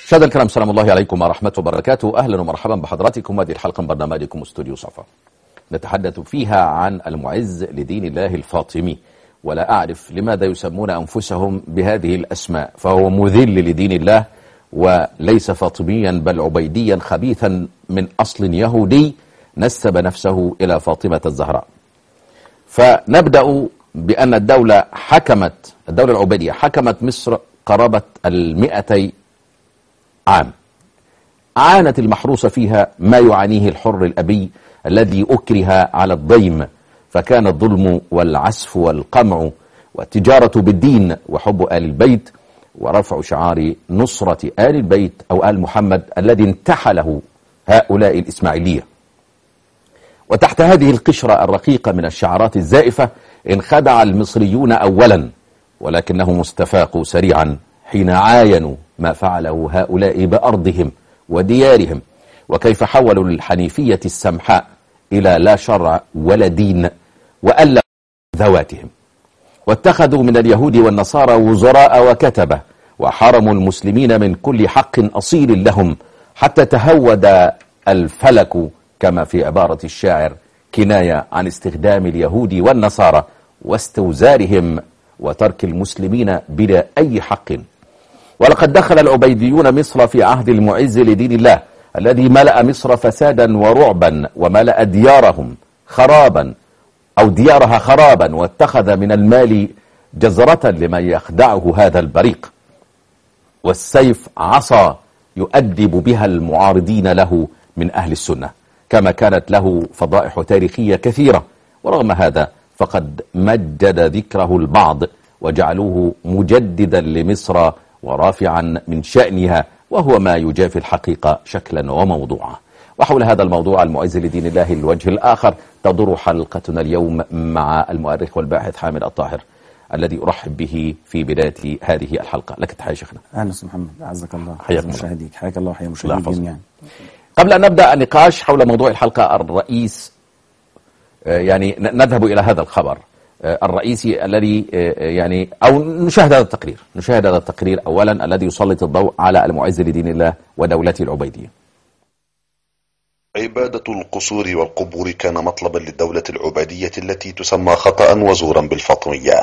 مشاهدينا الكرام سلام الله عليكم ورحمة وبركاته أهلا ومرحبا بحضراتكم هذه الحلقة من برنامجكم استوديو صفا نتحدث فيها عن المعز لدين الله الفاطمي ولا أعرف لماذا يسمون أنفسهم بهذه الأسماء فهو مذل لدين الله وليس فاطميا بل عبيديا خبيثا من أصل يهودي نسب نفسه إلى فاطمة الزهراء فنبدأ بأن الدولة حكمت الدولة العبيدية حكمت مصر قرابة المئتي عام عانت المحروسة فيها ما يعانيه الحر الأبي الذي أكره على الضيم فكان الظلم والعسف والقمع والتجارة بالدين وحب آل البيت ورفع شعار نصرة آل البيت أو آل محمد الذي انتحله هؤلاء الإسماعيلية وتحت هذه القشرة الرقيقة من الشعارات الزائفة انخدع المصريون أولا ولكنهم استفاقوا سريعا حين عاينوا ما فعله هؤلاء بأرضهم وديارهم وكيف حولوا الحنيفية السمحاء إلى لا شرع ولا دين وألا ذواتهم واتخذوا من اليهود والنصارى وزراء وكتبة وحرموا المسلمين من كل حق أصيل لهم حتى تهود الفلك كما في عبارة الشاعر كناية عن استخدام اليهود والنصارى واستوزارهم وترك المسلمين بلا أي حق ولقد دخل العبيديون مصر في عهد المعز لدين الله الذي ملأ مصر فسادا ورعبا وملأ ديارهم خرابا أو ديارها خرابا واتخذ من المال جزرة لمن يخدعه هذا البريق والسيف عصا يؤدب بها المعارضين له من أهل السنة كما كانت له فضائح تاريخية كثيرة ورغم هذا فقد مجد ذكره البعض وجعلوه مجددا لمصر ورافعا من شأنها وهو ما يجافي الحقيقة شكلا وموضوعا وحول هذا الموضوع المعز لدين الله الوجه الآخر تدور حلقتنا اليوم مع المؤرخ والباحث حامد الطاهر الذي أرحب به في بداية هذه الحلقة لك تحية شيخنا أهلا أستاذ محمد عزك الله حياك الله. مشاهديك حياك الله وحيا الله مشاهديك يحفظك. جميعا قبل أن نبدأ النقاش حول موضوع الحلقة الرئيس آه، يعني ن- نذهب إلى هذا الخبر آه، الرئيسي الذي آه، يعني أو نشاهد هذا التقرير نشاهد هذا التقرير أولا الذي يسلط الضوء على المعز لدين الله ودولته العبيدية عبادة القصور والقبور كان مطلبا للدولة العبيدية التي تسمى خطأ وزورا بالفاطمية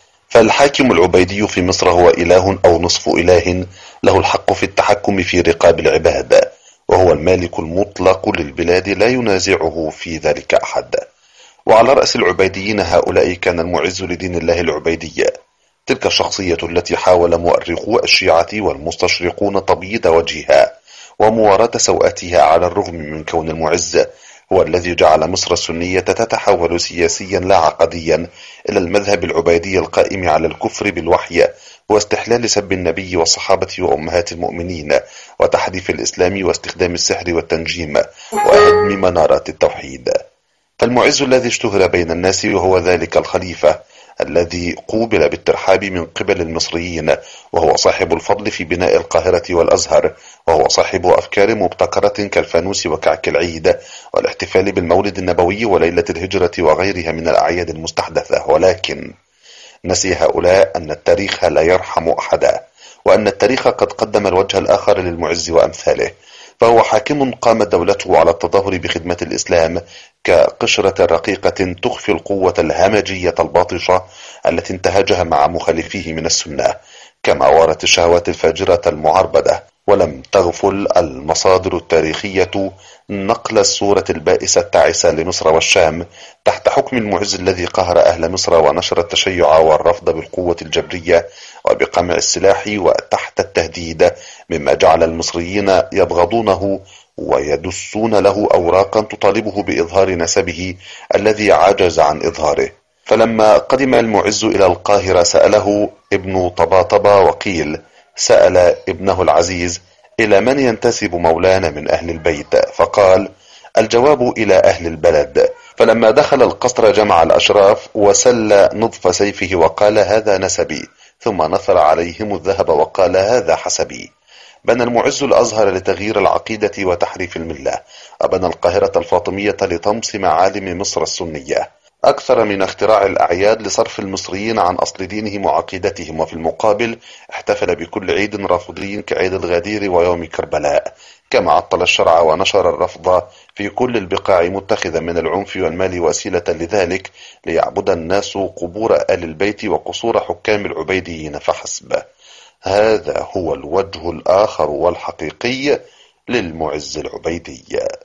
فالحاكم العبيدي في مصر هو إله أو نصف إله له الحق في التحكم في رقاب العباد وهو المالك المطلق للبلاد لا ينازعه في ذلك أحد وعلى رأس العبيديين هؤلاء كان المعز لدين الله العبيدي تلك الشخصية التي حاول مؤرخو الشيعة والمستشرقون تبييض وجهها ومواراة سوءاتها على الرغم من كون المعز هو الذي جعل مصر السنية تتحول سياسيا لا عقديا إلى المذهب العبيدي القائم على الكفر بالوحي واستحلال سب النبي والصحابة وأمهات المؤمنين وتحريف الإسلام واستخدام السحر والتنجيم وهدم منارات التوحيد فالمعز الذي اشتهر بين الناس وهو ذلك الخليفة الذي قوبل بالترحاب من قبل المصريين وهو صاحب الفضل في بناء القاهرة والأزهر وهو صاحب أفكار مبتكرة كالفانوس وكعك العيد والاحتفال بالمولد النبوي وليلة الهجرة وغيرها من الأعياد المستحدثة ولكن نسي هؤلاء أن التاريخ لا يرحم أحدا وأن التاريخ قد قدم الوجه الآخر للمعز وأمثاله فهو حاكم قامت دولته على التظاهر بخدمة الإسلام كقشرة رقيقة تخفي القوة الهمجية الباطشة التي انتهجها مع مخالفيه من السنة كما وارت الشهوات الفاجرة المعربدة ولم تغفل المصادر التاريخية نقل الصورة البائسة التعسة لمصر والشام تحت حكم المعز الذي قهر أهل مصر ونشر التشيع والرفض بالقوة الجبرية وبقمع السلاح وتحت التهديد مما جعل المصريين يبغضونه ويدسون له أوراقا تطالبه بإظهار نسبه الذي عجز عن إظهاره فلما قدم المعز إلى القاهرة سأله ابن طباطبة وقيل سأل ابنه العزيز إلى من ينتسب مولانا من أهل البيت فقال الجواب إلى أهل البلد فلما دخل القصر جمع الأشراف وسل نضف سيفه وقال هذا نسبي ثم نثر عليهم الذهب وقال هذا حسبي بنى المعز الأزهر لتغيير العقيدة وتحريف الملة وبنى القاهرة الفاطمية لطمس معالم مصر السنية أكثر من اختراع الأعياد لصرف المصريين عن أصل دينهم وعقيدتهم وفي المقابل احتفل بكل عيد رافضي كعيد الغدير ويوم كربلاء كما عطل الشرع ونشر الرفض في كل البقاع متخذا من العنف والمال وسيلة لذلك ليعبد الناس قبور آل البيت وقصور حكام العبيديين فحسب هذا هو الوجه الآخر والحقيقي للمعز العبيدي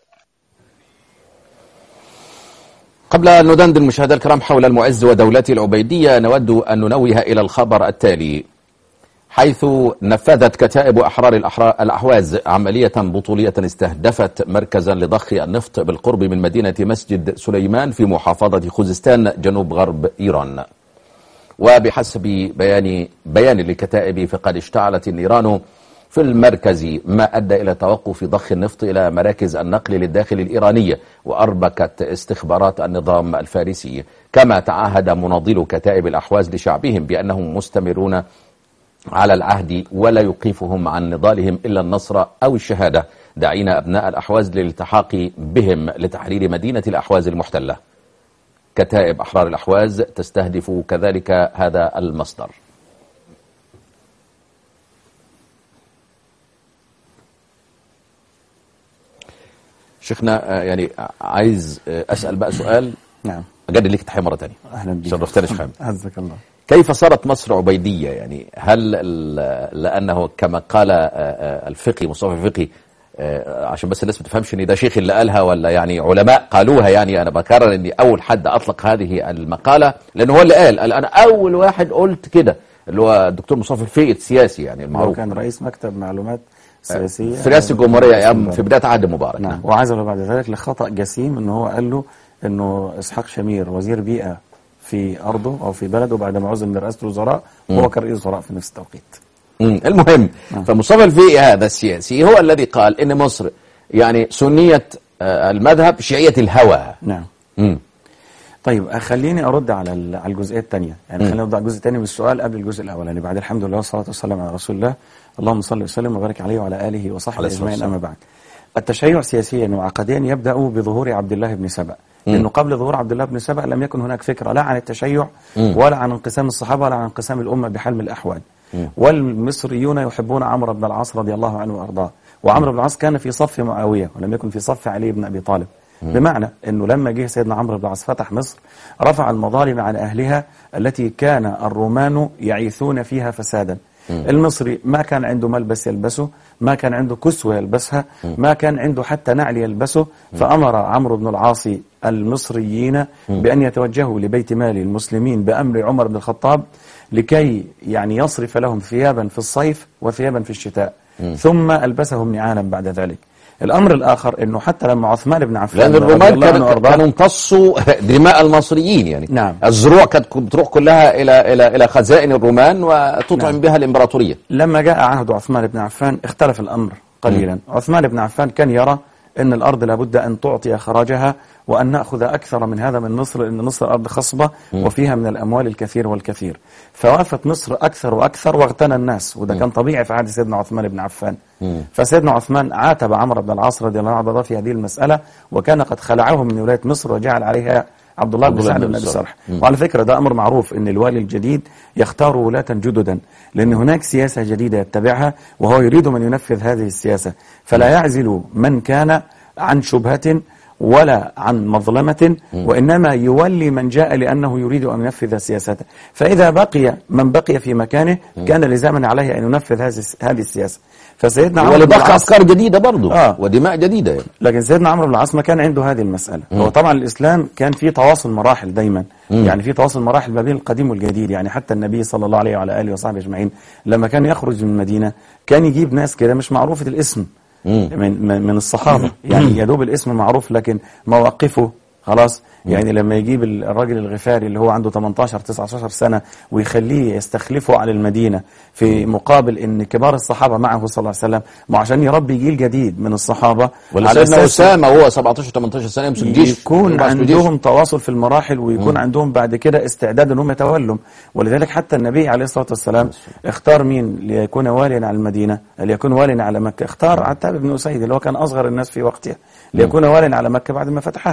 قبل أن ندندن المشاهدة الكرام حول المعز ودولته العبيدية نود أن ننوه إلى الخبر التالي حيث نفذت كتائب أحرار الأحرار الأحواز عملية بطولية استهدفت مركزا لضخ النفط بالقرب من مدينة مسجد سليمان في محافظة خوزستان جنوب غرب إيران وبحسب بيان بيان للكتائب فقد اشتعلت النيران في المركز ما أدى إلى توقف ضخ النفط إلى مراكز النقل للداخل الإيرانية وأربكت استخبارات النظام الفارسي كما تعهد مناضلو كتائب الأحواز لشعبهم بأنهم مستمرون على العهد ولا يوقفهم عن نضالهم إلا النصر أو الشهادة داعين أبناء الأحواز للالتحاق بهم لتحرير مدينة الأحواز المحتلة كتائب أحرار الأحواز تستهدف كذلك هذا المصدر شيخنا آه، يعني عايز آه، أسأل بقى سؤال نعم أجدد لك تحية مرة تانية أهلا بك شرفتني شيخ حامد عزك الله كيف صارت مصر عبيدية يعني هل ال- لأنه كما قال آه، آه، الفقي مصطفى الفقي آه، عشان بس الناس ما تفهمش ان ده شيخ اللي قالها ولا يعني علماء قالوها يعني انا بكرر اني اول حد اطلق هذه المقاله لانه هو اللي قال قال انا اول واحد قلت كده اللي هو الدكتور مصطفى الفقي السياسي يعني هو المعروف كان رئيس مكتب معلومات سياسية في رئاسه الجمهوريه ايام في بدايه عهد مبارك نعم وعزل بعد ذلك لخطأ جسيم ان هو قال له انه اسحاق شمير وزير بيئة في ارضه او في بلده بعد ما عزل من رئاسة الوزراء هو كان رئيس وزراء في نفس التوقيت مم. المهم فمصطفى الفقي هذا السياسي هو الذي قال ان مصر يعني سنيه آه، المذهب شيعيه الهوى نعم مم. طيب خليني ارد على ال- على الجزئيه الثانيه يعني خلينا نرد على الجزء الثاني من السؤال قبل الجزء الاولاني بعد الحمد لله والصلاه والسلام على رسول الله اللهم صل وسلم وبارك عليه وعلى اله وصحبه عليه الصلاة اجمعين والسلام. اما بعد التشيع سياسيا وعقديا يبدا بظهور عبد الله بن سبأ لانه قبل ظهور عبد الله بن سبأ لم يكن هناك فكره لا عن التشيع ولا عن انقسام الصحابه ولا عن انقسام الامه بحال من الاحوال والمصريون يحبون عمرو بن العاص رضي الله عنه وارضاه وعمرو بن العاص كان في صف معاويه ولم يكن في صف علي بن ابي طالب بمعنى انه لما جه سيدنا عمرو بن العاص فتح مصر رفع المظالم عن اهلها التي كان الرومان يعيثون فيها فسادا المصري ما كان عنده ملبس يلبسه ما كان عنده كسوة يلبسها ما كان عنده حتى نعل يلبسه فأمر عمرو بن العاص المصريين بأن يتوجهوا لبيت مال المسلمين بأمر عمر بن الخطاب لكي يعني يصرف لهم ثيابا في الصيف وثيابا في الشتاء ثم ألبسهم نعالا بعد ذلك الأمر الآخر أنه حتى لما عثمان بن عفان لان رضي الرومان الله عنه كانوا وأرضاه كانوا امتصوا دماء المصريين يعني نعم. الزروع كانت بتروح كلها الى الى الى خزائن الرومان وتطعم نعم. بها الامبراطوريه لما جاء عهد عثمان بن عفان اختلف الأمر قليلا عثمان بن عفان كان يرى أن الأرض لابد أن تعطي خراجها وأن نأخذ أكثر من هذا من مصر لأن مصر أرض خصبة وفيها من الأموال الكثير والكثير فوافت مصر أكثر وأكثر واغتنى الناس وده كان طبيعي في عهد سيدنا عثمان بن عفان فسيدنا عثمان عاتب عمرو بن العاص رضي الله عنه في هذه المسألة وكان قد خلعه من ولاية مصر وجعل عليها عبد الله عبد بن الله سعد بن بن أبي الصالح. الصالح وعلى فكرة ده أمر معروف أن الوالي الجديد يختار ولاة جددا لأن هناك سياسة جديدة يتبعها وهو يريد من ينفذ هذه السياسة فلا يعزل من كان عن شبهة ولا عن مظلمة وإنما يولي من جاء لأنه يريد أن ينفذ سياسته فإذا بقي من بقي في مكانه كان لزاما عليه أن ينفذ هذه هذه السياسة فسيدنا عمرو بن ولضخ العاص- افكار جديده برضه آه. ودماء جديده يعني. لكن سيدنا عمرو بن العاص ما كان عنده هذه المسألة هو طبعا الإسلام كان فيه تواصل مراحل دايما يعني في تواصل مراحل ما بين القديم والجديد يعني حتى النبي صلى الله عليه وعلى آله وصحبه أجمعين لما كان يخرج من المدينة كان يجيب ناس كده مش معروفة الاسم من, من, من الصحابة يعني يدوب الاسم معروف لكن مواقفه خلاص يعني لما يجيب الراجل الغفاري اللي هو عنده 18 19 سنة ويخليه يستخلفه على المدينة في مقابل ان كبار الصحابة معه صلى الله عليه وسلم ما عشان يربي جيل جديد من الصحابة ولا على سيدنا أساس اسامه وهو 17 18 سنه يمسك جيش يكون يبعث له جيش. عندهم تواصل في المراحل ويكون عندهم بعد كده استعداد انهم يتولوا ولذلك حتى النبي عليه الصلاه والسلام اختار مين ليكون واليا على المدينه ليكون واليا على مكه اختار عتاب بن اسيد اللي هو كان اصغر الناس في وقتها ليكون واليا على مكه بعد ما فتحها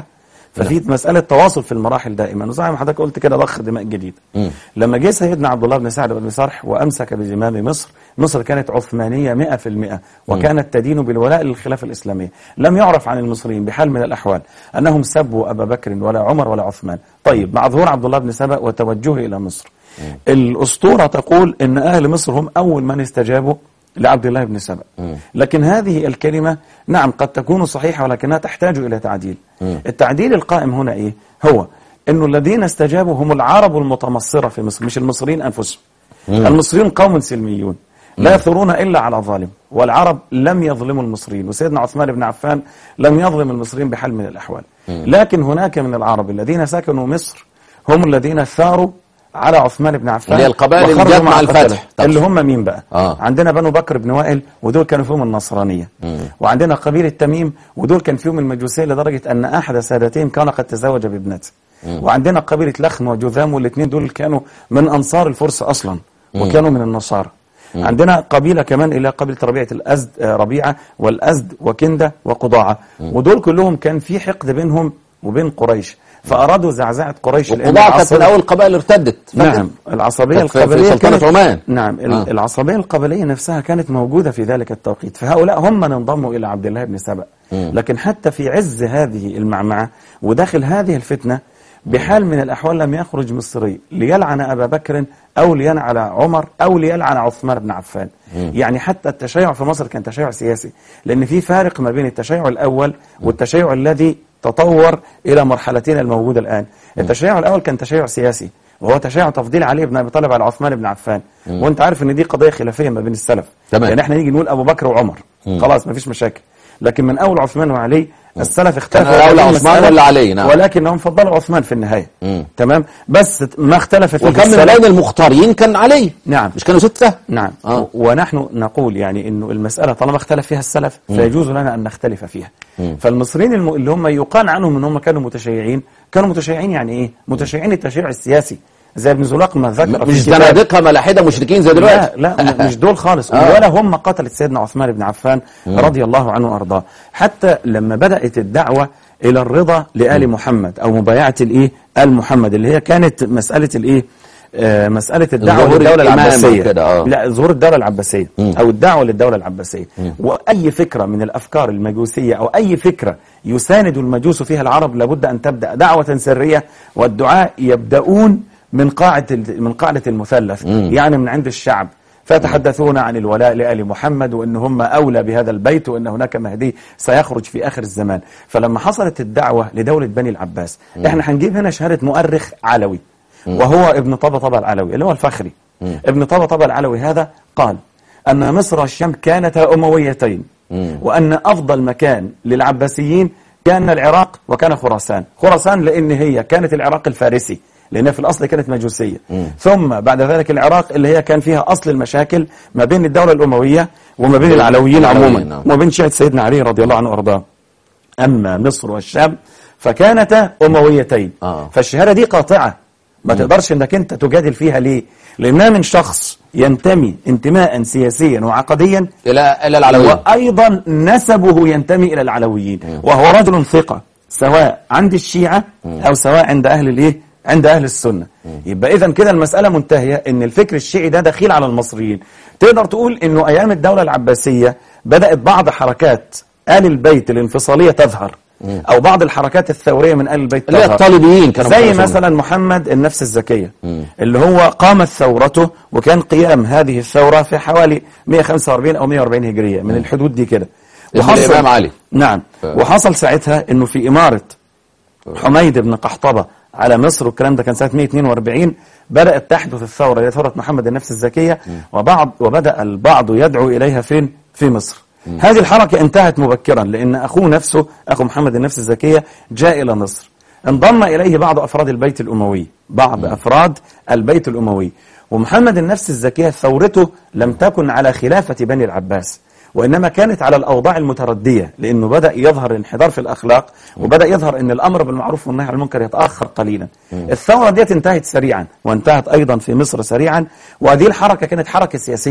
ففي مساله تواصل في المراحل دائما وزي ما حضرتك قلت كده ضخ دماء جديد لما جه سيدنا عبد الله بن سعد بن صرح وامسك بزمام مصر مصر كانت عثمانيه 100% وكانت تدين بالولاء للخلافه الاسلاميه لم يعرف عن المصريين بحال من الاحوال انهم سبوا ابا بكر ولا عمر ولا عثمان طيب مع ظهور عبد الله بن سبأ وتوجهه الى مصر الاسطوره تقول ان اهل مصر هم اول من استجابوا لعبد الله بن سبأ لكن هذه الكلمة نعم قد تكون صحيحة ولكنها تحتاج إلى تعديل التعديل القائم هنا إيه هو أنه الذين استجابوا هم العرب المتمصرة في مصر مش المصريين أنفسهم المصريون قوم سلميون لا يثورون إلا على ظالم والعرب لم يظلموا المصريين وسيدنا عثمان بن عفان لم يظلم المصريين بحال من الأحوال لكن هناك من العرب الذين سكنوا مصر هم الذين ثاروا على عثمان بن عفان اللي هي القبائل اللي وخرجوا جت مع قتلة. الفتح. طب. اللي هم مين بقى آه. عندنا بنو بكر بن وائل ودول كانوا فيهم النصرانية وعندنا قبيلة تميم ودول كان فيهم المجوسية لدرجة أن أحد سادتين كان قد تزوج بابنته وعندنا قبيلة لخم وجذام والاثنين دول كانوا من أنصار الفرس أصلا وكانوا من النصارى عندنا قبيلة كمان إلى قبيلة ربيعة الأزد آه، ربيعة والأزد وكندة وقضاعة ودول كلهم كان في حقد بينهم وبين قريش فأرادوا زعزعة قريش لأن وقضاعة كانت من العصر- أول القبائل ارتدت فاكر؟ نعم العصبية كانت في- في القبلية سلطنة كانت عمان. نعم ال- آه. العصبية القبلية نفسها كانت موجودة في ذلك التوقيت فهؤلاء هم من انضموا إلى عبد الله بن سبأ لكن حتى في عز هذه المعمعة وداخل هذه الفتنة بحال من الأحوال لم يخرج مصري ليلعن أبا بكر أو ليلعن عمر أو ليلعن عثمان بن عفان يعني حتى التشيع في مصر كان تشيع سياسي لأن في فارق ما بين التشيع الأول والتشيع الذي تطور إلى مرحلتنا الموجودة الآن التشيع الأول كان تشيع سياسي وهو تشيع تفضيل علي بن ابي طالب على عثمان بن عفان وانت عارف ان دي قضيه خلافيه ما بين السلف تمام. يعني احنا نيجي نقول ابو بكر وعمر خلاص ما فيش مشاكل لكن من اول عثمان وعلي السلف اختلفوا كان أولى في عثمان المسألة، ولا علي؟ نعم. ولكنهم فضلوا عثمان في النهايه تمام بس ما اختلف فيه وكان من السلف بين المختارين كان علي نعم. مش كانوا ستة نعم آه. و- ونحن نقول يعني انه المساله طالما اختلف فيها السلف فيجوز لنا ان نختلف فيها فالمصريين الم... اللي هم يقال عنهم ان هم كانوا متشيعين كانوا متشيعين يعني ايه متشيعين التشيع السياسي زي ابن زلاق ما ذكر في مش كتاب- زنادقة ملاحدة مشركين زي دلوقتي لا لا م- مش دول خالص آه. ولا هم قتلة سيدنا عثمان بن عفان رضي الله عنه وارضاه حتى لما بدأت الدعوة إلى الرضا لآل محمد أو مبايعة الإيه آل محمد اللي هي كانت مسألة الإيه آه مسألة الدعوة ظهور للدولة الإمامة العباسية وكده، آه. لا ظهور الدولة العباسية أو الدعوة للدولة العباسية وأي فكرة من الأفكار المجوسية أو أي فكرة يساند المجوس فيها العرب لابد أن تبدأ دعوة سرية والدعاء يبدأون من قاعدة ال- من قاعدة المثلث يعني من عند الشعب فيتحدثون عن الولاء لآل محمد وأن هم أولى بهذا البيت وأن هناك مهدي سيخرج في آخر الزمان فلما حصلت الدعوة لدولة بني العباس احنا هنجيب هنا شهادة مؤرخ علوي وهو ابن طبطبة العلوي اللي هو الفخري ابن طبطبة العلوي هذا قال أن مصر والشام كانتا أمويتين وأن أفضل مكان للعباسيين كان العراق وكان خراسان خراسان لأن هي كانت العراق الفارسي لأنها في الأصل كانت مجوسية ثم بعد ذلك العراق اللي هي كان فيها أصل المشاكل ما بين الدولة الأموية وما بين العلويين العلويين، عموما نعم. وما بين شيعة سيدنا علي رضي الله عنه وأرضاه أما مصر والشام فكانتا أمويتين آه. فالشهادة دي قاطعة ما تقدرش انك انت تجادل فيها ليه لانها من شخص ينتمي انتماء سياسيا وعقديا إلى إلى العلويين وايضا نسبه ينتمي الى العلويين وهو رجل ثقة سواء عند الشيعة او سواء عند اهل الايه عند اهل السنة يبقى اذا كده المسألة منتهية ان الفكر الشيعي ده دخيل على المصريين تقدر تقول انه ايام الدولة العباسية بدأت بعض حركات آل البيت الانفصالية تظهر او بعض الحركات الثورية من آل البيت اللي هي تظهر الطالبيين كانوا زي بيخلصوا مثلا محمد النفس الزكية اللي هو قامت ثورته وكان قيام هذه الثورة في حوالي 145 أو 140 هجرية من الحدود دي كده اسم الإمام علي. نعم وحصل ساعتها انه في إمارة حميد بن قحطبة على مصر والكلام ده كان سنة 142 بدأت تحدث الثورة هي ثورة محمد النفس الزكية وبعض وبدأ البعض يدعو إليها فين في مصر هذه الحركة انتهت مبكرا لأن أخوه نفسه أخو محمد النفس الزكية جاء إلى مصر انضم إليه بعض أفراد البيت الأموي بعض أفراد البيت الأموي ومحمد النفس الزكية ثورته لم تكن على خلافة بني العباس وإنما كانت على الأوضاع المتردية لأنه بدأ يظهر انحدار في الأخلاق وبدأ يظهر أن الأمر بالمعروف والنهي عن المنكر يتأخر قليلا الثورة دي انتهت سريعا وانتهت أيضا في مصر سريعا وهذه الحركة كانت حركة سياسية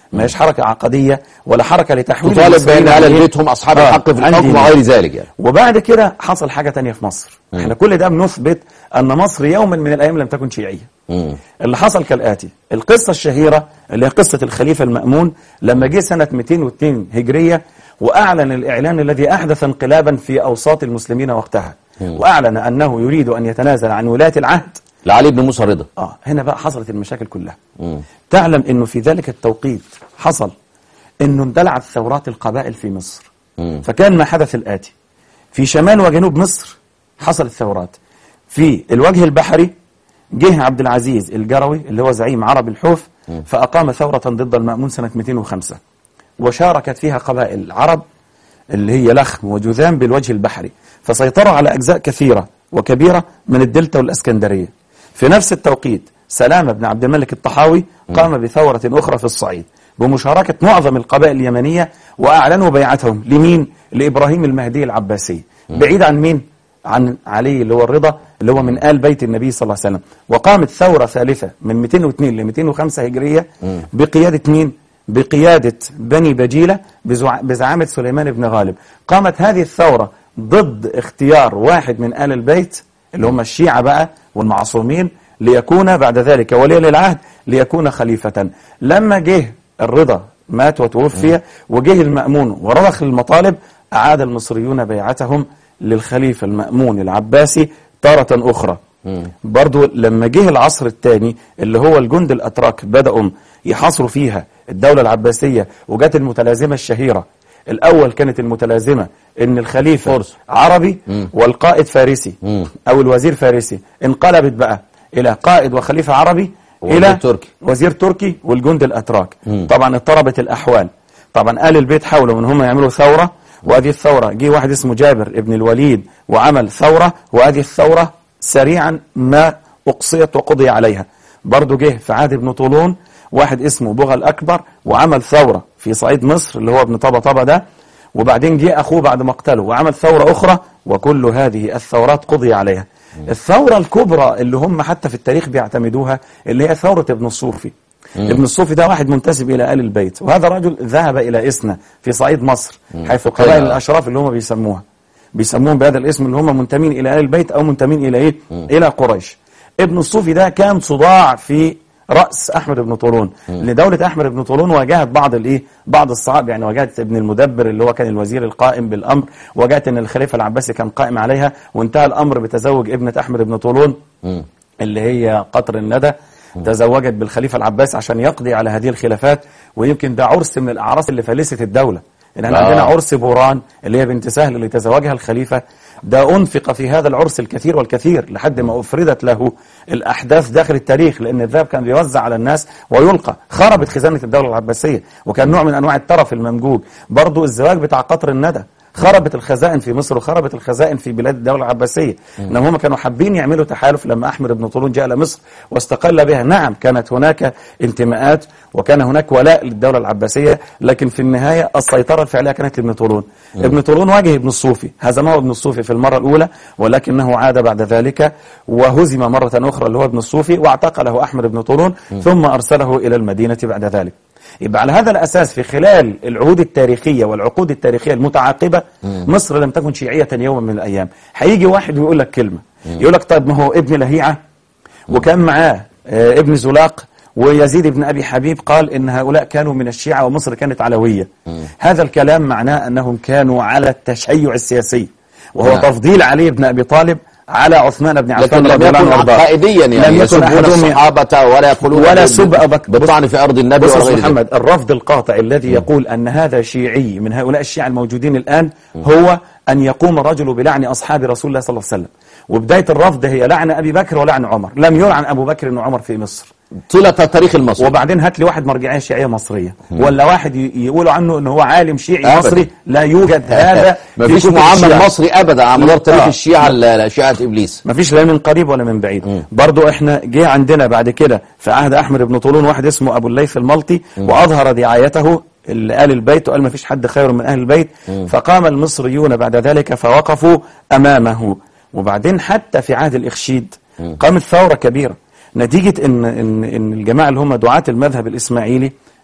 ما هيش حركة عقدية ولا حركة لتحويل تطالب المسلمين بان اهل عن إيه؟ البيت هم اصحاب آه، الحق في عن الحكم دينهم. وغير ذلك يعني وبعد كده حصل حاجة تانية في مصر احنا كل ده بنثبت أن مصر يوما من الأيام لم تكن شيعية مم. اللي حصل كالآتي القصة الشهيرة اللي هي قصة الخليفة المأمون لما جه سنة 202 هجرية وأعلن الإعلان الذي أحدث انقلابا في أوساط المسلمين وقتها وأعلن أنه يريد أن يتنازل عن ولاية العهد لعلي بن موسى رضا آه هنا بقى حصلت المشاكل كلها مم. تعلم أنه في ذلك التوقيت حصل أنه اندلعت ثورات القبائل في مصر مم. فكان ما حدث الآتي في شمال وجنوب مصر حصلت ثورات في الوجه البحري جه عبد العزيز الجروي اللي هو زعيم عرب الحوف فأقام ثورة ضد المأمون سنة 205 وشاركت فيها قبائل العرب اللي هي لخم وجذام بالوجه البحري فسيطروا على أجزاء كثيرة وكبيرة من الدلتا والأسكندرية في نفس التوقيت سلامة بن عبد الملك الطحاوي قام بثورة أخرى في الصعيد بمشاركة معظم القبائل اليمنية وأعلنوا بيعتهم لمين؟ لإبراهيم المهدي العباسي بعيد عن مين؟ عن علي اللي هو الرضا اللي هو من آل بيت النبي صلى الله عليه وسلم وقامت ثورة ثالثة من 202 ل 205 هجرية بقيادة مين؟ بقيادة بني بجيلة بزع- بزعامة سليمان بن غالب قامت هذه الثورة ضد اختيار واحد من آل البيت اللي هم الشيعة بقى والمعصومين ليكون بعد ذلك ولي للعهد ليكون خليفة لما جه الرضا مات وتوفي وجه المأمون ورضخ المطالب أعاد المصريون بيعتهم للخليفة المأمون العباسي تارة أخرى برضو لما جه العصر الثاني اللي هو الجند الأتراك بدأوا يحاصروا فيها الدولة العباسية وجات المتلازمة الشهيرة الأول كانت المتلازمة إن الخليفة فرس. عربي والقائد فارسي مم. أو الوزير فارسي انقلبت بقى إلى قائد وخليفة عربي ووزير إلى تركي. وزير تركي والجند الأتراك مم. طبعا اضطربت الأحوال طبعا آل البيت حاولوا ان هم يعملوا ثورة وهذه الثورة جه واحد اسمه جابر ابن الوليد وعمل ثورة وهذه الثورة سريعا ما أقصيت وقضي عليها برضو جه في عهد ابن طولون واحد اسمه بغى الأكبر وعمل ثورة في صعيد مصر اللي هو ابن طبا طبا ده وبعدين جه أخوه بعد مقتله وعمل ثورة أخرى وكل هذه الثورات قضي عليها الثورة الكبرى اللي هم حتى في التاريخ بيعتمدوها اللي هي ثورة ابن الصوفي ابن الصوفي ده واحد منتسب إلى آل البيت وهذا رجل ذهب إلى إسنا في صعيد مصر حيث قبائل قيل. الأشراف اللي هم بيسموها بيسموهم بهذا الاسم اللي هم منتمين إلى آل البيت أو منتمين إلى إيه؟ إلى قريش ابن الصوفي ده كان صداع في رأس أحمد بن طولون لدولة أحمد بن طولون واجهت بعض الإيه بعض الصعاب يعني واجهت ابن المدبر اللي هو كان الوزير القائم بالأمر واجهت أن الخليفة العباسي كان قائم عليها وانتهى الأمر بتزوج ابنة أحمد بن طولون مم. اللي هي قطر الندى تزوجت بالخليفة العباس عشان يقضي على هذه الخلافات ويمكن ده عرس من الأعراس اللي فلست الدولة إن احنا آه. عندنا عرس بوران اللي هي بنت سهل اللي تزوجها الخليفة ده أنفق في هذا العرس الكثير والكثير لحد ما أفردت له الأحداث داخل التاريخ لأن الذهب كان بيوزع على الناس ويلقى خربت خزانة الدولة العباسية وكان نوع من أنواع الترف الممجوج برضو الزواج بتاع قطر الندى خربت الخزائن في مصر وخربت الخزائن في بلاد الدولة العباسية إنهم هم كانوا حابين يعملوا تحالف لما أحمد بن طولون جاء إلى مصر واستقل بها نعم كانت هناك انتماءات وكان هناك ولاء للدولة العباسية لكن في النهاية السيطرة الفعلية كانت لابن طولون ابن طولون واجه ابن الصوفي هزمه ابن الصوفي في المرة الأولى ولكنه عاد بعد ذلك وهزم مرة أخرى اللي هو ابن الصوفي واعتقله أحمد بن طولون ثم أرسله إلى المدينة بعد ذلك يبقى على هذا الأساس في خلال العهود التاريخية والعقود التاريخية المتعاقبة مصر لم تكن شيعية يوما من الأيام هيجي واحد ويقول لك كلمة يقول لك طيب ما هو ابن لهيعة وكان معاه آه، ابن زلاق ويزيد بن أبي حبيب قال إن هؤلاء كانوا من الشيعة ومصر كانت علوية هذا الكلام معناه أنهم كانوا على التشيع السياسي وهو نعم. تفضيل علي بن أبي طالب على عثمان بن لكن عفان لم رضي الله عنه يكن وارضاه عقائديا يعني لم يكن يسبون أحدهم الصحابة ولا يقولون ولا بال- سب أبا بكر. بالطعن في أرض النبي بص ولا يا غير أستاذ ذلك. محمد الرفض القاطع الذي يقول أن هذا شيعي من هؤلاء الشيعة الموجودين الآن هو أن يقوم الرجل بلعن أصحاب رسول الله صلى الله عليه وسلم وبداية الرفض هي لعن أبي بكر ولعن عمر لم يلعن أبو بكر وعمر في مصر طيلة التاريخ المصري وبعدين هات لي واحد مرجعية شيعية مصرية ولا واحد ي- يقولوا عنه أنه هو عالم شيعي أبداً. مصري لا يوجد هذا ما في فيش كتب معمم الشيعة. مصري أبدا على مدار تاريخ آه. الشيعة ل- شيعة إبليس ما فيش لا من قريب ولا من بعيد برضو احنا جه عندنا بعد كده في عهد احمد بن طولون واحد اسمه ابو الليث الملطي واظهر دعايته لآل البيت وقال ما فيش حد خير من اهل البيت فقام المصريون بعد ذلك فوقفوا امامه وبعدين حتى في عهد الاخشيد قامت ثوره كبيره نتيجه ان ان ان الجماعه اللي هم دعاة المذهب الاسماعيلي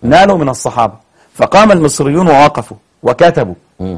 نالوا من الصحابة فقام المصريون ووقفوا وكتبوا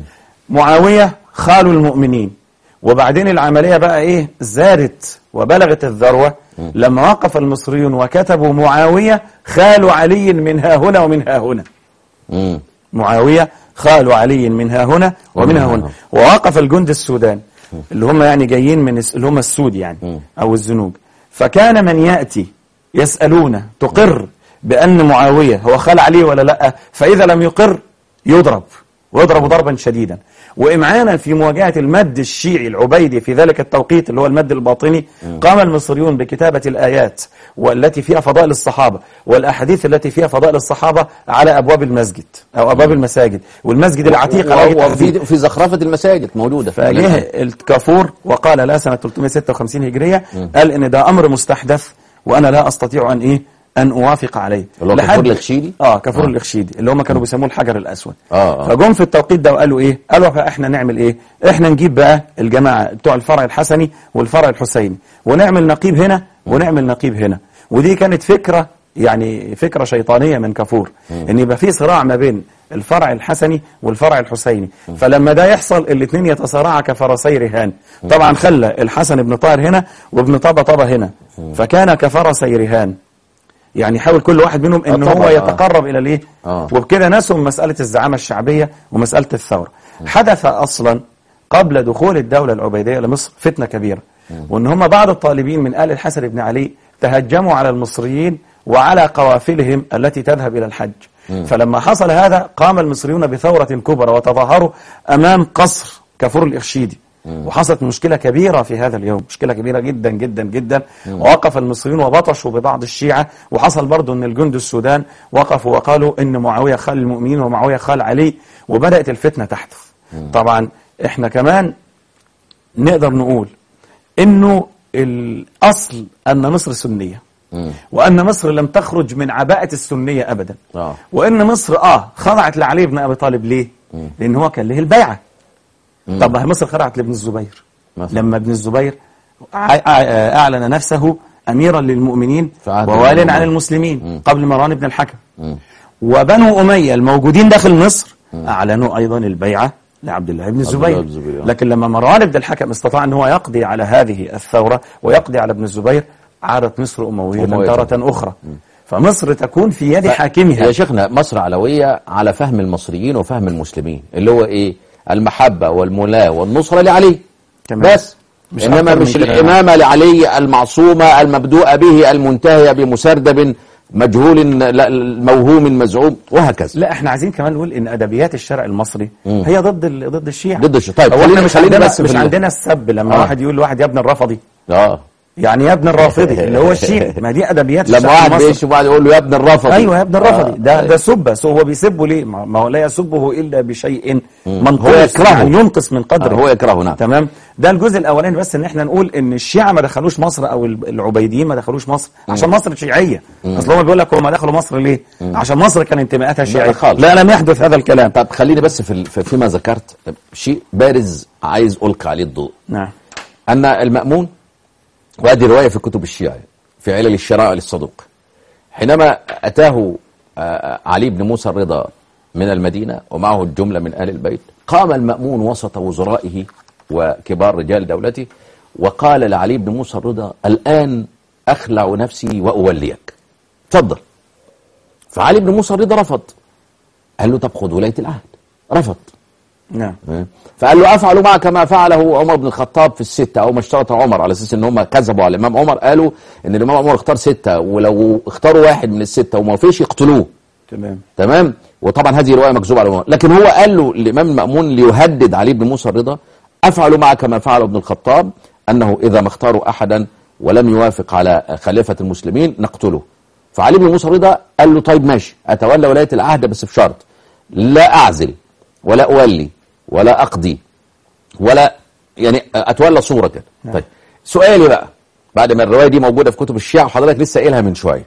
معاوية خال المؤمنين وبعدين العملية بقى ايه زادت وبلغت الذروة لما وقف المصريون وكتبوا معاوية خال علي من ها هنا ومن ها هنا مم. معاوية خال علي من ها هنا ومن ها هنا ووقف الجند السودان اللي هم يعني جايين من الس- اللي هم السود يعني أو الزنوج فكان من يأتي يسألون تقر بأن معاوية هو خال علي ولا لا فإذا لم يقر يضرب ويضرب ضربا شديدا وإمعانا في مواجهة المد الشيعي العبيدي في ذلك التوقيت اللي هو المد الباطني قام المصريون بكتابة الآيات والتي فيها فضائل الصحابة والأحاديث التي فيها فضائل الصحابة على أبواب المسجد أو أبواب المساجد والمسجد العتيق على وجه التحديد. وفي في زخرفة المساجد موجودة فجه الكافور وقال لا سنة 356 هجرية قال ان ده امر مستحدث وانا لا استطيع ان ايه ان اوافق عليه اللي هو لحد- كافور الإخشيدي؟ اه كافور الإخشيدي اللي هم كانوا بيسموه الحجر الاسود آه، آه. فجم في التوقيت ده وقالوا ايه قالوا فاحنا نعمل ايه احنا نجيب بقى الجماعه بتوع الفرع الحسني والفرع الحسيني ونعمل نقيب هنا ونعمل نقيب هنا ودي كانت فكره يعني فكره شيطانيه من كافور ان يبقى في صراع ما بين الفرع الحسني والفرع الحسيني فلما ده يحصل الاثنين يتصارعا كفرسي رهان طبعا خلى الحسن بن طاهر هنا وابن طبطبة هنا فكان كفرسي رهان يعني حاول كل واحد منهم ان آه هو طبعاً، آه. يتقرب الى الايه آه. وبكده نسوا مساله الزعامه الشعبيه ومساله الثوره حدث اصلا قبل دخول الدوله العبيديه لمصر فتنه كبيره وان هم بعض الطالبين من ال الحسن بن علي تهجموا على المصريين وعلى قوافلهم التي تذهب الى الحج فلما حصل هذا قام المصريون بثوره كبرى وتظاهروا امام قصر كافور الإرشيدي وحصلت مشكلة كبيرة في هذا اليوم مشكلة كبيرة جدا جدا جدا ووقف المصريون وبطشوا ببعض الشيعة وحصل برضو أن الجند السودان وقفوا وقالوا أن معاوية خال المؤمنين ومعاوية خال علي وبدأت الفتنة تحدث طبعا احنا كمان نقدر نقول انه الاصل ان مصر سنيه وان مصر لم تخرج من عباءه السنيه ابدا آه. وان مصر اه خضعت لعلي بن ابي طالب ليه لان هو كان له البيعه طب ما هي مصر خضعت لابن الزبير مثلا. لما ابن الزبير ع- ع- اعلن نفسه اميرا للمؤمنين في عهد ووال المؤمنين. عن المسلمين قبل مروان بن الحكم وبنو اميه الموجودين داخل مصر اعلنوا ايضا البيعه لعبد الله بن الزبير الله بن الزبير، آه. لكن لما مروان بن الحكم استطاع ان هو يقضي على هذه الثوره ويقضي على ابن الزبير عادت مصر امويه أموية. تاره اخرى فمصر تكون في يد يا حاكمها شيخنا مصر علوية على فهم المصريين وفهم المسلمين اللي هو ايه المحبة والملاة والنصرة لعلي تمام. بس مش انما أكتر من مش كده. الامامة لعلي المعصومة المبدوءة به المنتهية بمسردب مجهول لا- موهوم مزعوم وهكذا لا احنا عايزين كمان نقول ان ادبيات الشرع المصري هي ضد ال- ضد الشيعة ضد الشيعة. طيب، هو خلينا- احنا مش خلينا عندنا بس في مش ال- عندنا السب لما آه. واحد يقول لواحد يا ابن الرافضي اه يعني يا ابن الرافضي اللي هو الشيعي ما دي ادبيات لما الشرع واحد المصري بيشوف واحد يقول له يا ابن الرفض ايوه يا ابن الرفضي ده ده سب سو هو بيسبه ليه ما ما هو لا يسبه الا بشيء منقوص هو يكرهه. يعني ينقص من قدره آه، هو يكرهه، نعم. تمام ده الجزء الاولاني بس ان احنا نقول ان الشيعة ما دخلوش مصر او ال- العبيديين ما دخلوش مصر عشان مصر شيعيه اصل هو بيقول لك هم دخلوا مصر ليه عشان مصر كان انتماءاتها شيعيه خالص. لا لم يحدث هذا الكلام طب خليني بس في ال- في- فيما ذكرت شيء بارز عايز ألقي عليه الضوء نعم أن المأمون وهذه رواية في كتب الشيعة في علل الشرائع للصدوق حينما أتاه آه، علي بن موسى الرضا من المدينة ومعه الجملة من أهل البيت قام المأمون وسط وزرائه وكبار رجال دولته وقال لعلي بن موسى الرضا الآن أخلع نفسي وأوليك تفضل فعلي بن موسى الرضا رفض قال له طب خذ ولاية العهد رفض نعم فقال له افعل معك ما فعله عمر بن الخطاب في الستة او ما اشترط عمر على اساس ان هم كذبوا على الامام عمر قالوا ان الامام عمر اختار ستة ولو اختاروا واحد من الستة وما فيش يقتلوه تمام تمام وطبعا هذه روايه مكذوبه على عمر لكن هو قال له الامام المامون ليهدد علي بن موسى الرضا افعل معك ما فعل ابن الخطاب انه اذا ما اختاروا احدا ولم يوافق على خلافه المسلمين نقتله فعلي بن موسى الرضا قال له طيب ماشي اتولى ولايه العهد بس بشرط لا اعزل ولا اولي ولا اقضي ولا يعني اتولى صوره كده طيب سؤالي بقى بعد ما الروايه دي موجوده في كتب الشيعة وحضرتك لسه قايلها من شويه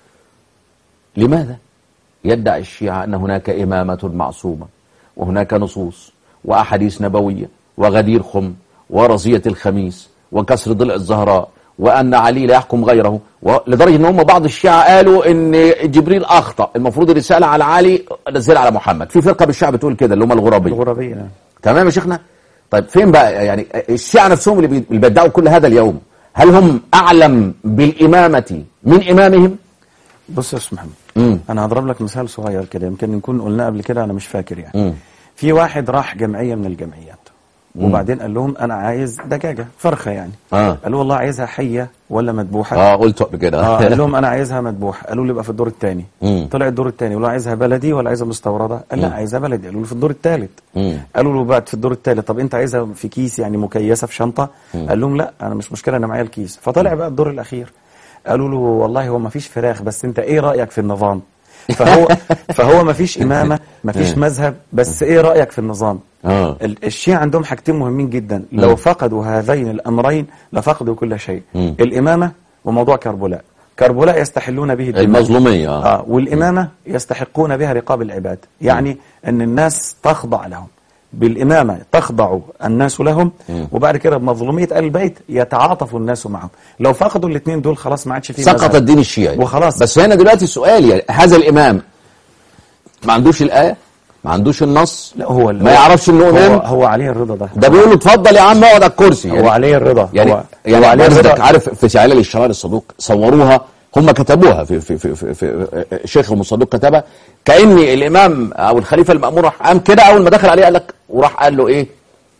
لماذا يدعي الشيعة أن هناك إمامة معصومة وهناك نصوص وأحاديث نبوية وغدير خم ورزية الخميس وكسر ضلع الزهراء وان علي لا يحكم غيره ولدرجه ان هم بعض الشيعه قالوا ان جبريل اخطا المفروض الرساله على علي نزلها على محمد في فرقه بالشعب بتقول كده اللي هم الغرابيه الغربية نعم. تمام يا شيخنا طيب فين بقى يعني الشيعة نفسهم اللي بي- اللي بيدعوا كل هذا اليوم هل هم أعلم بالإمامة من إمامهم بص يا استاذ محمد مم. انا هضرب لك مثال صغير كده يمكن نكون قلناه قبل كده انا مش فاكر يعني مم. في واحد راح جمعيه من الجمعيات وبعدين قال لهم انا عايز دجاجه فرخه يعني آه. قالوا والله عايزها حيه ولا مذبوحه اه قلت قبل كده اه قال لهم انا عايزها مذبوحه قالوا لي يبقى في الدور الثاني مم. طلع الدور الثاني قالوا له عايزها بلدي ولا عايزها مستورده قال لا عايزها بلدي قالوا له في الدور الثالث مم. قالوا له بعد في الدور الثالث طب انت عايزها في كيس يعني مكيسه في شنطه قال لهم لا انا مش مشكله انا معايا الكيس فطلع بقى الدور الاخير قالوا له والله هو ما فيش فراخ بس انت ايه رايك في النظام فهو فهو ما فيش امامه ما فيش مذهب بس ايه رايك في النظام آه. ال- الشيعة عندهم حاجتين مهمين جدا لو فقدوا هذين الامرين لفقدوا كل شيء مم. الامامه وموضوع كربلاء كربلاء يستحلون به الدماء المظلومية آه. آه والإمامة يستحقون بها رقاب العباد يعني أن الناس تخضع لهم بالإمامة تخضع الناس لهم وبعد كده بمظلومية آل البيت يتعاطف الناس معهم لو فقدوا الاثنين دول خلاص ما عادش فيه سقط مذهب. الدين الشيعي وخلاص. بس هنا دلوقتي السؤال يعني هذا الإمام ما عندوش الآية ما عندوش النص لا هو ما يعرفش إنه هو, إمام هو عليه الرضا ده ده بيقول له اتفضل يا عم اقعد على الكرسي هو يعني عليه الرضا يعني هو, يعني هو عليه قصدك الرضا عارف في شعيلة الشرار الصدوق صوروها هم كتبوها في في في, في, في شيخهم الصدوق كتبها كأن الإمام أو الخليفة المأمور راح قام كده أول ما دخل عليه قال لك وراح قال له إيه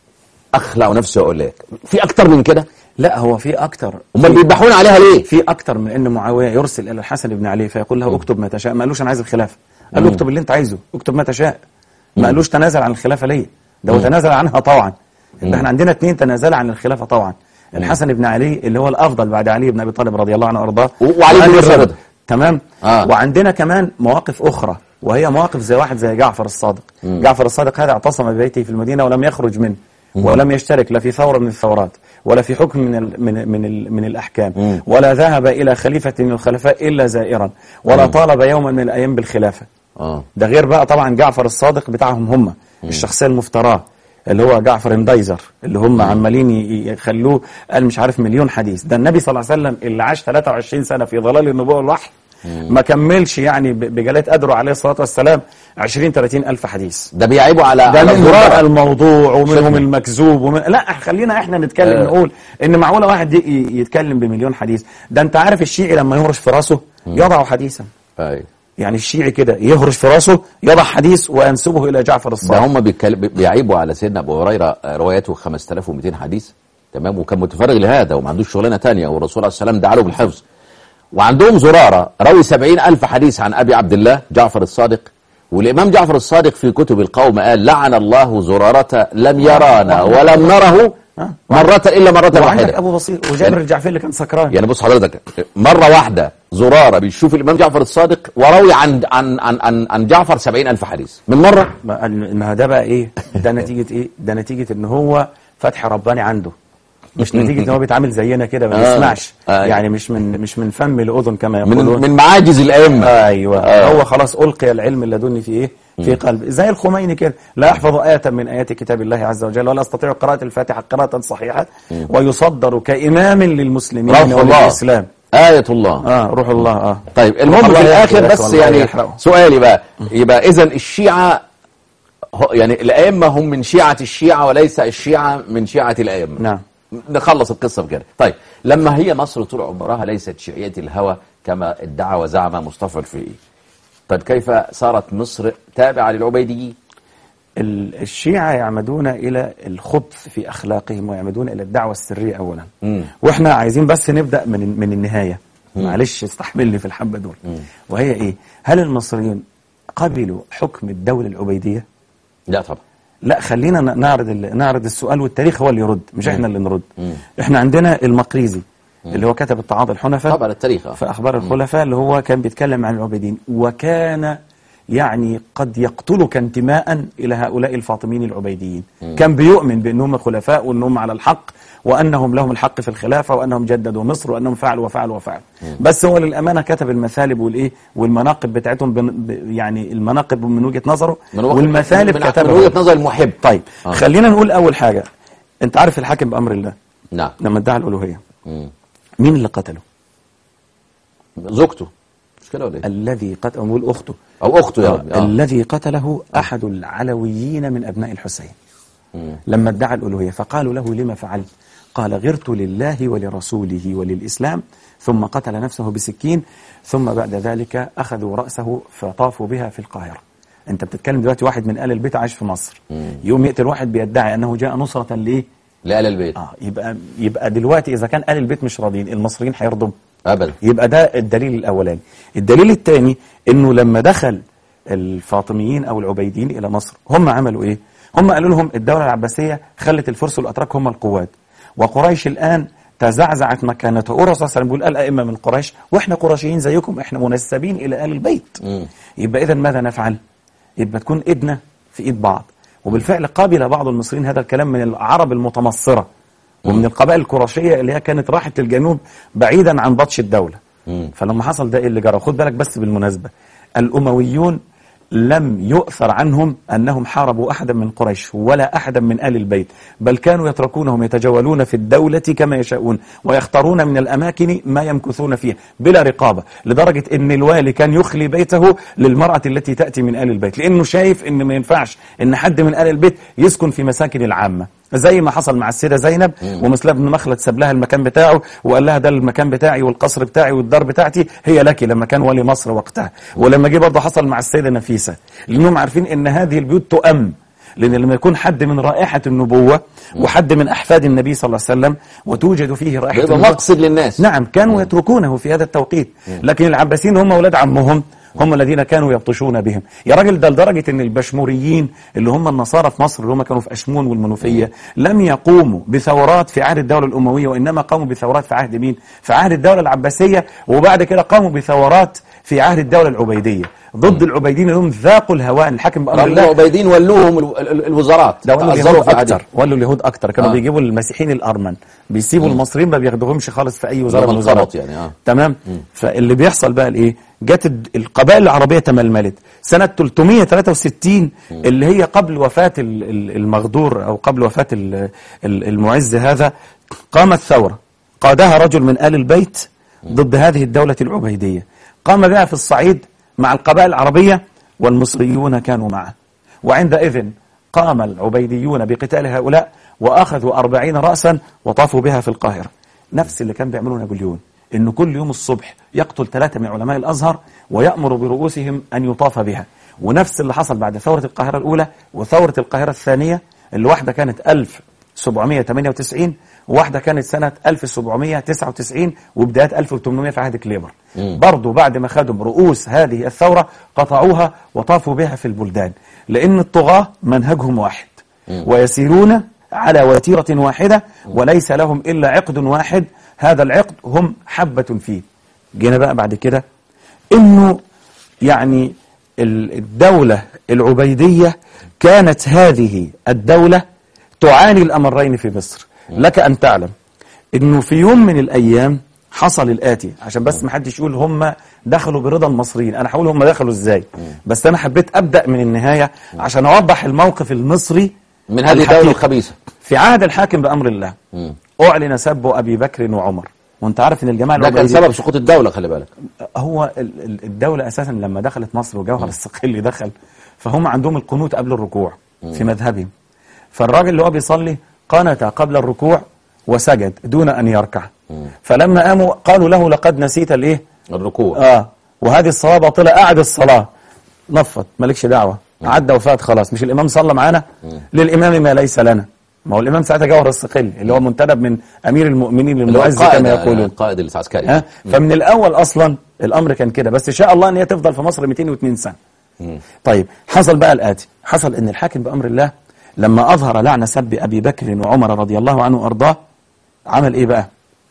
أخلع نفسي وأقول لك في أكتر من كده لا هو في أكتر امال بيذبحون عليها ليه؟ في أكتر من أن معاوية يرسل إلى الحسن بن علي فيقول له اكتب ما تشاء ما قالوش أنا عايز الخلافة قال له اكتب اللي أنت عايزه اكتب ما تشاء ما قالوش تنازل عن الخلافة ليه ده هو تنازل عنها طوعا يبقى احنا عندنا اثنين تنازل عن الخلافة طوعا الحسن بن علي اللي هو الأفضل بعد علي بن أبي طالب رضي الله عنه وأرضاه و- وعلي بن وآل موسى الرضا. رضا. تمام آه. وعندنا كمان مواقف أخرى وهي مواقف زي واحد زي جعفر الصادق جعفر الصادق هذا اعتصم ببيته في المدينة ولم يخرج منه ولم يشترك لا في ثورة من الثورات ولا في حكم من ال من من ال من الأحكام ولا ذهب إلى خليفة من الخلفاء إلا زائرا ولا طالب يوما من الأيام بالخلافة اه ده غير بقى طبعا جعفر الصادق بتاعهم هم الشخصية المفتراه اللي هو جعفر اندايزر اللي هم عمالين ي- يخلوه قال مش عارف مليون حديث ده النبي صلى الله عليه وسلم اللي عاش 23 سنة في ظلال النبوة والوحي ما كملش يعني ب- بجلاله قدره عليه الصلاة والسلام 20 30 ألف حديث ده بيعيبوا على ده على منهم بقى الزرار. الموضوع ومنهم شكرا. المكذوب ومن... لا خلينا احنا نتكلم آه. نقول ان معقوله واحد ي- ي- يتكلم بمليون حديث ده انت عارف الشيعي لما يهرش في راسه يضع حديثا أيوة. يعني الشيعي كده يهرش في راسه يضع حديث وينسبه الى جعفر ده الصادق هم بيتكلم- بيعيبوا على سيدنا ابو هريره آه، رواياته 5200 حديث تمام وكان متفرغ لهذا وما عندوش شغلانه تانية والرسول عليه السلام دعا له بالحفظ وعندهم زراره روي 70000 حديث عن ابي عبد الله جعفر الصادق والامام جعفر الصادق في كتب القوم قال لعن الله زراره لم يرانا ولم نره مره الا مره وعندك واحده ابو بصير وجابر الجعفري اللي كان سكران يعني بص حضرتك مرة واحدة زرارة بيشوف الإمام جعفر الصادق وروي عن عن عن عن, عن جعفر سبعين ألف حديث من مرة ما قال- ما ده بقى ايه ده نتيجه ايه ده نتيجه ان هو فتح رباني عنده مش نتيجه ان هو بيتعامل زينا كده ما آه. بيسمعش آه. يعني مش من مش من فم لاذن كما من يقولون من معاجز الأئمة ايوه آه. هو خلاص القي العلم اللدني في ايه في قلبه زي الخميني كده لا يحفظ آية من آيات كتاب الله عز وجل ولا يستطيع قراءة الفاتحة قراءة صحيحة ويصدر كإمام للمسلمين روح الله وللإسلام آية الله اه روح الله اه طيب المهم الله في يحفظ الآخر لك بس والله يعني يحرقه. سؤالي بقى يبقى إذا الشيعة هو- يعني الأئمة هم من شيعة الشيعة وليس الشيعة من شيعة الأئمة نعم نخلص القصة بكده طيب لما هي مصر طول عمرها ليست شيعية الهوى كما ادعى وزعم مصطفى الفقي طيب كيف صارت مصر تابعة للعبيديين ال- الشيعة يعمدون إلى الخبث في أخلاقهم ويعمدون إلى الدعوة السرية أولا مم. وإحنا عايزين بس نبدأ من من النهاية معلش استحملني في الحبة دول وهي إيه هل المصريين قبلوا حكم الدولة العبيدية لا طبعا لا خلينا ن- نعرض ال- نعرض السؤال والتاريخ هو اللي يرد مش احنا اللي نرد احنا عندنا المقريزي اللي هو كتب التعاضي الحنفاء طبعا التاريخ آه. في أخبار الخلفاء اللي هو كان بيتكلم عن العبيدين وكان يعني قد يقتلك انتماء إلى هؤلاء الفاطميين العبيديين كان بيؤمن بأنهم خلفاء وأنهم على الحق وأنهم لهم الحق في الخلافة وأنهم جددوا مصر وأنهم فعلوا وفعلوا وفعلوا بس هو للأمانة كتب المثالب والإيه والمناقب بتاعتهم بن- ب- يعني المناقب من وجهة نظره من وجهة- والمثالب من- من كتبها وجهة نظر المحب طيب آه. خلينا نقول أول حاجة أنت عارف الحاكم بأمر الله نعم لما ادعى الألوهية مم. مين اللي قتله زوجته مش كده ولا ايه الذي قتله بقول أخته او اخته يا آه. رب آه. الذي قتله أحد العلويين من أبناء الحسين لما ادعى الألوهية فقالوا له لما فعلت قال غرت لله ولرسوله وللإسلام ثم قتل نفسه بسكين ثم بعد ذلك أخذوا رأسه فطافوا بها في القاهرة أنت بتتكلم دلوقتي واحد من آل البيت عايش في مصر يوم يقتل واحد بيدعي أنه جاء نصرة ليه لآل البيت آه يبقى يبقى دلوقتي إذا كان آل البيت مش راضيين المصريين هيرضوا ابدا يبقى ده الدليل الأولاني الدليل الثاني أنه لما دخل الفاطميين أو العبيديين إلى مصر هم عملوا إيه هم قالوا لهم الدولة العباسية خلت الفرس والأتراك هم القوات وقريش الآن تزعزعت مكانته الرسول صلى الله عليه وسلم بيقول الأئمة من قريش وإحنا قرشيين زيكم إحنا منسبين إلى آل البيت يبقى إذا ماذا نفعل يبقى تكون إيدنا في إيد بعض وبالفعل قابل بعض المصريين هذا الكلام من العرب المتمصرة ومن القبائل القرشية اللي هي كانت راحت للجنوب بعيدا عن بطش الدولة فلما حصل ده ايه اللي جرى خد بالك بس بالمناسبة الأمويون لم يؤثر عنهم أنهم حاربوا أحدا من قريش ولا أحدا من آل البيت بل كانوا يتركونهم يتجولون في الدولة كما يشاءون ويختارون من الأماكن ما يمكثون فيها بلا رقابة لدرجة أن الوالي كان يخلي بيته للمرأة التي تأتي من آل البيت لأنه شايف أن ما ينفعش أن حد من آل البيت يسكن في مساكن العامة زي ما حصل مع السيدة زينب ومثلها بن مخلد ساب لها المكان بتاعه وقال لها ده المكان بتاعي والقصر بتاعي والدار بتاعتي هي لك لما كان ولي مصر وقتها ولما جه برضه حصل مع السيدة نفيسة لأنهم عارفين أن هذه البيوت تؤم لأن لما يكون حد من رائحة النبوة وحد من أحفاد النبي صلى الله عليه وسلم وتوجد فيه رائحة بيبقى النبوة مقصد للناس نعم كانوا يتركونه في هذا التوقيت لكن العباسيين هم أولاد عمهم هم الذين كانوا يبطشون بهم يا راجل ده لدرجة ان البشموريين اللي هم النصارى في مصر اللي هم كانوا في أشمون والمنوفية لم يقوموا بثورات في عهد الدولة الأموية وإنما قاموا بثورات في عهد مين في عهد الدولة العباسية وبعد كده قاموا بثورات في عهد الدولة العبيدية ضد العبيديين اللي هم ذاقوا الهوان الحاكم بأمر رغم الله العبيدين ولوهم ال- ال- الوزارات ده ولوا تعذروا اليهود في عهدهم. اكتر ولوا اليهود اكتر كانوا آه. آه. بيجيبوا المسيحيين الارمن بيسيبوا المصريين ما بياخدوهمش خالص في اي وزاره زي من ما الوزارات انقرض يعني، آه. تمام فاللي بيحصل بقى الايه جت الد- القبائل العربيه تململت سنه 363 اللي هي قبل وفاه ال- ال- المغدور او قبل وفاه ال- ال- المعز هذا قامت ثوره قادها رجل من ال البيت ضد هذه الدوله العبيديه قام بها في الصعيد مع القبائل العربيه والمصريون كانوا معه وعندئذ قام العبيديون بقتال هؤلاء وأخذوا أربعين رأسا وطافوا بها في القاهرة نفس اللي كان بيعملوه نابليون إنه كل يوم الصبح يقتل ثلاثة من علماء الأزهر ويأمر برؤوسهم أن يطاف بها ونفس اللي حصل بعد ثورة القاهرة الأولى وثورة القاهرة الثانية اللي واحدة كانت 1798 وواحدة كانت سنة 1799 وبدايات 1800 في عهد كليبر برضو بعد ما خدوا رؤوس هذه الثورة قطعوها وطافوا بها في البلدان لأن الطغاة منهجهم واحد ويسيرون على وتيرة واحدة وليس لهم إلا عقد واحد هذا العقد هم حبة فيه جينا بقى بعد كده إنه يعني ال- الدولة العبيدية كانت هذه الدولة تعاني الأمرين في مصر لك أن تعلم إنه في يوم من الأيام حصل الآتي عشان بس ما حدش يقول هم دخلوا برضا المصريين أنا هقول هم دخلوا إزاي بس أنا حبيت أبدأ من النهاية عشان أوضح الموقف المصري من هذه الحقيقي. الدولة الخبيثة في عهد الحاكم بأمر الله أعلن سب أبي بكر وعمر وانت عارف ان الجماعه ده كان العبيدية- سبب سقوط الدولة خلي بالك هو ال- ال- الدولة أساسا لما دخلت مصر وجوهر الصقلي دخل فهم عندهم القنوت قبل الركوع في مذهبهم فالراجل اللي هو بيصلي قنت قبل الركوع وسجد دون أن يركع فلما قاموا قالوا له لقد نسيت الإيه الركوع آه وهذه الصلاة باطلة قعد الصلاة نفض مالكش دعوة عدى وفات خلاص مش الإمام صلى معانا للإمام ما ليس لنا ما هو الإمام ساعتها جوهر الصقلي اللي هو منتدب من أمير المؤمنين اللي هو المعز القائد كما يقولون القائد العسكري ها فمن الاول اصلا الامر كان كده بس ان شاء الله ان هي تفضل في مصر 202 سنه طيب حصل بقى الاتي حصل ان الحاكم بامر الله لما اظهر لعن سب ابي بكر وعمر رضي الله عنه وارضاه عمل ايه بقى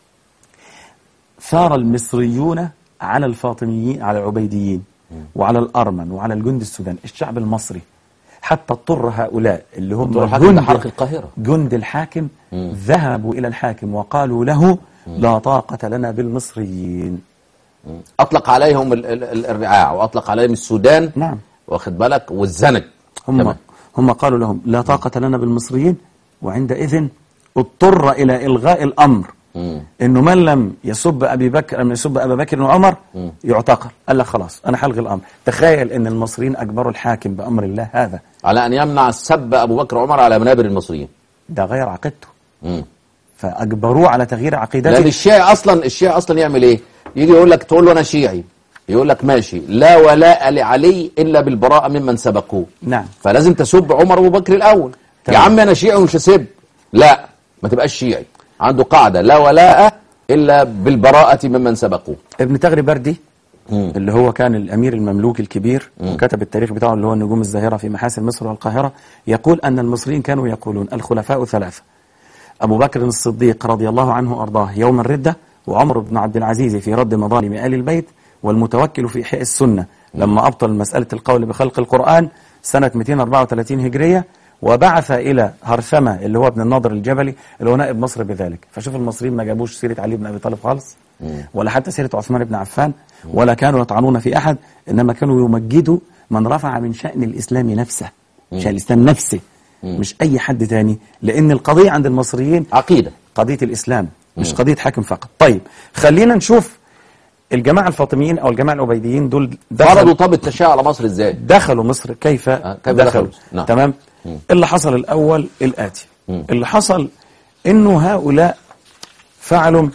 ثار المصريون على الفاطميين على العبيديين وعلى الارمن وعلى الجند السوداني الشعب المصري حتى اضطر هؤلاء اللي هم اضطر الحاكم جند لحرق القاهرة. جند الحاكم ذهبوا إلى الحاكم وقالوا له لا طاقة لنا بالمصريين أطلق عليهم ال- ال- ال- الرعاع وأطلق عليهم السودان نعم واخد بالك والزنج هم تمام. هم قالوا لهم لا طاقة لنا بالمصريين وعندئذ اضطر إلى إلغاء الأمر انه من لم يسب ابي بكر لم يسب ابا بكر وعمر يعتقل قال لك خلاص انا هلغي الامر تخيل ان المصريين اجبروا الحاكم بامر الله هذا على أن يمنع سب أبو بكر وعمر على منابر المصريين ده غير عقيدته مم. فاجبروه على تغيير لأن عقيدته الشيعي أصلا الشيعي أصلا يعمل إيه؟ يجي يقول لك تقول له أنا شيعي يقول لك ماشي لا ولاء لعلي إلا بالبراءة ممن سبقوه نعم فلازم تسب عمر وابو بكر الاول تمام. يا عم انا شيعي ومش هسب لا ما تبقاش شيعي عنده قاعده لا ولاء الا بالبراءه ممن سبقوه ابن تغري بردي مم. اللي هو كان الامير المملوكي الكبير وكتب التاريخ بتاعه اللي هو النجوم الزاهره في محاسن مصر والقاهره يقول ان المصريين كانوا يقولون الخلفاء ثلاثه ابو بكر الصديق رضي الله عنه وارضاه يوم الرده وعمر بن عبد العزيز في رد مظالم ال البيت والمتوكل في احياء السنه لما ابطل مساله القول بخلق القران سنه 234 هجريه وبعث الى هرثمه اللي هو ابن الناظر الجبلي اللي هو نائب مصر بذلك فشوف المصريين ما جابوش سيره علي بن ابي طالب خالص ولا حتى سيره عثمان بن عفان ولا كانوا يطعنون في احد انما كانوا يمجدوا من رفع من شان الاسلام نفسه شان الاسلام نفسه مش اي حد تاني لان القضيه عند المصريين عقيده قضيه الاسلام مش قضيه حاكم فقط طيب خلينا نشوف الجماعه الفاطميين او الجماعه العبيديين دول فرضوا دخلوا, طب التشيع على مصر ازاي دخلوا مصر كيف, آه، كيف دخلوا دخلوا؟ نعم. تمام اللي حصل الاول الاتي اللي حصل انه هؤلاء فعلوا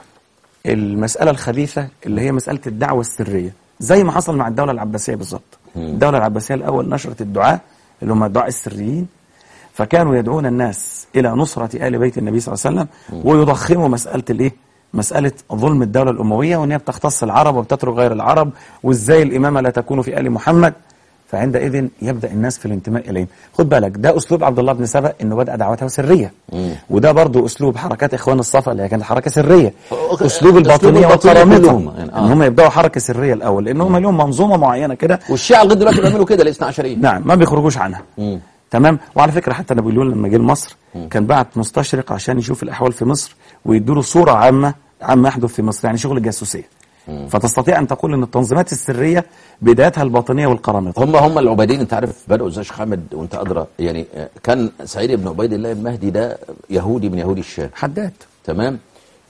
المساله الخبيثه اللي هي مساله الدعوه السريه زي ما حصل مع الدوله العباسيه بالظبط الدوله العباسيه الاول نشرت الدعاء اللي هم الدعاء السريين فكانوا يدعون الناس الى نصره ال بيت النبي صلى الله عليه وسلم ويضخموا مساله الايه مساله ظلم الدوله الامويه وان هي بتختص العرب وبتترك غير العرب وازاي الامامه لا تكون في ال محمد فعندئذ يبدا الناس في الانتماء اليهم خد بالك ده اسلوب عبد الله بن سبأ انه بدا دعوته سريه وده برضه اسلوب حركات اخوان الصفا اللي هي كانت حركه سريه أوكي. اسلوب الباطنيه الباطنية والقرامطه كلهم يعني، آه. ان هم يبداوا حركه سريه الاول لان هم لهم منظومه معينه كده والشيعة لغايه دلوقتي بيعملوا كده الاثنى عشرية نعم ما بيخرجوش عنها مم. تمام وعلى فكره حتى نابليون لما جه لمصر كان بعت مستشرق عشان يشوف الاحوال في مصر ويدوا له صوره عامه عما يحدث في مصر يعني شغل الجاسوسيه فتستطيع ان تقول ان التنظيمات السريه بدايتها الباطنيه والقرامطه هم هم العبيدين انت عارف بدأوا ازاي يا شيخ حامد وانت ادرى يعني آه، كان سعيد بن عبيد الله المهدي ده يهودي من يهودي الشام حداد تمام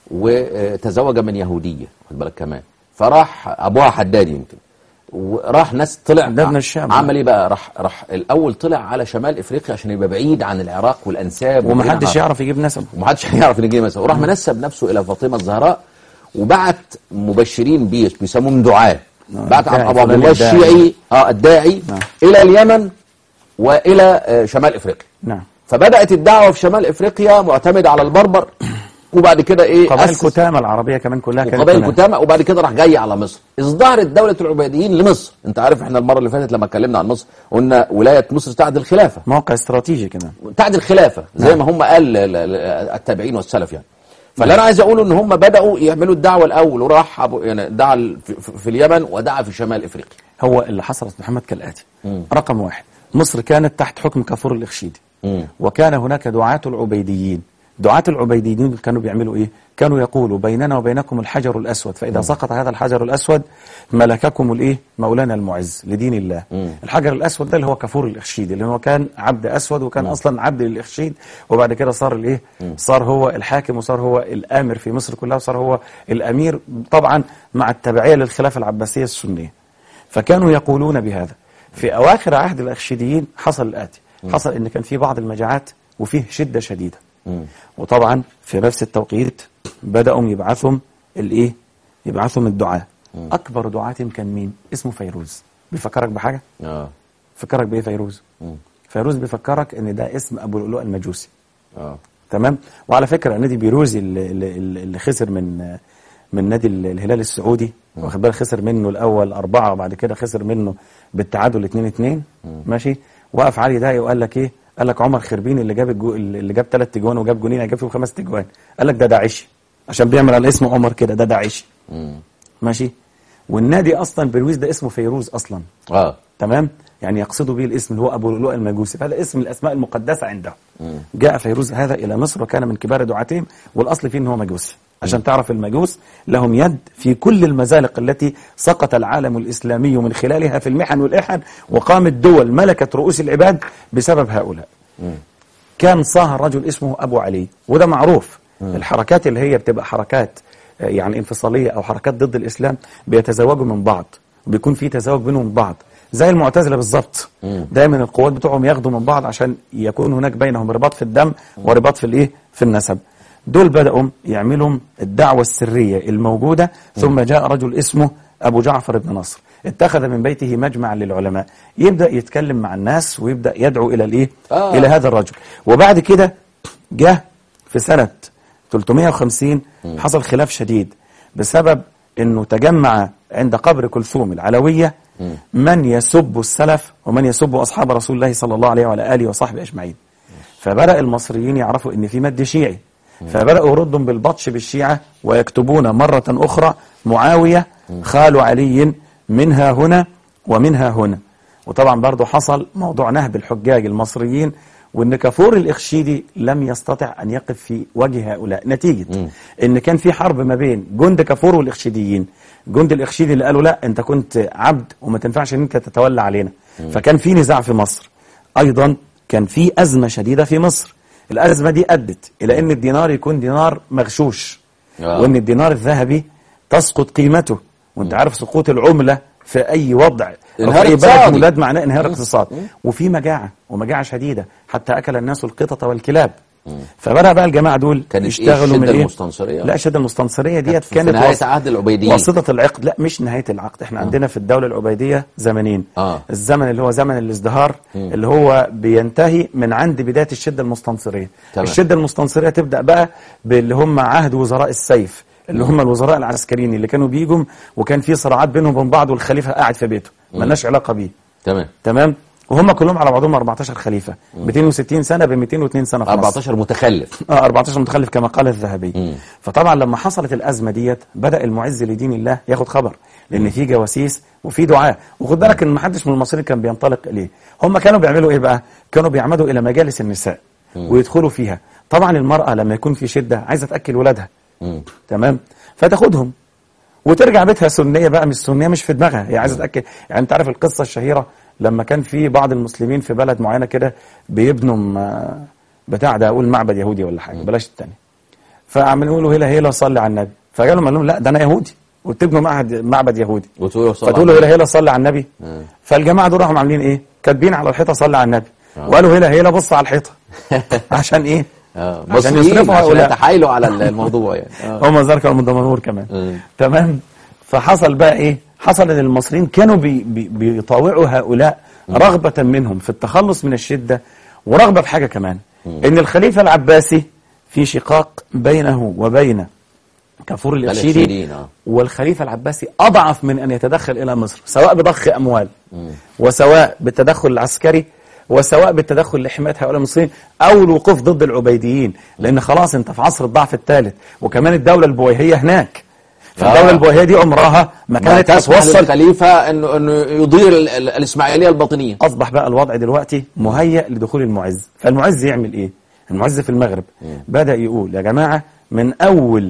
وتزوج من يهودية خد بالك كمان فراح ابوها حداد يمكن وراح ناس طلع حداد من الشام. عمل ايه بقى راح راح الاول طلع على شمال افريقيا عشان يبقى بعيد عن العراق والانساب ومحدش والجناح. يعرف يجيب نسبه ومحدش هيعرف ان يجي مثلا وراح منسب نفسه الى فاطمه الزهراء وبعت مبشرين بيش بيسموهم دعاة بعت الداعي، ابو عبد فلان الله الداعي. الشيعي اه الداعي نعم. الى اليمن والى آه، شمال افريقيا نعم فبدات الدعوه في شمال افريقيا معتمده على البربر وبعد كده ايه قبائل أسس كتامة العربية كمان كلها كانت وقبائل هناك. كتامة وبعد كده راح جاي على مصر ازدهرت دولة العبيديين لمصر انت عارف احنا المرة اللي فاتت لما اتكلمنا عن مصر قلنا ولاية مصر تعد الخلافة موقع استراتيجي كمان تعد الخلافة زي ما هم قال ل- ل- التابعين والسلف يعني فاللي انا عايز اقوله ان هم بداوا يعملوا الدعوه الاول وراح أبو- يعني دعا ال- في, في- في اليمن ودعا في شمال افريقيا هو اللي حصلت محمد كالآتي رقم واحد مصر كانت تحت حكم كافور الإخشيدي مم. وكان هناك دعاة العبيديين دعاة العبيديين كانوا بيعملوا إيه كانوا يقولوا بيننا وبينكم الحجر الأسود فإذا سقط هذا الحجر الأسود ملككم الإيه مولانا المعز لدين الله الحجر الأسود ده اللي هو كافور الإخشيدي اللي هو كان عبد أسود وكان أصلا عبد للإخشيد وبعد كده صار الإيه صار هو الحاكم وصار هو الآمر في مصر كلها وصار هو الأمير طبعا مع التبعية للخلافة العباسية السنية فكانوا يقولون بهذا في أواخر عهد الأخشيديين حصل الآتي حصل إن كان في بعض المجاعات وفيه شدة شديدة وطبعا في نفس التوقيت بدأوا يبعثهم الإيه يبعثهم الدعاة أكبر دعاتهم كان مين اسمه فيروز بيفكرك بحاجة اه فكرك بإيه فيروز فيروز بيفكرك إن ده اسم أبو لؤلؤ المجوسي اه تمام وعلى فكره نادي بيروزي اللي, اللي اللي خسر من من نادي ال- الهلال السعودي واخد بالك خسر منه الاول اربعه وبعد كده خسر منه بالتعادل 2 2 ماشي وقف علي داعي وقال لك ايه؟ قال لك عمر خربين اللي جاب الجو اللي جاب ثلاث تجوان وجاب جونين هيجاب فيهم خمس تجوان قال لك ده داعشي عشان بيعمل على اسم عمر كده ده داعشي ماشي والنادي اصلا بيروز ده اسمه فيروز اصلا اه تمام يعني يقصدوا به الاسم اللي هو ابو لؤلؤ المجوسي فهذا اسم الاسماء المقدسه عندهم جاء فيروز هذا الى مصر وكان من كبار دعاتهم والاصل فيه ان هو مجوسي عشان تعرف المجوس لهم يد في كل المزالق التي سقط العالم الاسلامي من خلالها في المحن والاحن وقامت دول ملكت رؤوس العباد بسبب هؤلاء كان صاهر رجل اسمه ابو علي وده معروف الحركات اللي هي بتبقى حركات آه، يعني انفصاليه او حركات ضد الاسلام بيتزوجوا من بعض وبيكون في تزاوج بينهم من بعض زي المعتزله بالظبط دايما القوات بتوعهم ياخدوا من بعض عشان يكون هناك بينهم رباط في الدم ورباط في الايه في النسب دول بداوا يعملوا الدعوه السريه الموجوده ثم جاء رجل اسمه ابو جعفر بن نصر اتخذ من بيته مجمعا للعلماء يبدا يتكلم مع الناس ويبدا يدعو الى الايه آه. الى هذا الرجل وبعد كده جه في سنه 350 حصل خلاف شديد بسبب انه تجمع عند قبر كلثوم العلويه من يسب السلف ومن يسب اصحاب رسول الله صلى الله عليه وعلى اله وصحبه اجمعين فبدا المصريين يعرفوا ان في مد شيعي فبداوا يردوا بالبطش بالشيعه ويكتبون مره اخرى معاويه خال علي منها هنا ومنها هنا وطبعا برضو حصل موضوع نهب الحجاج المصريين وان كافور الاخشيدي لم يستطع ان يقف في وجه هؤلاء نتيجه ان كان في حرب ما بين جند كافور والاخشيديين جند الاخشيدي اللي قالوا لا انت كنت عبد وما تنفعش ان انت تتولى علينا فكان في نزاع في مصر ايضا كان في ازمه شديده في مصر الازمه دي ادت الى ان الدينار يكون دينار مغشوش آه. وان الدينار الذهبي تسقط قيمته وانت عارف سقوط العمله في اي وضع أو انهيار في اي بلد اقتصادي. مولاد معناه انهيار اقتصاد وفي مجاعه ومجاعه شديده حتى اكل الناس القطط والكلاب فبدا بقى الجماعه دول كانت إيه يشتغلوا الشدة من ايه المستنصرية؟ لا الشده المستنصريه ديت في كانت نهاية وس- عهد العبيديين. واسطه العقد لا مش نهايه العقد احنا عندنا في الدوله العبيديه زمنين آه. الزمن اللي هو زمن الازدهار اللي هو بينتهي من عند بدايه الشده المستنصريه تمام. الشده المستنصريه تبدا بقى باللي هم عهد وزراء السيف اللي هم الوزراء العسكريين اللي كانوا بيجوا وكان في صراعات بينهم وبين بعض والخليفه قاعد في بيته ملناش علاقه بيه تمام تمام وهم كلهم على بعضهم 14 خليفه 260 سنه ب 202 سنه في مصر 14 متخلف اه 14 متخلف كما قال الذهبي فطبعا لما حصلت الازمه ديت بدا المعز لدين الله ياخد خبر لان في جواسيس وفي دعاء وخد بالك ان ما حدش من المصريين كان بينطلق اليه هم كانوا بيعملوا ايه بقى كانوا بيعمدوا الى مجالس النساء ويدخلوا فيها طبعا المراه لما يكون في شده عايزه تاكل ولادها تمام فتاخدهم وترجع بيتها سنيه بقى مش سنيه مش في دماغها هي عايزه تاكل يعني انت عارف القصه الشهيره لما كان في بعض المسلمين في بلد معينه كده بيبنوا م- بتاع ده اقول معبد يهودي ولا حاجه بلاش التاني فعمالين يقولوا هلا هلا صلي على النبي فقالوا قال لهم لا ده انا يهودي وتبنوا معهد معبد يهودي وتقولوا صلى فتقولوا الله هلا هلا صلي على النبي فالجماعه دول راحوا عاملين ايه كاتبين على الحيطه صلي على النبي وقالوا هلا هلا بص على الحيطه عشان ايه اه عشان مصريين يصرفوا عشان هؤلاء يتحايلوا على الموضوع يعني آه. هم ذلك من دمنهور كمان مم. تمام فحصل بقى ايه حصل ان المصريين كانوا بي بي بيطاوعوا هؤلاء رغبة منهم في التخلص من الشدة ورغبة في حاجة كمان ان الخليفة العباسي في شقاق بينه وبين كافور الإرشيدي الإرشيديين، آه. والخليفة العباسي أضعف من أن يتدخل إلى مصر سواء بضخ أموال وسواء بالتدخل العسكري وسواء بالتدخل لحماية هؤلاء المصريين أو الوقوف ضد العبيديين لأن خلاص أنت في عصر الضعف الثالث وكمان الدولة البويهية هناك فالدولة آه. البويهية دي عمرها ما ما كانت تسمح هتوصل للخليفة انه انه يضير ال- ال- الاسماعيليه الباطنيه أصبح بقى الوضع دلوقتي مهيأ لدخول المعز فالمعز يعمل إيه المعز في المغرب بدأ يقول يا جماعة من أول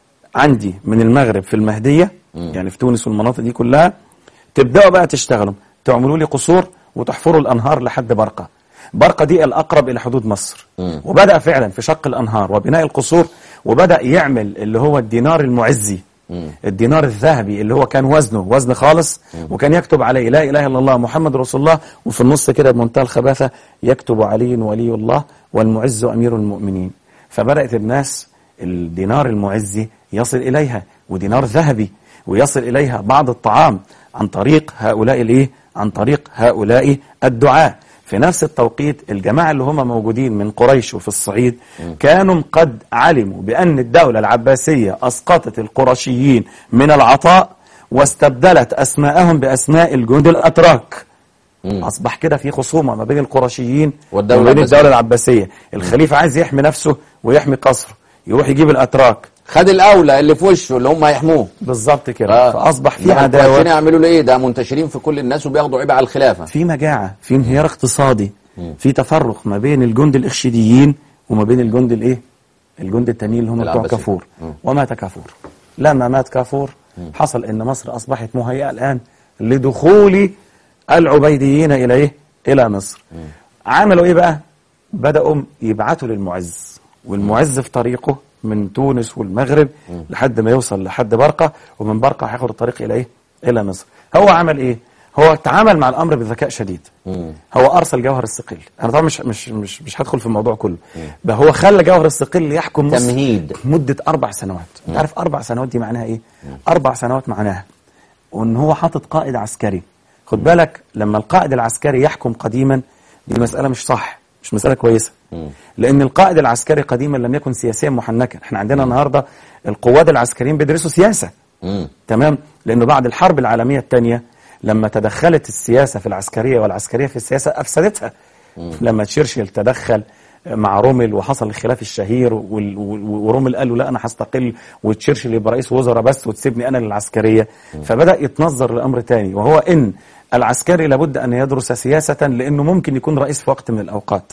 عندي من المغرب في المهدية يعني في تونس والمناطق دي كلها تبدأوا بقى تشتغلوا تعملوا لي قصور وتحفروا الأنهار لحد برقة برقة دي الأقرب إلى حدود مصر وبدأ فعلا في شق الأنهار وبناء القصور وبدأ يعمل اللي هو الدينار المعزي الدينار الذهبي اللي هو كان وزنه وزن خالص وكان يكتب عليه لا إله إلا الله محمد رسول الله وفي النص كده بمنتهى الخباثة يكتب علي ولي الله والمعز أمير المؤمنين فبدأت الناس الدينار المعزي يصل إليها ودينار ذهبي ويصل إليها بعض الطعام عن طريق هؤلاء الإيه؟ عن طريق هؤلاء الدعاء في نفس التوقيت الجماعة اللي هم موجودين من قريش وفي الصعيد كانوا قد علموا بأن الدولة العباسية أسقطت القرشيين من العطاء واستبدلت أسماءهم بأسماء الجند الأتراك أصبح كده في خصومة ما بين القرشيين والدولة وبين العباسية. الدولة العباسية الخليفة عايز يحمي نفسه ويحمي قصره يروح يجيب الأتراك خد الاولى اللي في وشه اللي هم هيحموه بالظبط كده آه. فأصبح في إنما القرشيين عداوة يعملوا له ايه ده منتشرين في كل الناس وبياخدوا عبء على الخلافه في مجاعة في انهيار اقتصادي في تفرق ما بين الجند الإخشيديين وما بين الجند الإيه الجند التانيين اللي هم بتوع العباسية. كافور ومات كافور لما مات كافور حصل ان مصر اصبحت مهيئة الان لدخول العبيديين الى ايه الى مصر عملوا ايه بقى بدأوا يبعتوا للمعز والمعز في طريقه من تونس والمغرب لحد ما يوصل لحد برقة ومن برقة هياخد الطريق إلى إيه؟ إلى مصر هو عمل إيه؟ هو تعامل مع الأمر بذكاء شديد هو أرسل جوهر الصقلي أنا طبعا مش مش مش مش هدخل في الموضوع كله ده هو خلى جوهر الصقلي يحكم مصر تمهيد. مدة أربع سنوات أنت عارف أربع سنوات دي معناها إيه؟ أربع سنوات معناها وإن هو حاطط قائد عسكري خد بالك لما القائد العسكري يحكم قديما دي مسألة مش صح مش مسألة كويسة لأن القائد العسكري قديما لم يكن سياسيا محنكا احنا عندنا النهاردة القواد العسكريين بيدرسوا سياسة مم. تمام لأنه بعد الحرب العالمية الثانية لما تدخلت السياسة في العسكرية والعسكرية في السياسة أفسدتها لما تشرشل تدخل مع رومل وحصل الخلاف الشهير وال- وال- ورومل قال له لا انا هستقل وتشرشل يبقى رئيس وزراء بس وتسيبني انا للعسكريه فبدا يتنظر لامر تاني وهو ان العسكري لابد ان يدرس سياسه لانه ممكن يكون رئيس في وقت من الاوقات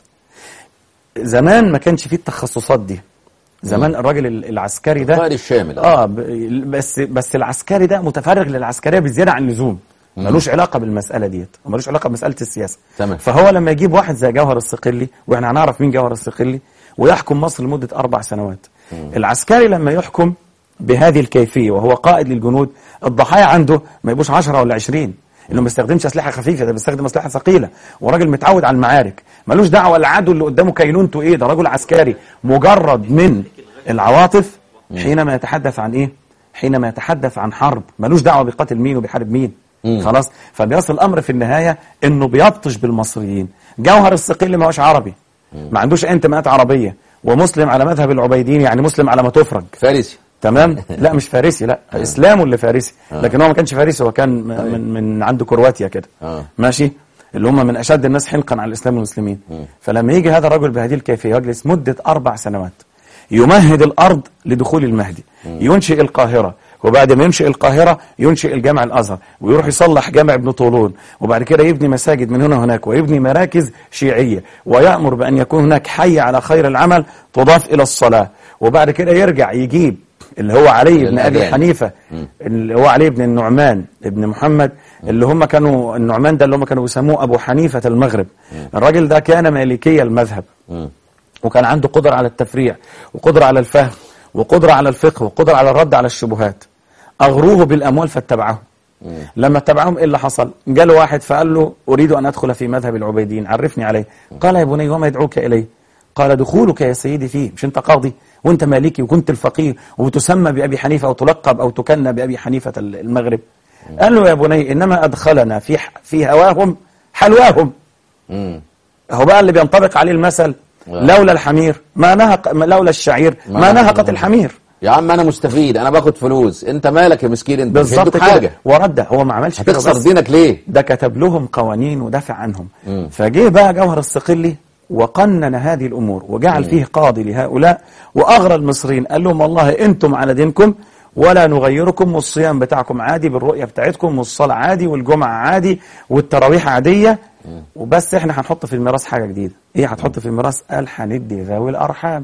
زمان ما كانش فيه التخصصات دي زمان الراجل ال- العسكري ده القائد الشامل. اه ب- بس بس العسكري ده متفرغ للعسكريه بزياده عن اللزوم ملوش علاقه بالمساله ديت ملوش علاقه بمساله السياسه تمام. فهو لما يجيب واحد زي جوهر الصقلي واحنا هنعرف مين جوهر الصقلي ويحكم مصر لمده اربع سنوات العسكري لما يحكم بهذه الكيفيه وهو قائد للجنود الضحايا عنده ما يبقوش 10 ولا 20 انه ما بيستخدمش اسلحه خفيفه ده بيستخدم اسلحه ثقيله وراجل متعود على المعارك ملوش دعوه العدو اللي قدامه كينونته ايه ده راجل عسكري مجرد من العواطف حينما يتحدث عن ايه حينما يتحدث عن حرب ملوش دعوه بيقاتل مين وبيحارب مين خلاص فبيصل الامر في النهايه انه بيبطش بالمصريين جوهر الصقلي ما هوش عربي ما عندوش اي انتماءات عربيه ومسلم على مذهب العبيديين يعني مسلم على ما تفرج فارسي تمام لا مش فارسي لا اسلامه اللي فارسي لكن هو ما كانش فارسي هو كان م- من من عنده كرواتيا كده آه. ماشي اللي هم من اشد الناس حنقا على الاسلام والمسلمين فلما يجي هذا الرجل بهذه الكيفيه يجلس مده اربع سنوات يمهد الارض لدخول المهدي ينشئ القاهره وبعد ما ينشئ القاهرة ينشئ الجامع الأزهر ويروح يصلح جامع ابن طولون وبعد كده يبني مساجد من هنا وهناك ويبني مراكز شيعية ويأمر بأن يكون هناك حي على خير العمل تضاف إلى الصلاة وبعد كده يرجع يجيب اللي هو علي بن أبي الأذان. حنيفة اللي هو علي بن النعمان ابن محمد اللي هم كانوا النعمان ده اللي هم كانوا بيسموه أبو حنيفة المغرب الراجل ده كان مالكي المذهب مم. وكان عنده قدرة على التفريع وقدرة على الفهم وقدرة على الفقه وقدرة على الرد على الشبهات أغروه بالأموال فاتبعه لما اتبعهم ايه اللي حصل جاله واحد فقال له أريد أن أدخل في مذهب العبيديين عرفني عليه قال يا بني وما يدعوك إليه قال دخولك يا سيدي فيه مش أنت قاضي وأنت مالكي وكنت الفقيه وتسمى بأبي حنيفة أو تلقب أو تكنى بأبي حنيفة المغرب قال له يا بني إنما أدخلنا في في هواهم حلواهم مم. هو بقى اللي بينطبق عليه المثل لولا الحمير ما نهق لولا الشعير ما ما نهق نهقت الحمير يا عم انا مستفيد انا باخد فلوس انت مالك يا مسكين انت مش بالظبط هيدوك كده حاجه ورد هو ما عملش كده هتخسر بس دينك ليه ده كتب لهم قوانين ودافع عنهم فجه بقى جوهر الصقلي وقنن هذه الامور وجعل فيه قاضي لهؤلاء واغرى المصريين قال لهم والله انتم على دينكم ولا نغيركم والصيام بتاعكم عادي بالرؤيه بتاعتكم والصلاه عادي والجمعه عادي والتراويح عاديه وبس احنا هنحط في الميراث حاجه جديده ايه هتحط في الميراث قال هندي ذوي الارحام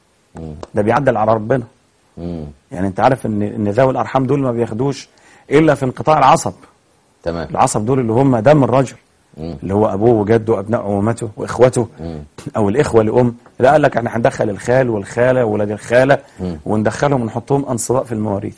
ده بيعدل على ربنا مم. يعني انت عارف ان ان ذوي الارحام دول ما بياخدوش الا في انقطاع العصب تمام العصب دول اللي هم دم الرجل اللي هو ابوه وجده وابنائه وامته واخوته او الاخوه لام لا قال لك احنا هندخل الخال والخاله وولاد الخاله وندخلهم ونحطهم انصباء في المواريث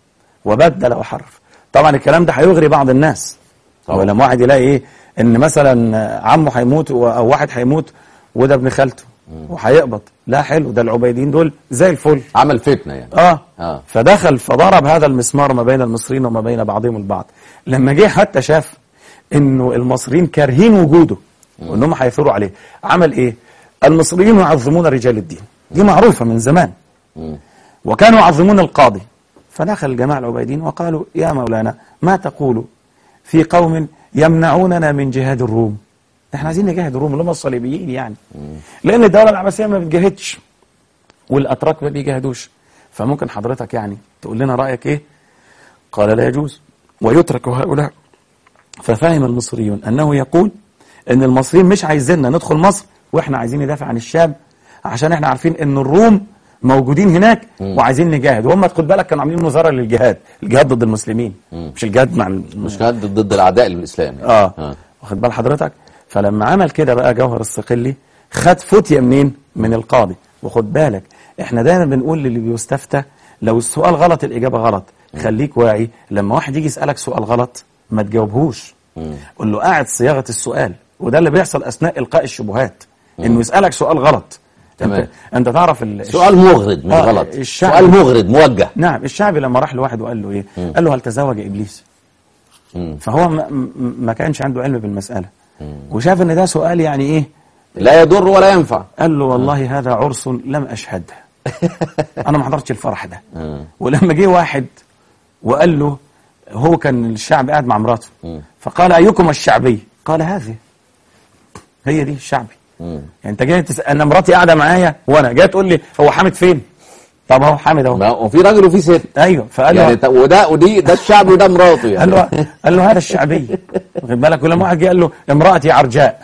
وبدل وحرف طبعا الكلام ده هيغري بعض الناس طبعا. ولما واحد يلاقي ايه ان مثلا عمه هيموت و- او واحد هيموت وده ابن خالته وهيقبض لا حلو ده العبيدين دول زي الفل عمل فتنه يعني اه, آه. فدخل فضرب هذا المسمار ما بين المصريين وما بين بعضهم البعض لما جه حتى شاف انه المصريين كارهين وجوده وانهم هيثوروا عليه عمل ايه المصريين يعظمون رجال الدين دي معروفه من زمان وكانوا يعظمون القاضي فدخل الجماعه العبيدين وقالوا يا مولانا ما تقول في قوم يمنعوننا من جهاد الروم احنا عايزين نجاهد الروم اللي هم الصليبيين يعني لان الدوله العباسيه ما بتجاهدش والاتراك ما بيجاهدوش فممكن حضرتك يعني تقول لنا رايك ايه قال لا يجوز ويترك هؤلاء ففهم المصريون انه يقول ان المصريين مش عايزيننا ندخل مصر واحنا عايزين ندافع عن الشام عشان احنا عارفين ان الروم موجودين هناك وعايزين نجاهد وهم خد بالك كانوا عاملين مظاهره للجهاد الجهاد ضد المسلمين مش الجهاد مع الم- مش كان ضد الاعداء للاسلام يعني. اه, آه. واخد بال حضرتك فلما عمل كده بقى جوهر الصقلي خد فتية منين من القاضي وخد بالك احنا دايما بنقول للي بيستفتى لو السؤال غلط الاجابه غلط خليك واعي لما واحد يجي يسالك سؤال غلط ما تجاوبهوش قول له قاعد صياغه السؤال وده اللي بيحصل اثناء القاء الشبهات انه يسالك سؤال غلط تمام. انت انت تعرف ال- سؤال مغرض مش آه، غلط الشعب- سؤال مغرض موجه نعم الشعبي لما راح لواحد وقال له ايه قال له هل تزوج ابليس فهو ما, م- ما كانش عنده علم بالمساله وشاف ان ده سؤال يعني ايه لا يضر ولا ينفع قال له والله هذا عرس لم اشهده انا ما حضرتش الفرح ده ولما جه واحد وقال له هو كان الشعب قاعد مع مراته فقال ايكم الشعبي قال هذه هي دي الشعبي يعني انت جاي تسأل انا مراتي قاعده معايا وانا جاي تقول لي هو حامد فين طب اهو حامد اهو ما هو في راجل وفي ست ايوه فقال له يعني ت- وده ودي ده الشعب وده مراته يعني قال له قال له هذا الشعبي واخد بالك ولما واحد جه قال له امرأتي عرجاء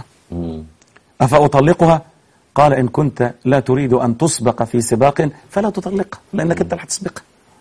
أفأطلقها قال إن كنت لا تريد أن تسبق في سباق فلا تطلقها لأنك أنت اللي هتسبقها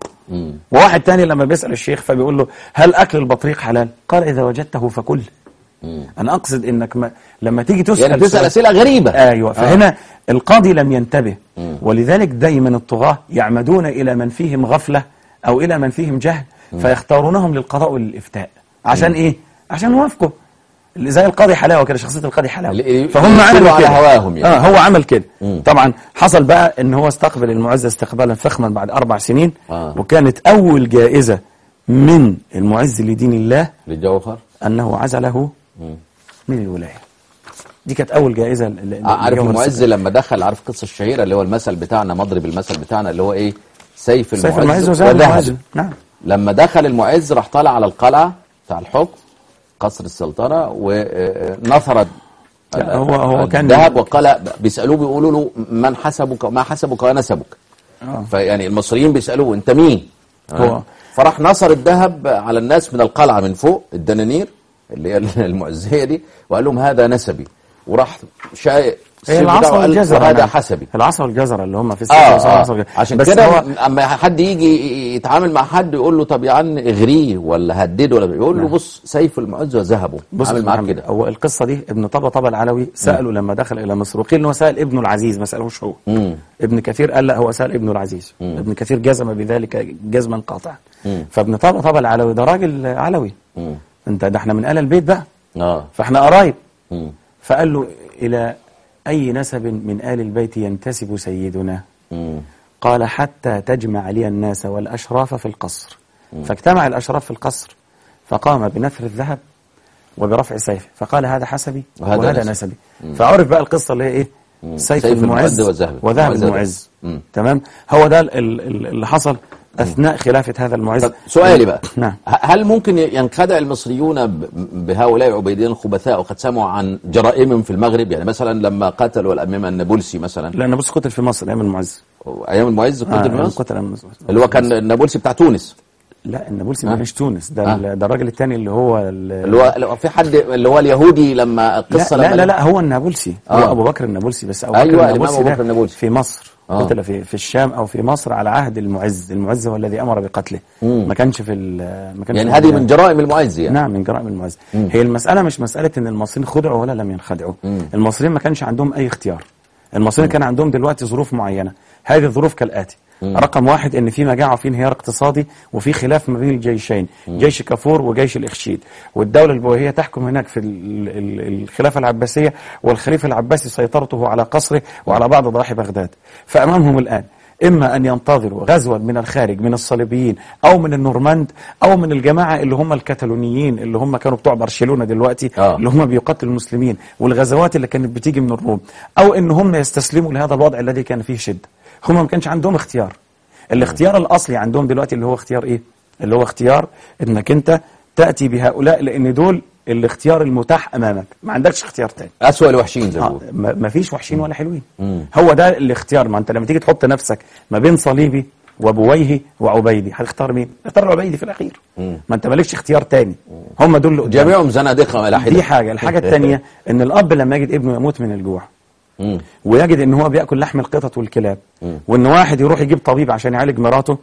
وواحد تاني لما بيسأل الشيخ فبيقول له هل أكل البطريق حلال قال إذا وجدته فكل أنا أقصد إنك ما لما تيجي تسأل يعني بتسال سؤال- اسئله غريبه ايوه فهنا القاضي لم ينتبه ولذلك دايما الطغاة يعمدون الى من فيهم غفله او الى من فيهم جهل فيختارونهم للقضاء وللافتاء عشان ايه؟ عشان يوافقوا اللي زي القاضي حلاوه كده شخصيه القاضي حلاوه اللي- فهم يمشوا عملوا على كده هواهم يعني. اه هو عمل كده طبعا حصل بقى ان هو استقبل المعز استقبالا فخما بعد اربع سنين آه. وكانت اول جائزه من المعز لدين الله للجوهر انه عزله من الولايه دي كانت اول جائزه ل- ل- عارف لجوهر المعز لما دخل عارف القصه الشهيره اللي هو المثل بتاعنا مضرب المثل بتاعنا اللي هو ايه سيف المعز, سيف المعز وزاد وذهب. المعز نعم لما دخل المعز راح طالع على القلعه بتاع الحكم قصر السلطنه ونثر لا، هو- هو كان- الذهب وقال بيسالوه بيقولوا له من حسبك ما حسبك ونسبك آه. فيعني المصريين بيسالوه انت مين هو- فراح نصر الذهب على الناس من القلعه من فوق الدنانير اللي هي المعزيه دي وقال لهم هذا نسبي وراح شايق هي العصا والجزرة وهذا نعم. حسبي العصا والجزرة اللي هم في اه, السجن العصا آه. والجزرة. عشان بس كده هو اما حد يجي يتعامل مع حد يقول له طب يا عم اغريه ولا هدده ولا يقول له بص سيف المعز وذهبه بص عامل يا معاك محمد، كده هو القصة دي ابن طبا طبا العلوي سأله لما دخل إلى مصر وقيل إنه سأل ابنه العزيز ما سألهوش هو مم. ابن كثير قال لا هو سأل ابنه العزيز ابن كثير جزم بذلك جزما قاطعا فابن طبا طبا العلوي ده راجل علوي مم. انت ده احنا من آل البيت بقى اه فاحنا قرايب مم. فقال له إلى أي نسب من آل البيت ينتسب سيدنا مم. قال حتى تجمع لي الناس والأشراف في القصر فاجتمع الأشراف في القصر فقام بنثر الذهب وبرفع سيفه فقال هذا حسبي وهذا وهذا, نسبي. نسبي فعرف بقى القصة اللي هي إيه سيف, سيف المعز المعز وذهب. وذهب معز المعز مم. تمام هو ده ال- ال- اللي حصل أثناء خلافة هذا المعز طب سؤالي بقى نعم ه- هل ممكن ينخدع المصريون ب- بهؤلاء العبيدين الخبثاء وقد سمعوا عن جرائمهم في المغرب يعني مثلا لما قتلوا الأميمة النابلسي مثلا لأن بص قتل في مصر أيام المعز أيام المعز قتل في آه مصر قتل أيام المعز. اللي هو كان النابلسي بتاع تونس لا النابلسي آه. مش تونس ده آه. ال- ده الراجل الثاني اللي هو ال- اللي هو اللي هو في حد اللي هو اليهودي لما القصة لا لا, لما لا لا هو النابلسي آه. هو ابو بكر النابلسي بس ابو أيوة، بكر الإمام النابلسي أبو ده بكر النابلسي. في مصر آه. قتل في في الشام او في مصر على عهد المعز المعز هو الذي امر بقتله مم. ما كانش في ال- ما كانش يعني في هذه البلاد. من جرائم المعز يعني نعم من جرائم المعز هي المساله مش مساله ان المصريين خدعوا ولا لم ينخدعوا المصريين ما كانش عندهم اي اختيار المصريين كان عندهم دلوقتي ظروف معينه هذه الظروف كالاتي رقم واحد ان في مجاعه وفي انهيار اقتصادي وفي خلاف ما بين الجيشين جيش كافور وجيش الاخشيد والدوله البويهيه تحكم هناك في ال- ال- الخلافه العباسيه والخليفه العباسي سيطرته على قصره وعلى بعض ضواحي بغداد فامامهم الان إما أن ينتظروا غزوا من الخارج من الصليبيين أو من النورماند أو من الجماعة اللي هم الكتالونيين اللي هم كانوا بتوع برشلونة دلوقتي آه. اللي هم بيقاتلوا المسلمين والغزوات اللي كانت بتيجي من الروم أو إن هم يستسلموا لهذا الوضع الذي كان فيه شدة هم ما كانش عندهم اختيار الاختيار الأصلي عندهم دلوقتي اللي هو اختيار إيه اللي هو اختيار إنك أنت تأتي بهؤلاء لأن دول الاختيار المتاح أمامك ما عندكش اختيار تاني أسوأ الوحشين زي ما آه، بيقولوا. ما ما فيش وحشين ولا حلوين هو ده الاختيار ما انت لما تيجي تحط نفسك ما بين صليبي وبويهي وعبيدي هتختار مين؟ هتختار العبيدي في الاخير ما انت مالكش اختيار تاني هم دول اللي قدامك. جميعهم زنادقة ملاحدة دي حاجه الحاجه الثانيه ان الاب لما يجد ابنه يموت من الجوع مم. ويجد ان هو بياكل لحم القطط والكلاب وان واحد يروح يجيب طبيب عشان يعالج مراته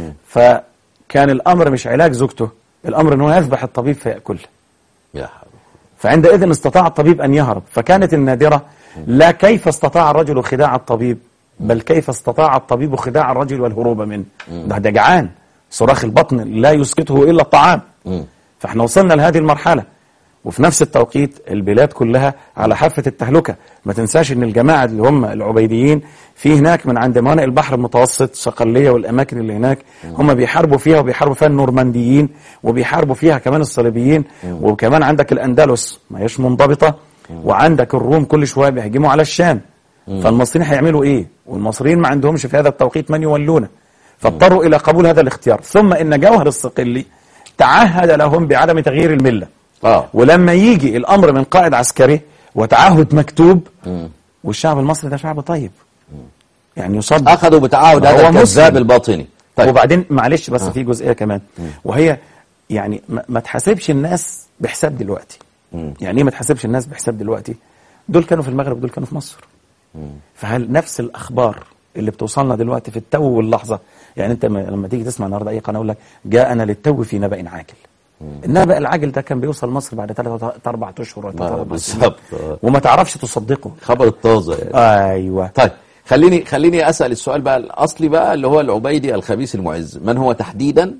فكان الامر مش علاج زوجته الامر ان هو يذبح الطبيب فياكله يا حبيبي فعندئذ استطاع الطبيب أن يهرب فكانت النادرة لا كيف استطاع الرجل خداع الطبيب بل كيف استطاع الطبيب خداع الرجل والهروب منه ده ده جعان صراخ البطن لا يسكته إلا الطعام فاحنا وصلنا لهذه المرحلة وفي نفس التوقيت البلاد كلها على حافة التهلكة ما تنساش ان الجماعة اللي هم العبيديين في هناك من عند موانئ البحر المتوسط صقلية والأماكن اللي هناك هم بيحاربوا فيها وبيحاربوا فيها النورمانديين وبيحاربوا فيها كمان الصليبيين وكمان عندك الأندلس ما هيش منضبطة وعندك الروم كل شوية بيهجموا على الشام فالمصريين هيعملوا ايه والمصريين ما عندهمش في هذا التوقيت من يولونه فاضطروا إلى قبول هذا الاختيار ثم إن جوهر الصقلي تعهد لهم بعدم تغيير الملة اه ولما يجي الامر من قائد عسكري وتعهد مكتوب والشعب المصري ده شعب طيب يعني يصدق اخذوا بتعاهد هو هذا الكذاب مسلم. الباطني طيب وبعدين معلش بس في جزئيه كمان وهي يعني ما, ما تحاسبش الناس بحساب دلوقتي يعني ايه ما تحاسبش الناس بحساب دلوقتي دول كانوا في المغرب ودول كانوا في مصر فهل نفس الاخبار اللي بتوصلنا دلوقتي في التو واللحظه يعني انت م- لما تيجي تسمع النهارده اي قناه يقول لك جاءنا للتو في نبأ عاجل النبأ العاجل ده كان بيوصل مصر بعد ثلاثة اربع اشهر ولا ثلاثة آه، اربع سنين بالظبط آه. وما تعرفش تصدقه خبر الطازه يعني. ايوه طيب خليني خليني اسال السؤال بقى الاصلي بقى اللي هو العبيدي الخبيث المعز من هو تحديدا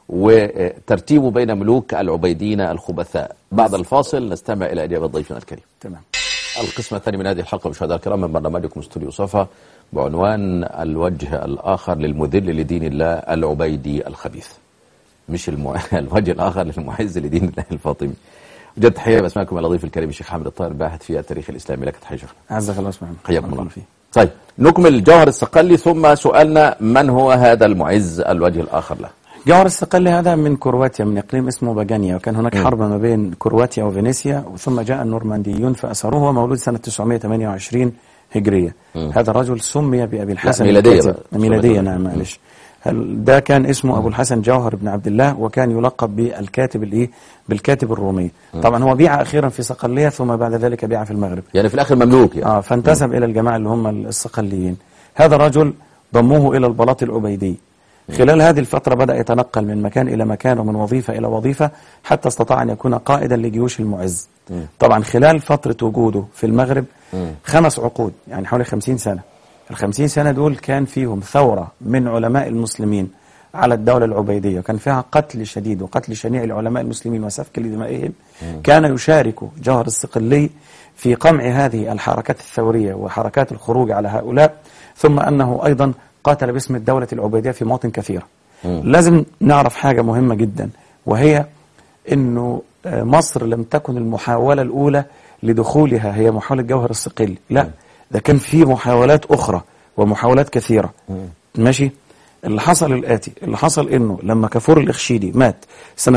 وترتيبه بين ملوك العبيديين الخبثاء بعد الفاصل نستمع الى اجابه ضيفنا الكريم تمام القسم الثاني من هذه الحلقه مشاهدينا الكرام من برنامجكم استوديو صفا بعنوان الوجه الاخر للمذل لدين الله العبيدي الخبيث مش المع... الوجه الاخر للمعز لدين الله الفاطمي جد تحيه باسمائكم الى ضيف الكريم الشيخ حامد الطاهر باحث في التاريخ الاسلامي لك تحيه شيخنا عزك الله سبحانه حياكم الله طيب نكمل جوهر الصقلي ثم سؤالنا من هو هذا المعز الوجه الاخر له جوهر الصقلي هذا من كرواتيا من اقليم اسمه باجانيا وكان هناك حرب ما بين كرواتيا وفينيسيا ثم جاء النورمانديون فاسروه هو مولود سنه 928 هجريه هذا الرجل سمي بابي الحسن ميلادية الكاتب. بقى. ميلاديه 928. نعم معلش هل- ده كان اسمه ابو الحسن جوهر بن عبد الله وكان يلقب بالكاتب الايه بالكاتب الرومي طبعا هو بيع اخيرا في صقليه ثم بعد ذلك بيع في المغرب يعني في الاخر مملوك يعني اه فانتسب الى الجماعه اللي هم الصقليين هذا الرجل ضموه الى البلاط العبيدي خلال هذه الفترة بدأ يتنقل من مكان إلى مكان ومن وظيفة إلى وظيفة حتى استطاع أن يكون قائدا لجيوش المعز طبعا خلال فترة وجوده في المغرب خمس عقود يعني حوالي خمسين سنة الخمسين سنة دول كان فيهم ثورة من علماء المسلمين على الدولة العبيدية وكان فيها قتل شديد وقتل شنيع العلماء المسلمين وسفك لدمائهم كان يشارك جوهر الصقلي في قمع هذه الحركات الثورية وحركات الخروج على هؤلاء ثم أنه أيضا قاتل باسم الدولة العبيدية في مواطن كثيرة لازم نعرف حاجة مهمة جدا وهي أنه آه، مصر لم تكن المحاولة الأولى لدخولها هي محاولة جوهر الصقلي لا ده كان في محاولات أخرى ومحاولات كثيرة ماشي اللي حصل الآتي اللي حصل إنه لما كفور الإخشيدي مات سنة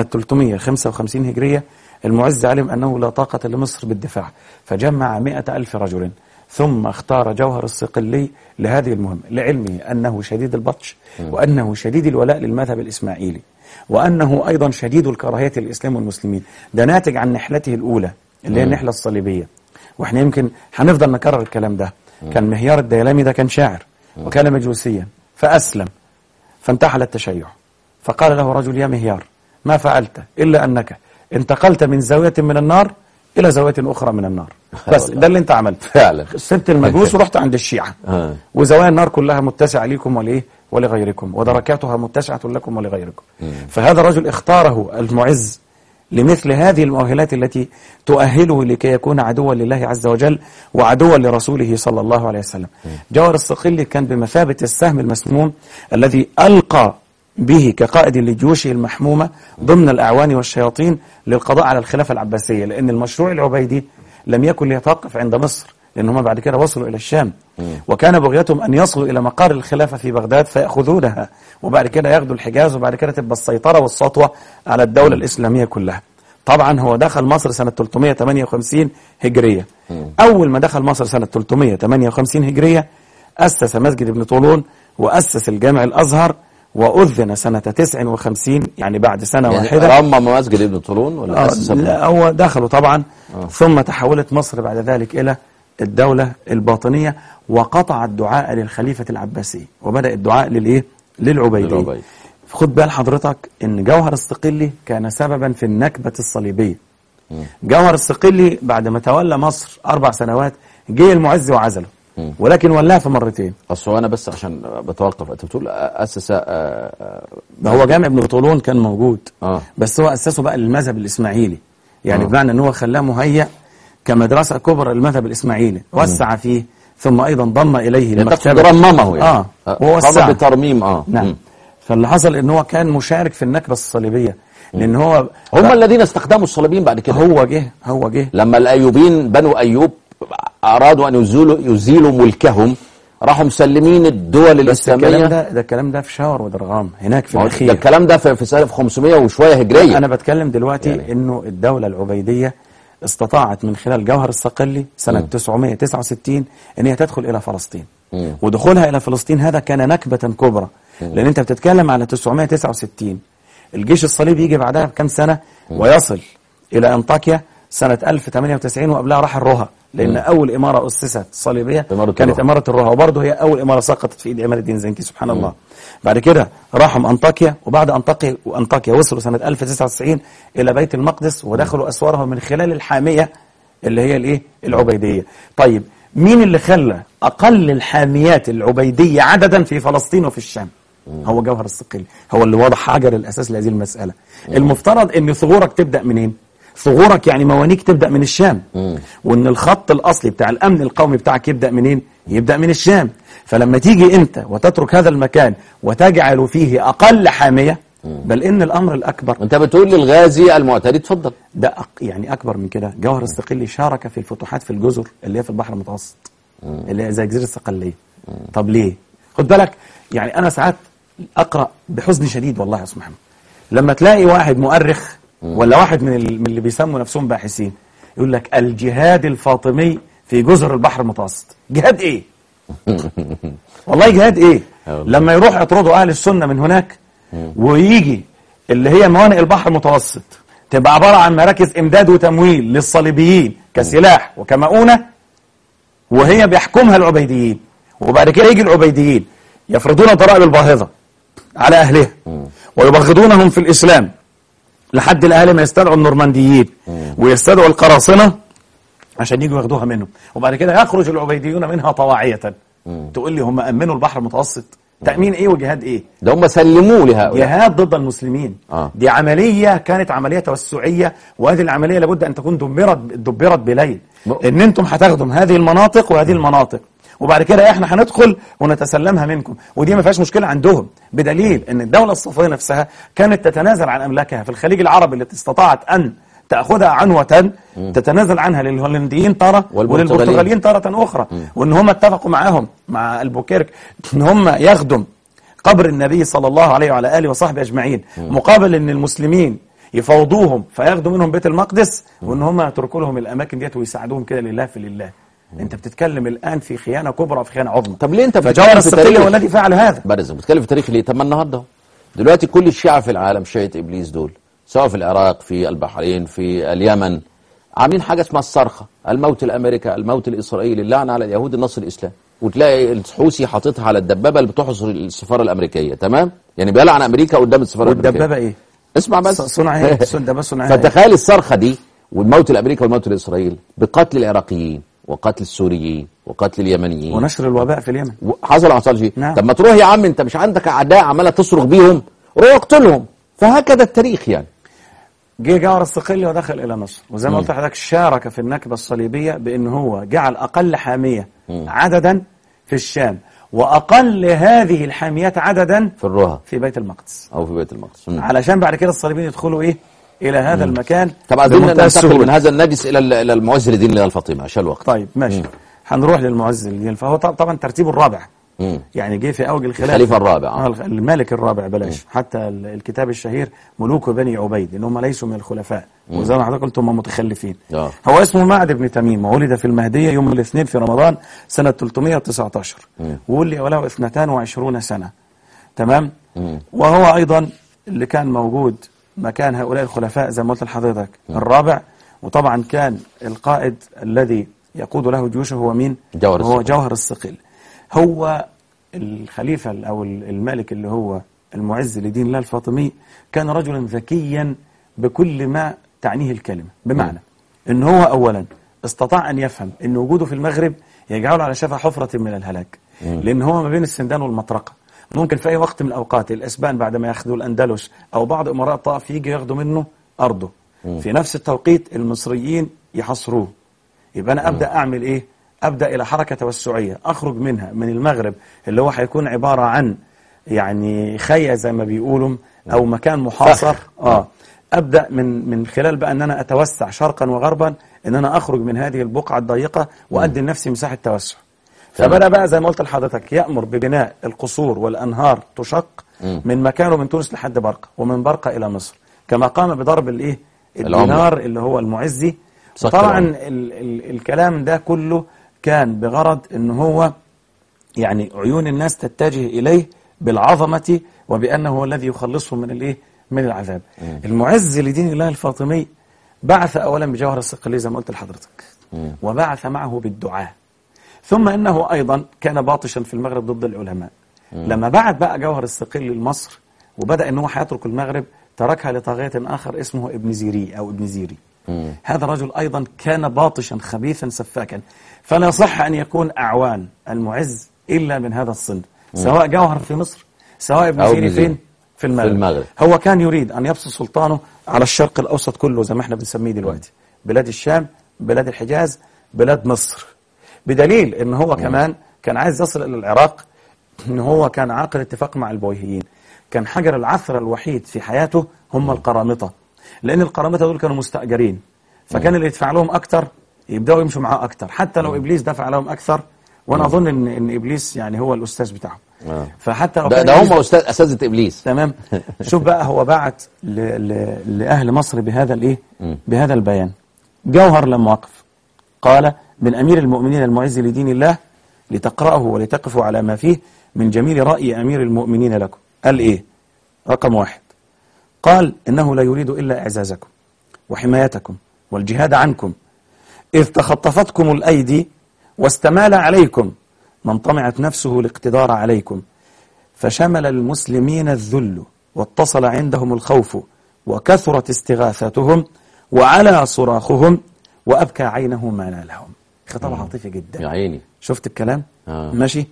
355 هجرية المعز علم أنه لا طاقة لمصر بالدفاع فجمع مئة ألف رجل ثم اختار جوهر الصقلي لهذه المهمة لعلمه أنه شديد البطش وأنه شديد الولاء للمذهب الإسماعيلي وأنه أيضا شديد الكراهية للإسلام والمسلمين ده ناتج عن نحلته الأولى اللي هي النحلة الصليبية واحنا يمكن هنفضل نكرر الكلام ده كان مهيار الديلامي ده كان شاعر وكان مجوسيا فأسلم فانتحل التشيع فقال له رجل يا مهيار ما فعلت إلا أنك انتقلت من زاوية من النار إلى زاوية أخرى من النار بس والله. ده اللي أنت عملته فعلا سبت المجوس ورحت عند الشيعة آه. وزوايا النار كلها متسعة ليكم ولإيه ولغيركم ودركاتها متسعة لكم ولغيركم فهذا الرجل اختاره المعز لمثل هذه المؤهلات التي تؤهله لكي يكون عدوا لله عز وجل وعدوا لرسوله صلى الله عليه وسلم جوهر الصقلي كان بمثابة السهم المسموم الذي ألقى به كقائد لجيوشه المحمومة ضمن الأعوان والشياطين للقضاء على الخلافة العباسية لأن المشروع العبيدي لم يكن ليتوقف عند مصر لأن هم بعد كده وصلوا إلى الشام وكان بغيتهم أن يصلوا إلى مقار الخلافة في بغداد فيأخذونها وبعد كده ياخدوا الحجاز وبعد كده تبقى السيطرة والسطوة على الدولة الإسلامية كلها طبعا هو دخل مصر سنة 358 هجرية أول ما دخل مصر سنة 358 هجرية أسس مسجد ابن طولون وأسس الجامع الأزهر وأذن سنة 59 يعني بعد سنة واحدة يعني رمم مسجد ابن طولون ولا آه، أسس ابن- لا هو دخلوا طبعا ثم تحولت مصر بعد ذلك إلى الدولة الباطنية وقطع الدعاء للخليفة العباسي وبدأ الدعاء للإيه؟ للعبيدي للعبيدي. خد بال حضرتك إن جوهر الصقلي كان سببا في النكبة الصليبية جوهر الصقلي بعد ما تولى مصر أربع سنوات جه المعز وعزله ولكن ولاها في مرتين اصل هو انا بس عشان بتوقف انت بتقول اسس آه، آه، ما هو جامع ابن طولون كان موجود آه. بس هو اسسه بقى للمذهب الاسماعيلي يعني آه. بمعنى ان هو خلاه مهيأ كمدرسه كبرى للمذهب الاسماعيلي وسع فيه ثم ايضا ضم اليه يعني تقصد المكتبه رممه يعني اه قام ووسعه بترميم اه نعم مم. فاللي حصل ان هو كان مشارك في النكبه الصليبيه لان هو هم الذين استخدموا الصليبيين بعد كده هو جه هو جه لما الايوبيين بنو ايوب ارادوا ان يزيلوا يزيلوا ملكهم راحوا مسلمين الدول بس الكلام الاسلاميه ده ده الكلام ده في شاور ودرغام هناك في ما هو ده الاخير الكلام ده في في سنه 500 وشويه هجريه انا بتكلم دلوقتي يعني. يعني. انه الدوله العبيديه استطاعت من خلال جوهر الصقلي سنه 969 ان هي تدخل الى فلسطين مم. ودخولها الى فلسطين هذا كان نكبه كبرى لان انت بتتكلم على 969 الجيش الصليبي يجي بعدها بكم سنه ويصل الى انطاكيا سنه 1098 وقبلها راح الرها لان اول اماره اسست صليبيه إمارة كانت الرها. اماره الرها وبرضه هي اول اماره سقطت في ايد عماد الدين زنكي سبحان الله بعد كده راحوا انطاكيا وبعد انطاكيا وانطاكيا وصلوا سنه 1099 الى بيت المقدس ودخلوا اسوارها من خلال الحاميه اللي هي الايه العبيديه طيب مين اللي خلى اقل الحاميات العبيديه عددا في فلسطين وفي الشام هو جوهر الصقلي هو اللي وضع حجر الاساس لهذه المساله المفترض ان ثغورك تبدا منين ثغورك يعني موانيك تبدا من الشام وان الخط الاصلي بتاع الامن القومي بتاعك يبدا منين يبدا من الشام فلما تيجي انت وتترك هذا المكان وتجعل فيه اقل حاميه بل ان الامر الاكبر انت بتقول للغازي المعتدي اتفضل ده أق... يعني اكبر من كده جوهر الصقلي شارك في الفتوحات في الجزر اللي هي في البحر المتوسط اللي هي زي جزيره الصقليه طب ليه خد بالك يعني انا ساعات اقرا بحزن شديد والله يا استاذ محمد لما تلاقي واحد مؤرخ ولا واحد من, ال... من اللي بيسموا نفسهم باحثين يقول لك الجهاد الفاطمي في جزر البحر المتوسط جهاد ايه والله جهاد ايه والله. لما يروح يطردوا اهل السنه من هناك ويجي اللي هي موانئ البحر المتوسط تبقى عباره عن مراكز امداد وتمويل للصليبيين كسلاح وكمؤونه وهي بيحكمها العبيديين وبعد كده يجي العبيديين يفرضون ضرائب الباهظه على اهلها ويبغضونهم في الاسلام لحد الاهالي ما يستدعوا النورمانديين ويستدعوا القراصنه عشان يجوا ياخدوها منهم وبعد كده يخرج العبيديون منها طواعيه تقول لي هم امنوا البحر المتوسط تامين ايه وجهاد ايه ده هم سلموه لهؤلاء جهاد ضد المسلمين آه. دي عملية كانت عملية توسعية وهذه العملية لابد أن تكون دمرت دبرت بليل م- إن أنتم هتاخدوا هذه المناطق وهذه المناطق وبعد كده احنا هندخل ونتسلمها منكم ودي ما فيهاش مشكله عندهم بدليل ان الدوله الصفويه نفسها كانت تتنازل عن املاكها في الخليج العربي التي استطاعت ان تاخذها عنوه تتنازل عنها للهولنديين تاره والبرتغاليين. وللبرتغاليين تاره اخرى وان هم اتفقوا معاهم مع البوكيرك ان هم يخدم قبر النبي صلى الله عليه وعلى اله وصحبه اجمعين مقابل ان المسلمين يفوضوهم فياخدوا منهم بيت المقدس وان هم يتركوا لهم الاماكن ديت ويساعدوهم كده لله في لله انت بتتكلم الان في خيانه كبرى في خيانه عظمى طب ليه انت فجوهر بتتكلم في الصقلي تاريخ هو الذي فعل هذا بارز بتتكلم في تاريخ ليه طب ما النهارده اهو. دلوقتي كل الشيعة في العالم شيعة ابليس دول سواء في العراق في البحرين في اليمن عاملين حاجه اسمها الصرخه الموت الامريكا الموت الاسرائيلي اللعنه على اليهود النصر الاسلام وتلاقي الحوثي حاططها على الدبابه اللي بتحصر السفاره الامريكيه تمام يعني بيلعن امريكا قدام السفاره الامريكيه والدبابه ايه اسمع بس صنع ايه الدبابه صنع ايه فتخيل الصرخة دي والموت الأمريكي والموت الإسرائيلي بقتل العراقيين وقتل السوريين وقتل اليمنيين ونشر الوباء في اليمن حصل أو حصلش نعم. طب ما تروح يا عم أنت مش عندك أعداء عمالة تصرخ بيهم روح اقتلهم فهكذا التاريخ يعني جه جار الصقلي ودخل الى مصر وزي ما قلت لحضرتك شارك في النكبه الصليبيه بان هو جعل اقل حاميه عددا في الشام واقل هذه الحاميات عددا في الرها في بيت المقدس أو في بيت المقدس مم. علشان بعد كده الصليبيين يدخلوا ايه الى هذا المكان طب عايزين بمنتهى ننتقل السهولة. من هذا النجس إلى ال- إلى المعز لدين الله الفاطمة عشان الوقت طيب ماشي هنروح للمعز الدين فهو طب- طبعا ترتيبه الرابع مم. يعني جه في اوج الخلافه الخليفة الرابع آه آه. الخ- الملك الرابع بلاش حتى ال- الكتاب الشهير ملوك بني عبيد ان هم ليسوا من الخلفاء وزي ما حضرتك قلت هم متخلفين آه. هو اسمه معد بن تميم وولد في المهديه يوم الاثنين في رمضان سنه 319 وولي وله 22 سنه تمام وهو ايضا اللي كان موجود مكان هؤلاء الخلفاء زي ما قلت لحضرتك الرابع وطبعا كان القائد الذي يقود له جيوشه هو مين؟ جوهر هو الصقل. جوهر الصقل هو الخليفة أو الملك اللي هو المعز لدين الله الفاطمي كان رجلا ذكيا بكل ما تعنيه الكلمة بمعنى أن هو أولا استطاع أن يفهم أن وجوده في المغرب يجعله على شفا حفرة من الهلاك لأن هو ما بين السندان والمطرقة ممكن في أي وقت من الأوقات الأسبان بعد ما ياخذوا الأندلس أو بعض أمراء الطائف يجي ياخدوا منه أرضه في نفس التوقيت المصريين يحصروه يبقى أنا أبدأ أعمل إيه أبدأ إلى حركة توسعية أخرج منها من المغرب اللي هو هيكون عبارة عن يعني خية زي ما بيقولوا أو مكان محاصر آه أبدأ من من خلال بقى أن أنا أتوسع شرقا وغربا أن أنا أخرج من هذه البقعة الضيقة وأدي لنفسي مساحة توسع تمام. فبدأ بقى زي ما قلت لحضرتك يأمر ببناء القصور والأنهار تشق من مكانه من تونس لحد برقة ومن برقة إلى مصر كما قام بضرب الإيه العملة. الدينار اللي هو المعزي سكر طبعا العملة. ال ال الكلام ده كله كان بغرض ان هو يعني عيون الناس تتجه اليه بالعظمه وبانه هو الذي يخلصهم من الايه من العذاب المعز لدين الله الفاطمي بعث اولا بجوهر الصقلي زي ما قلت لحضرتك وبعث معه بالدعاء ثم انه ايضا كان باطشا في المغرب ضد العلماء لما بعت بقى جوهر الصقلي لمصر وبدا ان هو هيترك المغرب تركها لطاغيه اخر اسمه ابن زيري او ابن زيري هذا الرجل ايضا كان باطشا خبيثا سفاكا فلا يصح ان يكون اعوان المعز الا من هذا الصنف سواء جوهر في مصر سواء ابن أو زيري ابن زيري. فين في المغرب. في المغرب. هو كان يريد ان يبسط سلطانه على الشرق الاوسط كله زي ما احنا بنسميه دلوقتي بلاد الشام بلاد الحجاز بلاد مصر بدليل ان هو كمان كان عايز يصل الى العراق ان هو كان عاقد اتفاق مع البويهيين كان حجر العثرة الوحيد في حياته هم القرامطة لان القرامطة دول كانوا مستأجرين فكان اللي يدفع لهم اكتر يبداوا يمشوا معاه اكتر حتى لو ابليس دفع لهم اكثر وانا اظن ان ان ابليس يعني هو الاستاذ بتاعهم آه. فحتى لو ده, كان ده إبليس هم أستاذ أساتذة إبليس تمام شوف بقى هو بعت ل... ل... لأهل مصر بهذا الإيه بهذا البيان جوهر لم وقف قال من أمير المؤمنين المعز لدين الله لتقرأه ولتقفوا على ما فيه من جميل رأي أمير المؤمنين لكم قال إيه رقم واحد قال إنه لا يريد إلا إعزازكم وحمايتكم والجهاد عنكم إذ تخطفتكم الأيدي واستمال عليكم من طمعت نفسه الاقتدار عليكم فشمل المسلمين الذل واتصل عندهم الخوف وكثرت استغاثتهم وعلى صراخهم وأبكى عينه ما نالهم خطاب عاطفي جدا يا عيني شفت الكلام آه. ماشي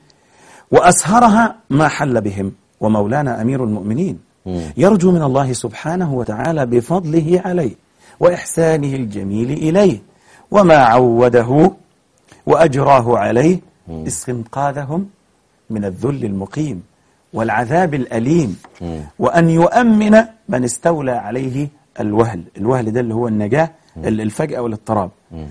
وأسهرها ما حل بهم ومولانا أمير المؤمنين يرجو من الله سبحانه وتعالى بفضله عليه وإحسانه الجميل إليه وما عوده وأجراه عليه استنقاذهم من الذل المقيم والعذاب الأليم وأن يؤمن من استولى عليه الوهل الوهل ده اللي هو النجاة الفجأة والاضطراب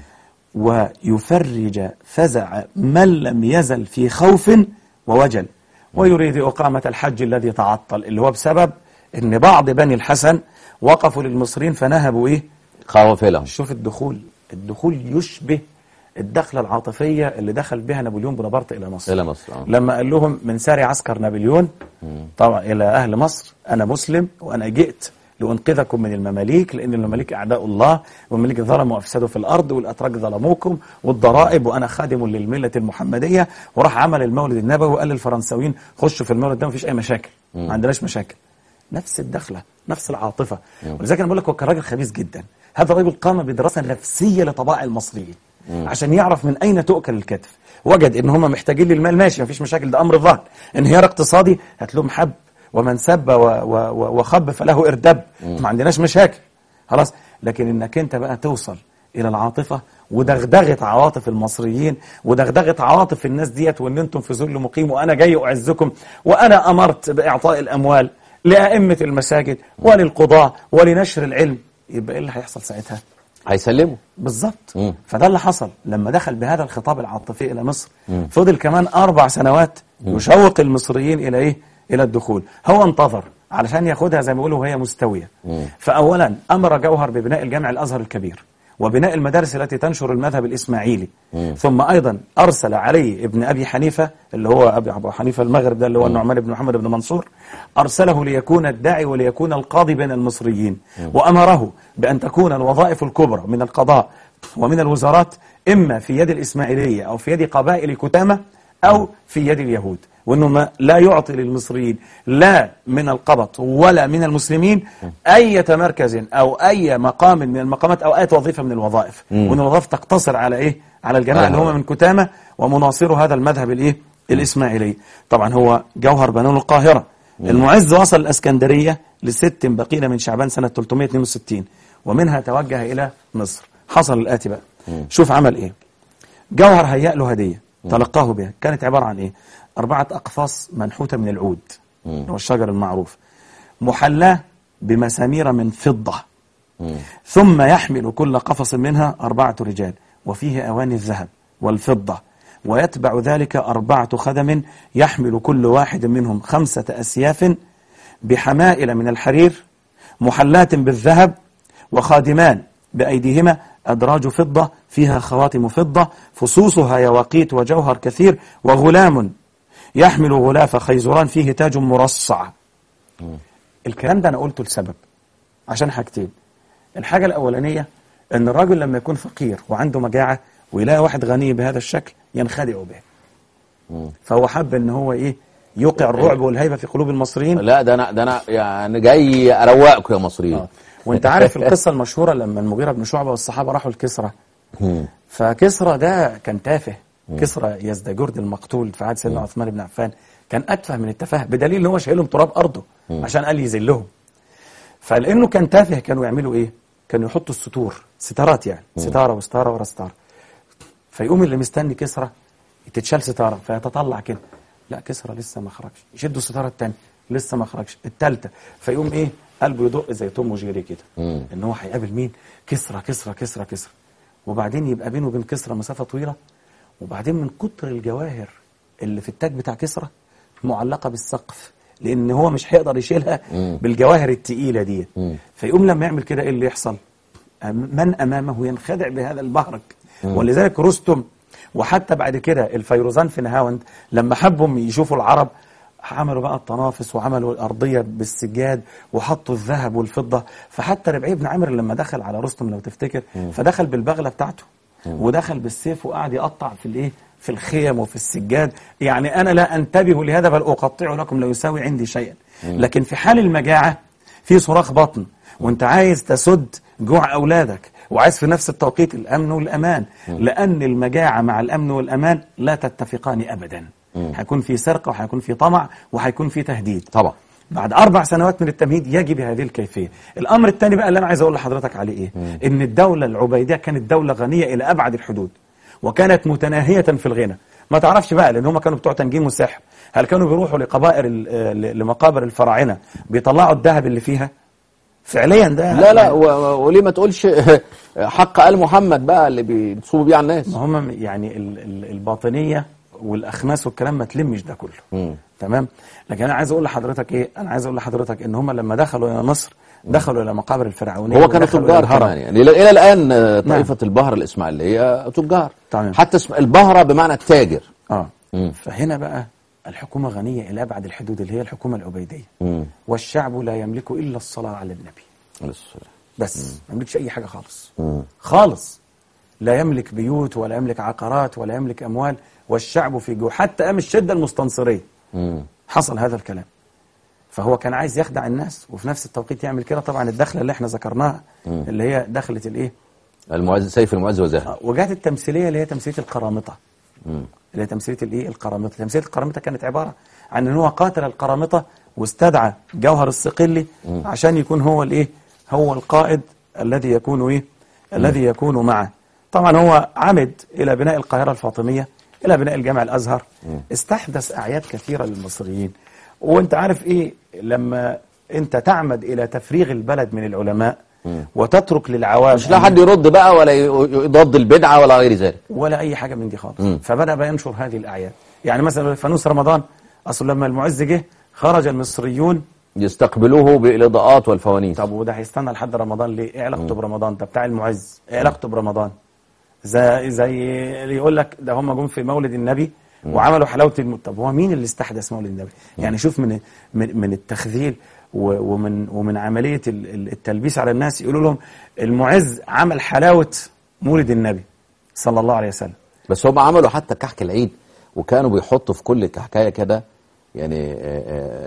ويفرج فزع من لم يزل في خوف ووجل ويريد إقامة الحج الذي تعطل اللي هو بسبب أن بعض بني الحسن وقفوا للمصريين فنهبوا إيه قوافلهم شوف الدخول الدخول يشبه الدخلة العاطفية اللي دخل بها نابليون بونابرت إلى مصر إلى مصر آه. لما قال لهم من ساري عسكر نابليون طبعا إلى أهل مصر أنا مسلم وأنا جئت لأنقذكم من المماليك لأن المماليك أعداء الله والمماليك ظلموا وأفسدوا في الأرض والأتراك ظلموكم والضرائب وأنا خادم للملة المحمدية وراح عمل المولد النبوي وقال للفرنساويين خشوا في المولد ده مفيش أي مشاكل ما عندناش مشاكل نفس الدخلة نفس العاطفة ولذلك أنا بقول لك هو كان راجل خبيث جدا هذا الرجل قام بدراسة نفسية لطبائع المصريين عشان يعرف من أين تؤكل الكتف وجد إن هم محتاجين للمال ماشي مفيش مشاكل ده أمر ظاهر انهيار اقتصادي هات لهم حب ومن سب و- و- و- وخب فله اردب ما عندناش مشاكل خلاص لكن انك انت بقى توصل الى العاطفه ودغدغه عواطف المصريين ودغدغه عواطف الناس ديت وان انتم في ذل مقيم وانا جاي اعزكم وانا امرت باعطاء الاموال لائمه المساجد وللقضاه ولنشر العلم يبقى ايه اللي هيحصل ساعتها؟ هيسلموا بالظبط مم. فده اللي حصل لما دخل بهذا الخطاب العاطفي إلى مصر فضل كمان أربع سنوات يشوق المصريين إلى إيه؟ إلى الدخول هو انتظر علشان ياخدها زي ما بيقولوا وهي مستوية فأولا أمر جوهر ببناء الجامع الأزهر الكبير وبناء المدارس التي تنشر المذهب الإسماعيلي ثم أيضا أرسل علي ابن أبي حنيفة اللي هو أبي أبو حنيفة المغرب ده اللي هو النعمان بن محمد بن منصور أرسله ليكون الداعي وليكون القاضي بين المصريين وأمره بأن تكون الوظائف الكبرى من القضاء ومن الوزارات إما في يد الإسماعيلية أو في يد قبائل كتامة أو في يد اليهود وانه ما لا يعطي للمصريين لا من القبط ولا من المسلمين اي مركز او اي مقام من المقامات او اي وظيفه من الوظائف وان الوظائف تقتصر على ايه على الجماعه اللي هم من كتامه ومناصروا هذا المذهب الايه الاسماعيلي طبعا هو جوهر بنون القاهره المعز وصل الاسكندريه لست بقين من شعبان سنه 362 ومنها توجه الى مصر حصل الاتي بقى شوف عمل ايه جوهر هيأ له هديه تلقاه بها كانت عباره عن ايه أربعة أقفاص منحوتة من العود هو الشجر المعروف محلاة بمسامير من فضة ثم يحمل كل قفص منها أربعة رجال وفيه أواني الذهب والفضة ويتبع ذلك أربعة خدم يحمل كل واحد منهم خمسة أسياف بحمائل من الحرير محلاة بالذهب وخادمان بأيديهما أدراج فضة فيها خواتم فضة فصوصها يواقيت وجوهر كثير وغلام يحمل غلاف خيزران فيه تاج مرصع الكلام ده أنا قلته لسبب عشان حاجتين الحاجة الأولانية أن الراجل لما يكون فقير وعنده مجاعة ويلاقي واحد غني بهذا الشكل ينخدع به فهو حب ان هو ايه يوقع الرعب والهيبه في قلوب المصريين لا ده انا ده انا يعني جاي اروقكم يا مصريين آه. وانت عارف القصه المشهوره لما المغيره بن شعبه والصحابه راحوا لكسرى فكسرى ده كان تافه كسرى يزدجرد المقتول في عهد سيدنا عثمان بن عفان كان اتفه من التفاهه بدليل ان هو شايلهم تراب ارضه عشان قال يذلهم فلانه كان تافه كانوا يعملوا ايه كانوا يحطوا الستور ستارات يعني ستاره وستاره ورا ستاره فيقوم اللي مستني كسرى تتشال ستاره فيتطلع كده لا كسرى لسه ما خرجش يشدوا الستاره الثانيه لسه ما خرجش الثالثه فيقوم ايه قلبه يدق زي توم وجيري كده ان هو هيقابل مين كسرى كسرى كسرى كسرى وبعدين يبقى بينه وبين كسرى مسافه طويله وبعدين من كتر الجواهر اللي في التاج بتاع كسرى معلقه بالسقف لان هو مش هيقدر يشيلها بالجواهر التقيله دي فيقوم لما يعمل كده ايه اللي يحصل من امامه ينخدع بهذا البهرج ولذلك رستم وحتى بعد كده الفيروزان في نهاوند لما حبوا يشوفوا العرب عملوا بقى التنافس وعملوا الأرضية بالسجاد وحطوا الذهب والفضة فحتى ربعي بن عامر لما دخل على رستم لو تفتكر فدخل بالبغلة بتاعته ودخل بالسيف وقعد يقطع في الايه في الخيم وفي السجاد يعني أنا لا أنتبه لهذا بل أقطع لكم لا يساوي عندي شيئا لكن في حال المجاعة في صراخ بطن وانت عايز تسد جوع أولادك وعايز في نفس التوقيت الأمن والأمان لأن المجاعة مع الأمن والأمان لا تتفقان أبدا هيكون في سرقة وهيكون في طمع وهيكون في تهديد طبعا بعد أربع سنوات من التمهيد يجي بهذه الكيفية الأمر الثاني بقى اللي أنا عايز أقول لحضرتك عليه إيه إن الدولة العبيدية كانت دولة غنية إلى أبعد الحدود وكانت متناهية في الغنى ما تعرفش بقى لأن هم كانوا بتوع تنجيم وسحر هل كانوا بيروحوا لقبائر ال- لمقابر الفراعنة بيطلعوا الذهب اللي فيها فعليا ده لا لا و- و- وليه ما تقولش حق آل محمد بقى اللي بيتصوبوا بيه على الناس ما هم يعني ال- ال- الباطنية والأخماس والكلام ما تلمش ده كله مم. تمام لكن أنا عايز أقول لحضرتك إيه أنا عايز أقول لحضرتك إن هم لما دخلوا إلى مصر دخلوا إلى مقابر الفرعونية هو كانوا ودخلوا إلى تجار الهرم. كمان يعني الى إلى الان آه، طائفه البهر الاسماعيليه تجار تمام. حتى اسم البهره بمعنى التاجر اه مم. فهنا بقى الحكومة غنية إلى أبعد الحدود اللي هي الحكومة العبيدية مم. والشعب لا يملك إلا الصلاة على النبي الصلاة. بس ما يملكش أي حاجة خالص مم. خالص لا يملك بيوت ولا يملك عقارات ولا يملك أموال والشعب في جوع حتى أيام الشدة المستنصرية مم. حصل هذا الكلام فهو كان عايز يخدع الناس وفي نفس التوقيت يعمل كده طبعا الدخلة اللي احنا ذكرناها اللي هي دخلة الايه المعز سيف المعز وزهر آه، وجات التمثيليه اللي هي تمثيليه القرامطه اللي هي تمثيليه الايه القرامطه تمثيليه القرامطه كانت عباره عن ان هو قاتل القرامطه واستدعى جوهر الصقلي عشان يكون هو الايه هو القائد الذي يكون ايه الذي يكون معه طبعا هو عمد الى بناء القاهره الفاطميه الى بناء الجامع الازهر استحدث اعياد كثيره للمصريين وانت عارف ايه لما انت تعمد الى تفريغ البلد من العلماء وتترك للعوام مش لا حد يرد بقى ولا ي- يضاد البدعه ولا غير ذلك ولا اي حاجه من دي خالص مم. فبدا بقى ينشر هذه الاعياد يعني مثلا فانوس رمضان اصل لما المعز جه خرج المصريون يستقبلوه بالاضاءات والفوانيس طب وده هيستنى لحد رمضان ليه ايه علاقته برمضان ده بتاع المعز ايه علاقته برمضان زي زي اللي يقول لك ده هم جم في مولد النبي وعملوا حلاوه الم... طب هو مين اللي استحدث مولد النبي يعني شوف من من, من التخذيل و- ومن ومن عمليه ال- ال- التلبيس على الناس يقولوا لهم المعز عمل حلاوه مولد النبي صلى الله عليه وسلم بس هم عملوا حتى كحك العيد وكانوا بيحطوا في كل كحكايه كده يعني آه،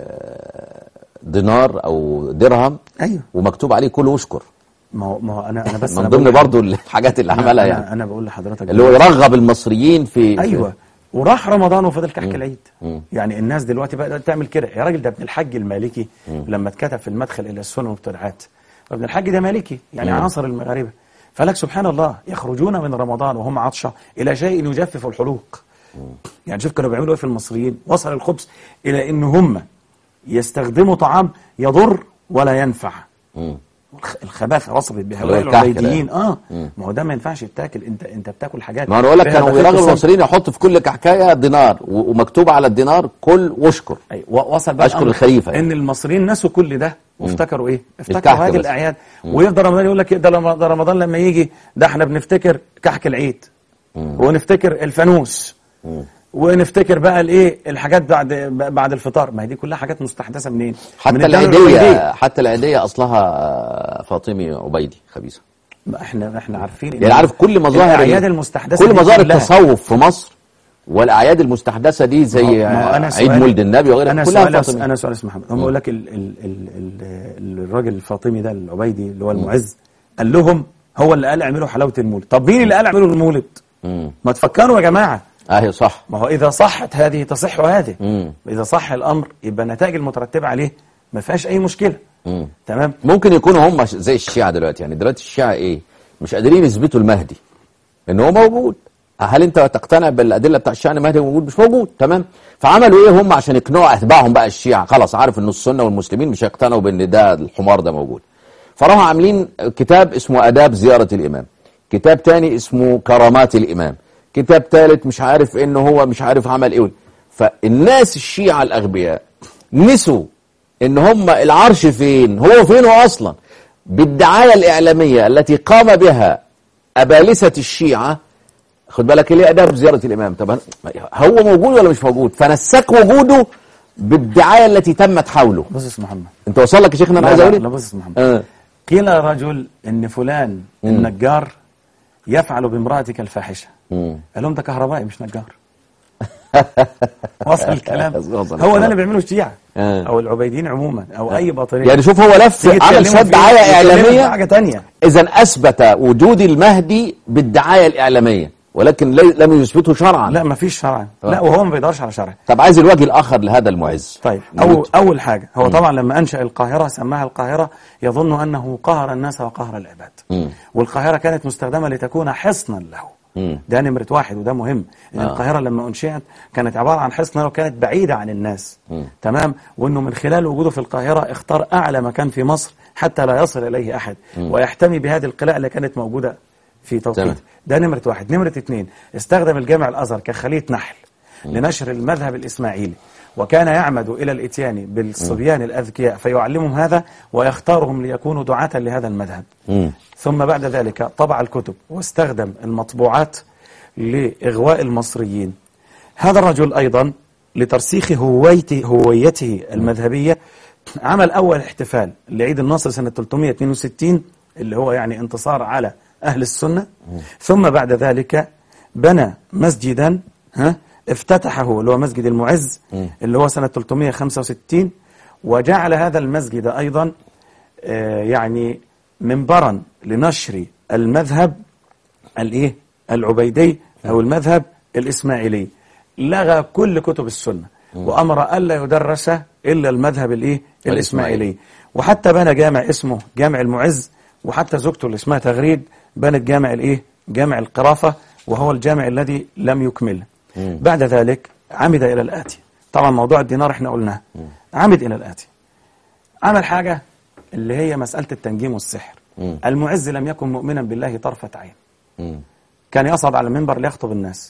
آه، دينار او درهم ايوه ومكتوب عليه كل واشكر ما هو ما هو انا انا بس من أنا ضمن بقول- برضو الحاجات اللي أنا- عملها أنا- يعني انا بقول لحضرتك اللي هو يرغب المصريين في ايوه وراح رمضان وفضل كحك العيد مم. يعني الناس دلوقتي بقت تعمل كده يا راجل ده ابن الحج المالكي لما اتكتب في المدخل الى السنن والمبتدعات ابن الحج ده مالكي يعني مم. عناصر المغاربه فلك سبحان الله يخرجون من رمضان وهم عطشه الى شيء يجفف الحلوق يعني شوف كانوا بيعملوا ايه في المصريين وصل الخبز الى ان هم يستخدموا طعام يضر ولا ينفع مم. الخ- الخباثه وصلت اللي بهؤلاء هو الكحك ده. العبيديين اه مم. ما هو ده ما ينفعش يتاكل انت انت بتاكل حاجات ما انا اقول لك فيها كانوا دقيق بيرغبوا السم. المصريين يحطوا في كل كحكايه دينار و- ومكتوب على الدينار كل واشكر أي و- وصل بقى أشكر الأمر الخليفة يعني. ان المصريين نسوا كل ده وافتكروا ايه الكحك افتكروا هذه بس. الاعياد ويفضل رمضان يقول لك إيه ده لما- ده رمضان لما يجي ده احنا بنفتكر كحك العيد ونفتكر الفانوس ونفتكر بقى الايه الحاجات بعد بعد الفطار ما هي دي كلها حاجات مستحدثه منين من حتى الدولة العيديه العبيدية. حتى العيديه اصلها فاطمي عبيدي خبيثه ما احنا احنا عارفين إن يعني عارف كل مظاهر الاعياد المستحدثه كل دي مظاهر كلها. التصوف في مصر والاعياد المستحدثه دي زي ما هو أنا عيد سؤالي- مولد النبي وغيرها انا كلها سؤال فاطمي انا سؤال اسمه محمد هم يقول لك ال ال ال ال الراجل الفاطمي ده العبيدي اللي هو المعز قال لهم هو اللي قال اعملوا حلاوه المولد طب مين اللي قال اعملوا المولد مم. ما تفكروا يا جماعه اهي صح ما هو اذا صحت هذه تصح هذه مم. اذا صح الامر يبقى النتائج المترتبه عليه ما فيهاش اي مشكله مم. تمام ممكن يكونوا هم ش- زي الشيعة دلوقتي يعني دلوقتي الشيعة ايه مش قادرين يثبتوا المهدي ان هو موجود هل انت تقتنع بالادله بتاع الشيعة ان المهدي موجود مش موجود تمام فعملوا ايه هم عشان يقنعوا اتباعهم بقى الشيعة خلاص عارف ان السنه والمسلمين مش هيقتنعوا بان ده الحمار ده موجود فراحوا عاملين كتاب اسمه اداب زياره الامام كتاب تاني اسمه كرامات الامام كتاب ثالث مش عارف انه هو مش عارف عمل ايه فالناس الشيعة الاغبياء نسوا ان هم العرش فين هو فين هو اصلا بالدعاية الاعلامية التي قام بها ابالسة الشيعة خد بالك ليه اداب زيارة الامام طب هو موجود ولا مش موجود فنسك وجوده بالدعاية التي تمت حوله بص يا أستاذ محمد انت وصل لك يا شيخنا انا لا عايز لا, اقول لا ايه بص يا أستاذ محمد آه. قيل رجل ان فلان النجار يفعل بامرأتك الفاحشه مم. قال لهم ده كهربائي مش نجار وصل الكلام وصل هو ده الكلام. اللي بيعمله الشيعة آه. او العبيديين عموما او اي باطنيه يعني شوف هو لف تيجي عمل تكلموا شوية فيه دعاية وتكلموا في اعلامية حاجه تانية اذا اثبت وجود المهدي بالدعاية الاعلامية ولكن لي- لم يثبته شرعا لا ما فيش شرع آه. لا وهو ما بيدورش على شرع طب عايز الوجه الاخر لهذا المعز طيب نقول. أول, أول حاجة هو طبعا لما أنشأ القاهرة سماها القاهرة يظن أنه قهر الناس وقهر العباد مم. والقاهرة كانت مستخدمة لتكون حصنا له مم. ده نمرة واحد وده مهم إن آه. القاهرة لما أنشئت كانت عبارة عن حصن وكانت بعيدة عن الناس تمام وأنه من خلال وجوده في القاهرة اختار أعلى مكان في مصر حتى لا يصل إليه أحد ويحتمي بهذه القلاع اللي كانت موجودة في تمام. توقيت ده نمرة واحد نمرة اثنين استخدم الجامع الأزهر كخلية نحل لنشر المذهب الإسماعيلي وكان يعمد إلى الإتيان بالصبيان الأذكياء فيعلمهم هذا ويختارهم ليكونوا دعاة لهذا المذهب مم. ثم بعد ذلك طبع الكتب واستخدم المطبوعات لإغواء المصريين هذا الرجل أيضا لترسيخ هويته, هويته المذهبية عمل أول احتفال لعيد النصر سنة 362 اللي هو يعني انتصار على أهل السنة ثم بعد ذلك بنى مسجدا ها افتتحه اللي هو مسجد المعز اللي هو سنة 365 وجعل هذا المسجد أيضا آه، يعني منبرا لنشر المذهب الايه العبيدي او المذهب الاسماعيلي لغى كل كتب السنه وامر الا يدرس الا المذهب الايه الاسماعيلي وحتى بنى جامع اسمه جامع المعز وحتى زوجته اللي اسمها تغريد بنت جامع الايه جامع القرافه وهو الجامع الذي لم يكمل بعد ذلك عمد الى الاتي طبعا موضوع الدينار احنا قلناه عمد الى الاتي عمل حاجة اللي هي مسألة التنجيم والسحر مم. المعز لم يكن مؤمنا بالله طرفة عين مم. كان يصعد على المنبر ليخطب الناس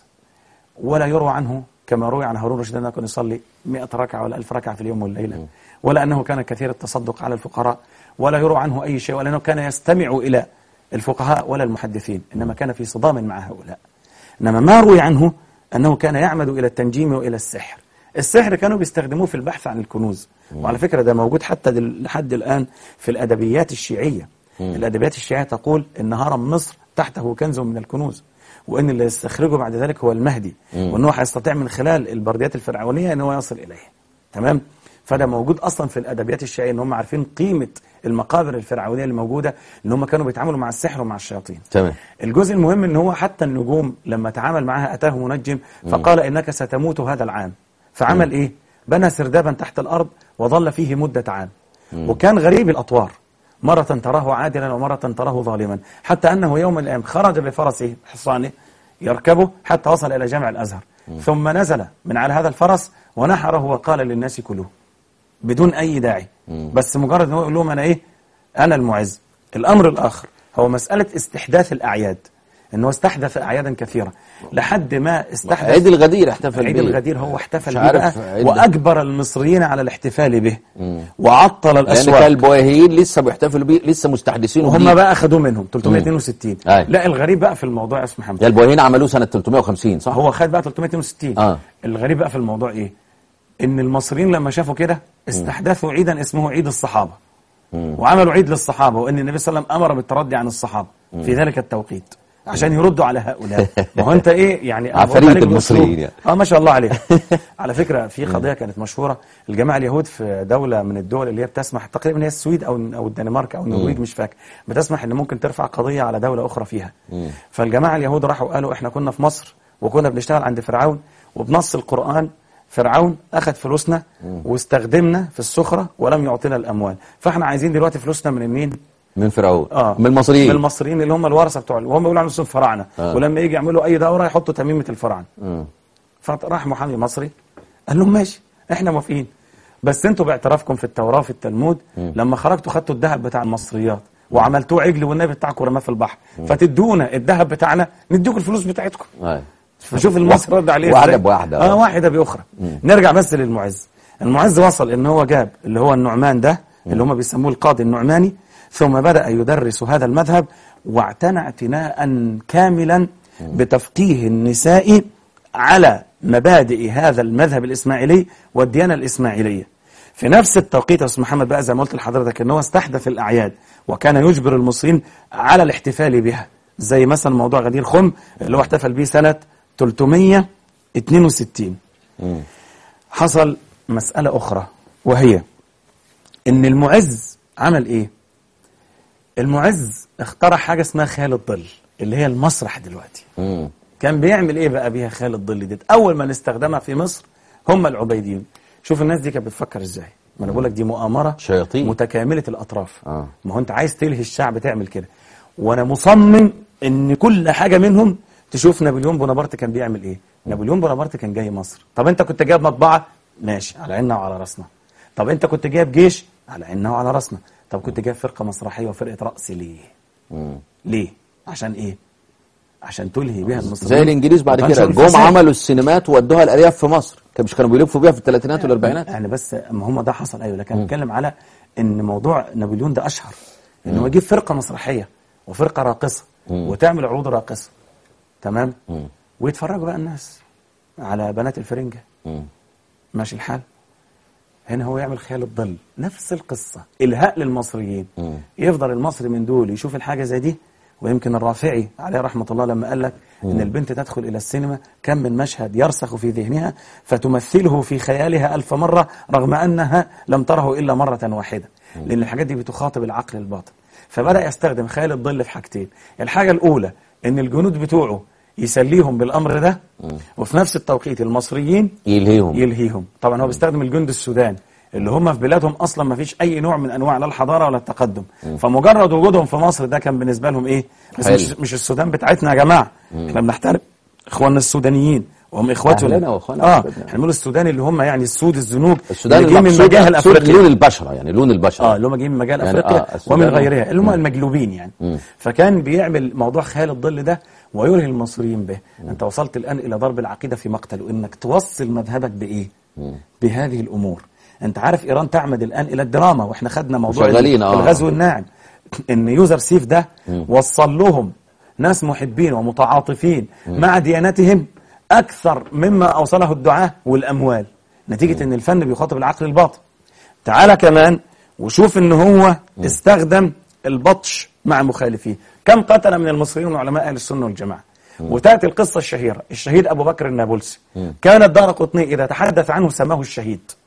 ولا يروى عنه كما روي عن هارون الرشيد أنه كان يصلي 100 ركعة ولا 1000 ركعة في اليوم والليلة ولا أنه كان كثير التصدق على الفقراء ولا يروى عنه أي شيء ولا أنه كان يستمع إلى الفقهاء ولا المحدثين إنما كان في صدام مع هؤلاء إنما ما روي عنه أنه كان يعمد إلى التنجيم وإلى السحر السحر كانوا بيستخدموه في البحث عن الكنوز وعلى فكرة ده موجود حتى دل- لحد الآن في الأدبيات الشيعية الأدبيات الشيعية تقول إن هرم مصر تحته كنز من الكنوز وإن اللي يستخرجه بعد ذلك هو المهدي وأنه هيستطيع من خلال البرديات الفرعونية أنه يصل إليه تمام فده موجود اصلا في الادبيات الشيعيه ان هم عارفين قيمه المقابر الفرعونيه اللي موجوده ان هم كانوا بيتعاملوا مع السحر ومع الشياطين تمام الجزء المهم ان هو حتى النجوم لما تعامل معها اتاه منجم فقال انك ستموت هذا العام فعمل ايه بنى سردابا تحت الارض وظل فيه مده عام وكان غريب الاطوار مرة تراه عادلا ومرة تراه ظالما حتى أنه يوم من الأيام خرج بفرسه حصانه يركبه حتى وصل إلى جامع الأزهر ثم نزل من على هذا الفرس ونحره وقال للناس كلوه بدون أي داعي بس مجرد أنه يقول لهم أنا إيه أنا المعز الأمر الآخر هو مسألة استحداث الأعياد أنه استحدث أعيادا كثيرة لحد ما استحدث عيد الغدير احتفل عيد بيه. الغدير هو احتفل مش به عارف بقى عيد- وأجبر المصريين على الاحتفال به وعطل لأن الأسواق كان البواهيين لسه بيحتفلوا بيه لسه مستحدثين وهم بيه. بقى اخذوه منهم 362 أي. لا الغريب بقى في الموضوع يا اسمه محمد ده البواهيين عملوه سنة 350 صح؟ هو خد بقى 362 آه. الغريب بقى في الموضوع ايه ان المصريين لما شافوا كده استحدثوا عيدا اسمه عيد الصحابه وعملوا عيد للصحابه وان النبي صلى الله عليه وسلم امر بالتردي عن الصحابه في ذلك التوقيت عشان يردوا على هؤلاء ما هو انت ايه يعني أنا بقول عفاريت عليك المصريين بأسلوب. يعني. اه ما شاء الله عليك على فكره في قضيه كانت مشهوره الجماعه اليهود في دوله من الدول اللي هي بتسمح تقريبا هي السويد او او الدنمارك او النرويج مش فاكر بتسمح ان ممكن ترفع قضيه على دوله اخرى فيها فالجماعه اليهود راحوا قالوا احنا كنا في مصر وكنا بنشتغل عند فرعون وبنص القران فرعون اخذ فلوسنا واستخدمنا في السخره ولم يعطينا الاموال فاحنا عايزين دلوقتي فلوسنا من مين من فرعون اه من المصريين من المصريين اللي هم الورثه بتوع وهم بيقولوا عن نفسهم فراعنه آه. ولما يجي يعملوا اي دوره يحطوا تميمه الفراعنه مم. فراح محامي مصري قال لهم ماشي احنا موافقين بس انتوا باعترافكم في التوراه وفي التلمود لما خرجتوا خدتوا الذهب بتاع المصريات وعملتوه عجل والنبي بتاعكم رماه في البحر فتدونا الذهب بتاعنا نديكم الفلوس بتاعتكم أي. فشوف المصري رد عليه واحدة ازاي. بواحدة. اه واحده باخرى نرجع بس للمعز المعز وصل ان هو جاب اللي هو النعمان ده اللي هم بيسموه القاضي النعماني ثم بدا يدرس هذا المذهب واعتنى اعتناء كاملا بتفقيه النساء على مبادئ هذا المذهب الاسماعيلي والديانه الاسماعيليه في نفس التوقيت يا استاذ محمد بقى زي ما قلت لحضرتك ان هو استحدث الاعياد وكان يجبر المصريين على الاحتفال بها زي مثلا موضوع غدير خم اللي هو احتفل به سنه 362 حصل مسألة أخرى وهي إن المعز عمل إيه؟ المعز اخترع حاجة اسمها خيال الظل اللي هي المسرح دلوقتي مم. كان بيعمل إيه بقى بيها خيال الظل دي أول ما نستخدمها في مصر هم العبيديين شوف الناس دي كانت بتفكر إزاي ما أنا بقول لك دي مؤامرة شياطين. متكاملة الأطراف آه. ما هو أنت عايز تلهي الشعب تعمل كده وأنا مصمم إن كل حاجة منهم تشوف نابليون بونابرت كان بيعمل إيه نابليون بونابرت كان جاي مصر طب أنت كنت جايب مطبعة ماشي على عيننا وعلى راسنا طب أنت كنت جايب جيش على عيننا وعلى راسنا طب كنت جايب فرقة مسرحية وفرقة رقص ليه مم. ليه عشان إيه عشان تلهي بها المصريين زي الانجليز بعد وتنشر كده جم الفساد. عملوا السينمات وودوها الارياف في مصر كان مش كانوا بيلفوا بيها في الثلاثينات والاربعينات يعني بس ما هم ده حصل ايوه لكن بتكلم على ان موضوع نابليون ده اشهر ان هو يجيب فرقه مسرحيه وفرقه راقصه وتعمل عروض راقصه تمام ويتفرجوا بقى الناس على بنات الفرنجه مم. ماشي الحال هنا هو يعمل خيال الظل نفس القصة إلهاء للمصريين مم. يفضل المصري من دول يشوف الحاجة زي دي ويمكن الرافعي عليه رحمة الله لما قال لك إن البنت تدخل إلى السينما كم من مشهد يرسخ في ذهنها فتمثله في خيالها ألف مرة رغم أنها لم تره إلا مرة واحدة لأن الحاجات دي بتخاطب العقل الباطن فبدأ يستخدم خيال الظل في حاجتين الحاجة الأولى إن الجنود بتوعه يسليهم بالأمر ده وفي نفس التوقيت المصريين يلهيهم يلهيهم طبعا هو بيستخدم الجند السودان اللي هم في بلادهم اصلا ما فيش اي نوع من انواع لا الحضاره ولا التقدم فمجرد وجودهم في مصر ده كان بالنسبه لهم ايه بس حلو. مش, مش السودان بتاعتنا يا جماعه احنا بنحترم اخواننا السودانيين وهم اخواتنا أهلنا وأخوانا اه وحبايبنا. احنا بنقول السودان اللي هم يعني السود الزنوج السودان اللي جايين من المقصود- مجاهل مقصود افريقيا لون البشره يعني لون البشره اه اللي هم جايين من مجال يعني افريقيا آه، السودان ومن غيرها اللي هم مم. المجلوبين يعني مم. فكان بيعمل موضوع خيال الظل ده ويلهي المصريين به انت وصلت الان الى ضرب العقيده في مقتل وانك توصل مذهبك بايه بهذه الامور انت عارف ايران تعمد الان الى الدراما واحنا خدنا موضوع شغالين، آه. الغزو الناعم ان يوزر سيف ده وصل لهم ناس محبين ومتعاطفين مع ديانتهم اكثر مما اوصله الدعاة والاموال نتيجه ان الفن بيخاطب العقل الباطن تعالى كمان وشوف ان هو استخدم البطش مع مخالفيه كم قتل من المصريين من علماء اهل السنه والجماعه وتاتي القصه الشهيره الشهيد ابو بكر النابلسي كان الدار قطني اذا تحدث عنه سماه الشهيد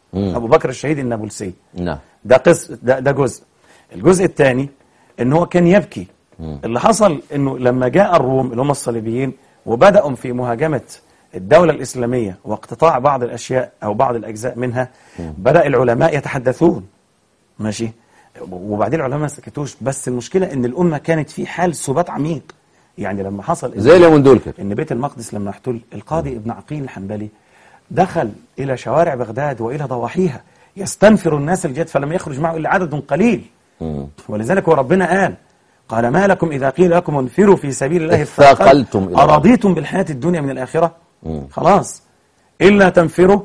أبو بكر الشهيد النابلسي نعم ده قص ده, ده جزء الجزء الثاني ان هو كان يبكي اللي حصل انه لما جاء الروم اللي هم الصليبيين وبداوا في مهاجمه الدوله الاسلاميه واقتطاع بعض الاشياء او بعض الاجزاء منها بدا العلماء يتحدثون ماشي وبعدين العلماء ما سكتوش بس المشكله ان الامه كانت في حال سبات عميق يعني لما حصل إن- زي اليومين دول كده ان بيت المقدس لما احتل القاضي ابن عقيل الحنبلي دخل الى شوارع بغداد والى ضواحيها يستنفر الناس الجد فلم يخرج معه الا عدد قليل ولذلك هو ربنا قال قال ما لكم اذا قيل لكم انفروا في سبيل الله اثاقلتم إلى الأرض. ارضيتم بالحياه الدنيا من الاخره خلاص الا تنفروا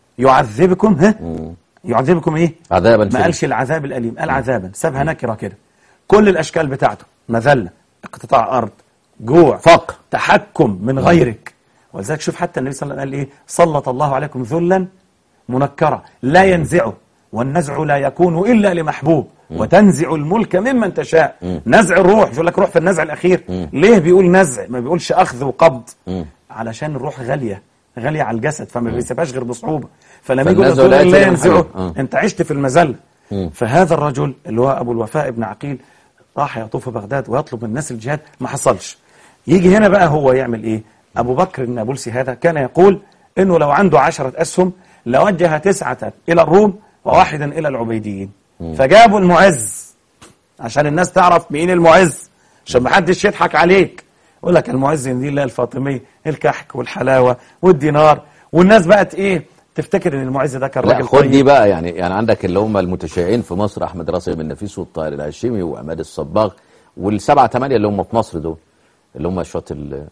يعذبكم ها يعذبكم ايه عذابا ما شديدا. قالش العذاب الأليم قال عذابا سابها نكرة كده كل الأشكال بتاعته مذلة اقتطاع أرض جوع فقر تحكم من غيرك ولذلك شوف حتى النبي صلى الله عليه وسلم قال إيه سلط الله عليكم ذلا منكرة لا ينزعه والنزع لا يكون إلا لمحبوب وتنزع الملك ممن تشاء نزع الروح يقول لك روح في النزع الأخير ليه بيقول نزع ما بيقولش أخذ وقبض علشان الروح غالية غالية على الجسد فما بيسيبهاش غير بصعوبة فلما يجي يقول لك فالنزع لا لا, لا يأتي ينزعه بمحبوب. آه. انت عشت في المذله فهذا الرجل اللي هو ابو الوفاء ابن عقيل راح يطوف بغداد ويطلب من الناس الجهاد ما حصلش يجي هنا بقى هو يعمل ايه ابو بكر النابلسي هذا كان يقول انه لو عنده عشرة اسهم لوجه تسعة الى الروم وواحدا الى العبيديين فجابوا المعز عشان الناس تعرف مين المعز عشان ما حدش يضحك عليك يقول لك المعز دي الله الفاطمي الكحك والحلاوه والدينار والناس بقت ايه تفتكر ان المعز ده كان لا راجل خد دي طيب بقى يعني يعني عندك اللي هم المتشيعين في مصر احمد راسي بن نفيس والطاهر الهاشمي وعماد الصباغ والسبعه ثمانيه اللي هم في مصر دول اللي هم شوط ال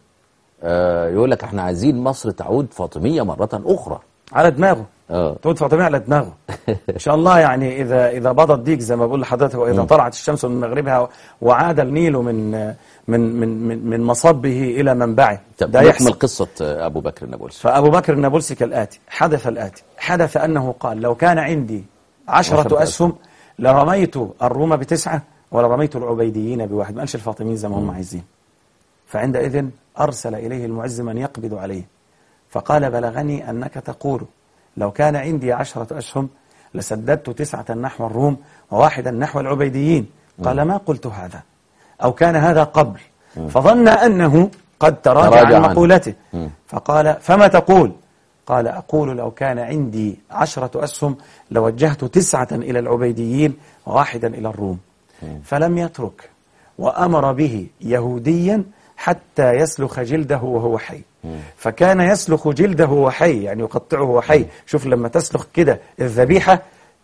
آه يقول لك احنا عايزين مصر تعود فاطميه مره اخرى على دماغه اه تقول فاطمه على دماغه ان شاء الله يعني اذا اذا بضت ديك زي ما بقول لحضرتك واذا طلعت الشمس من مغربها وعاد النيل من من من من, من مصبه الى منبعه طب ده نكمل يحصل قصه آه، ابو بكر النابلسي فأبو بكر النابلسي كالآتي حدث الآتي حدث أنه قال لو كان عندي عشرة عشرة أسهم لرميت الروم بتسعة ولرميت العبيديين بواحد ما قالش الفاطميين زي ما هم عايزين فعندئذ أرسل إليه المعز من يقبض عليه فقال بلغني أنك تقول لو كان عندي عشرة أسهم لسددت تسعة نحو الروم وواحدا نحو العبيديين قال ما قلت هذا أو كان هذا قبل فظن أنه قد تراجع تراجع عن عنه. مقولته مم. فقال فما تقول قال أقول لو كان عندي عشرة أسهم لوجهت تسعة إلى العبيديين وواحدا إلى الروم فلم يترك وأمر به يهوديا حتى يسلخ جلده وهو حي فكان يسلخ جلده وهو حي يعني يقطعه وهو حي شوف لما تسلخ كده الذبيحة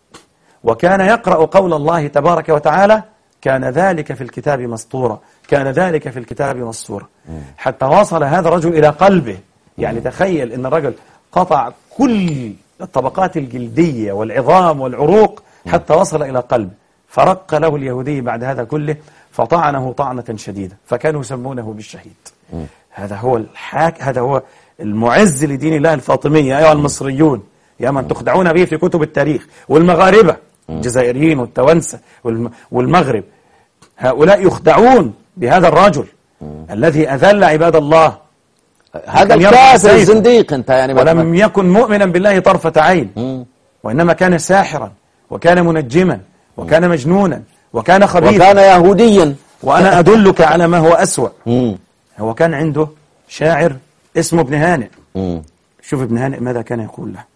وكان يقرأ قول الله تبارك وتعالى كان ذلك في الكتاب مسطورا كان ذلك في الكتاب مسطورا حتى وصل هذا الرجل إلى قلبه يعني تخيل أن الرجل قطع كل الطبقات الجلدية والعظام والعروق حتى وصل إلى قلبه فرق له اليهودي بعد هذا كله فطعنه طعنة شديدة فكانوا يسمونه بالشهيد هذا هو الحاك هذا هو المعز لدين الله الفاطمية أيها المصريون يا من تخدعون به في كتب التاريخ والمغاربة الجزائريين والتوانسة والم- والمغرب هؤلاء يخدعون بهذا الرجل الذي أذل عباد الله هذا كان يرفع الكافر سيفه. الزنديق انت يعني ما- ولم يكن مؤمنا بالله طرفة عين مم. وإنما كان ساحرا وكان منجما وكان مجنونا وكان خبيثا وكان يهوديا وأنا أدلك على ما هو أسوأ مم. هو كان عنده شاعر اسمه ابن هانئ مم. شوف ابن هانئ ماذا كان يقول له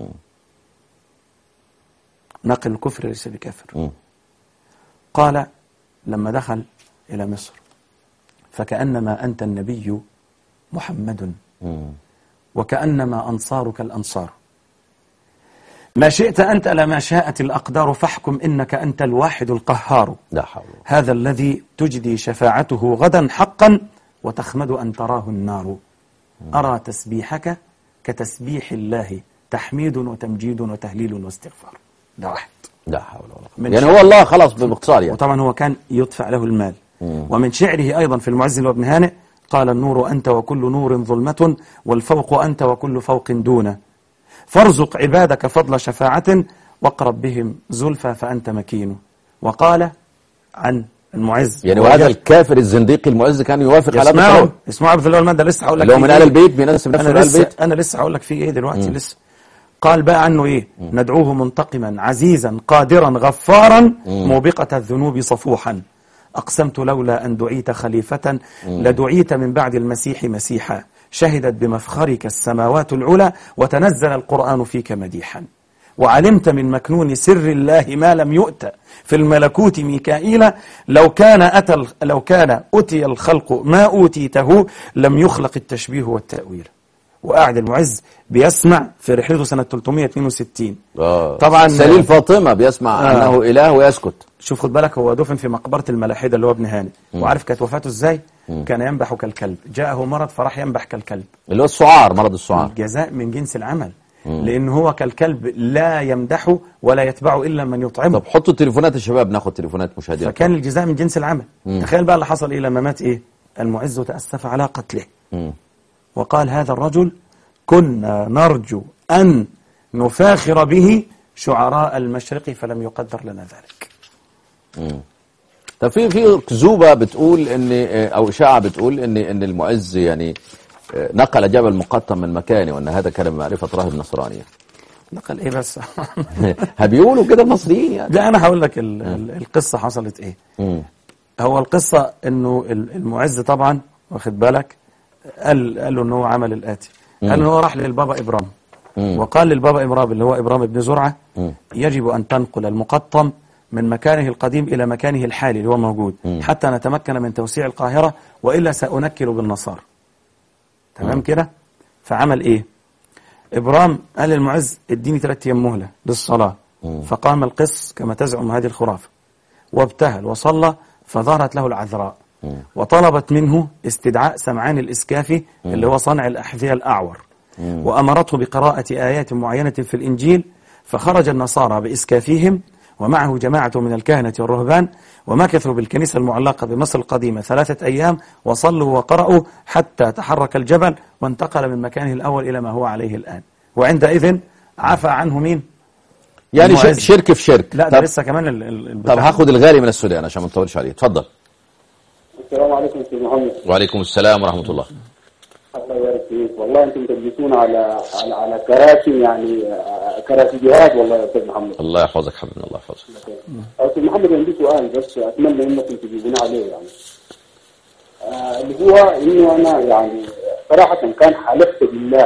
نقل الكفر ليس بكافر مم. قال لما دخل إلى مصر فكأنما أنت النبي محمد مم. وكأنما أنصارك الأنصار ما شئت أنت لما شاءت الأقدار فاحكم إنك أنت الواحد القهار لا حول ولا هذا الذي تجدي شفاعته غدا حقا وتخمد أن تراه النار أرى تسبيحك كتسبيح الله تحميد وتمجيد وتهليل واستغفار ده واحد لا حول ولا قوة من يعني شاء- هو الله خلاص باختصار يعني وطبعا هو كان يدفع له المال ومن شعره أيضا في المعز وابن هانئ قال النور أنت وكل نور ظلمة والفوق أنت وكل فوق دون فارزق عبادك فضل شفاعة واقرب بهم زلفى فأنت مكين وقال عن المعز يعني وهو وهذا جاء- الكافر الزنديق المعز كان يوافق على هذا اسمعوا الكلام اسمعوا عبد الله المادة لسه هقول لك اللي هو فيه من إيه. آل البيت بينسب نفسه انا لآل لسه البيت انا لسه هقول لك فيه ايه دلوقتي لسه قال بقى عنه ايه ندعوه منتقما عزيزا قادرا غفارا موبقة الذنوب صفوحا أقسمت لولا أن دعيت خليفة لدعيت من بعد المسيح مسيحا شهدت بمفخرك السماوات العلى وتنزل القرآن فيك مديحا وعلمت من مكنون سر الله ما لم يؤت في الملكوت ميكائيل لو كان أتى ال- لو كان أتي الخلق ما أوتيته لم يخلق التشبيه والتأويل وقاعد المعز بيسمع في رحلته سنة 362 آه. طبعا سليل فاطمة بيسمع آه. أنه إله ويسكت شوف خد بالك هو دفن في مقبرة الملاحدة اللي هو ابن هاني وعارف كانت وفاته ازاي كان ينبح كالكلب جاءه مرض فراح ينبح كالكلب اللي هو السعار مرض السعار الجزاء من جنس العمل لأن هو كالكلب لا يمدحه ولا يتبعه إلا من يطعمه طب حطوا التليفونات الشباب ناخد تليفونات مشاهدين فكان الجزاء من جنس العمل تخيل بقى اللي حصل إيه لما مات إيه المعز تأسف على قتله مم. وقال هذا الرجل كنا نرجو أن نفاخر به شعراء المشرق فلم يقدر لنا ذلك طب في في كذوبه بتقول ان او اشاعه بتقول ان ان المعز يعني نقل جبل مقطم من مكانه وان هذا كان بمعرفه راهب نصراني نقل إيه بس بيقولوا كده المصريين يعني لا أنا هقول لك ال- ال- القصة حصلت إيه مم. هو القصة انه ال- المعز طبعا واخد بالك قال قال له ان هو عمل الاتي قال ان هو راح للبابا ابرام وقال للبابا ابرام اللي هو ابرام بن زرعة يجب ان تنقل المقطم من مكانه القديم الى مكانه الحالي اللي هو موجود حتى نتمكن من توسيع القاهرة والا سأنكل بالنصارى تمام كده فعمل ايه ابرام قال للمعز اديني ثلاث ايام مهله للصلاه فقام القس كما تزعم هذه الخرافه وابتهل وصلى فظهرت له العذراء وطلبت منه استدعاء سمعان الإسكافي اللي هو صانع الأحذية الأعور وأمرته بقراءة آيات معينة في الإنجيل فخرج النصارى بإسكافيهم ومعه جماعة من الكهنة والرهبان ومكثوا بالكنيسة المعلقة بمصر القديمة ثلاثة أيام وصلوا وقرأوا حتى تحرك الجبل وانتقل من مكانه الأول إلى ما هو عليه الآن وعندئذ عفى عنه مين؟ يعني المعز. ش- شرك في شرك لا ده طب, لسه كمان ال- ال- طب البتاع. هاخد الغالي من السودان عشان ما نطولش عليه اتفضل السلام عليكم استاذ محمد وعليكم السلام ورحمه الله الله يبارك فيك والله انتم تجلسون على على على كراسي يعني آه، كراسي جهاد والله يا استاذ محمد الله يحفظك حبيبنا الله يحفظك استاذ محمد عندي سؤال بس اتمنى انكم تجيبون عليه يعني آه، اللي هو انه انا يعني صراحه كان حلفت بالله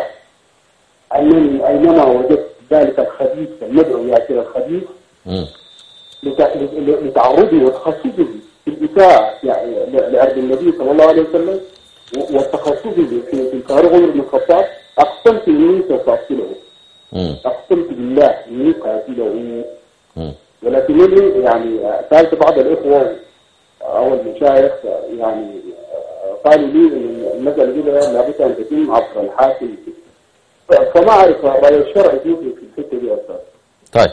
انني اينما وجدت ذلك الخبيث المدعو ياسر الخبيث مم. لت- لتعرضي وتخصصي في الإساءة يعني ل- لعرض النبي صلى الله عليه وسلم و- وتخصصي في في طارق عمر بن الخطاب أقسمت إني سوف أقتله مم. أقسمت بالله إني قاتله مم. ولكنني يعني سألت بعض الإخوة أو المشايخ يعني قالوا لي إن المسألة دي لابد أن تتم عبر الحاكم فما أعرف رأي الشرع في في الحتة دي يا أستاذ طيب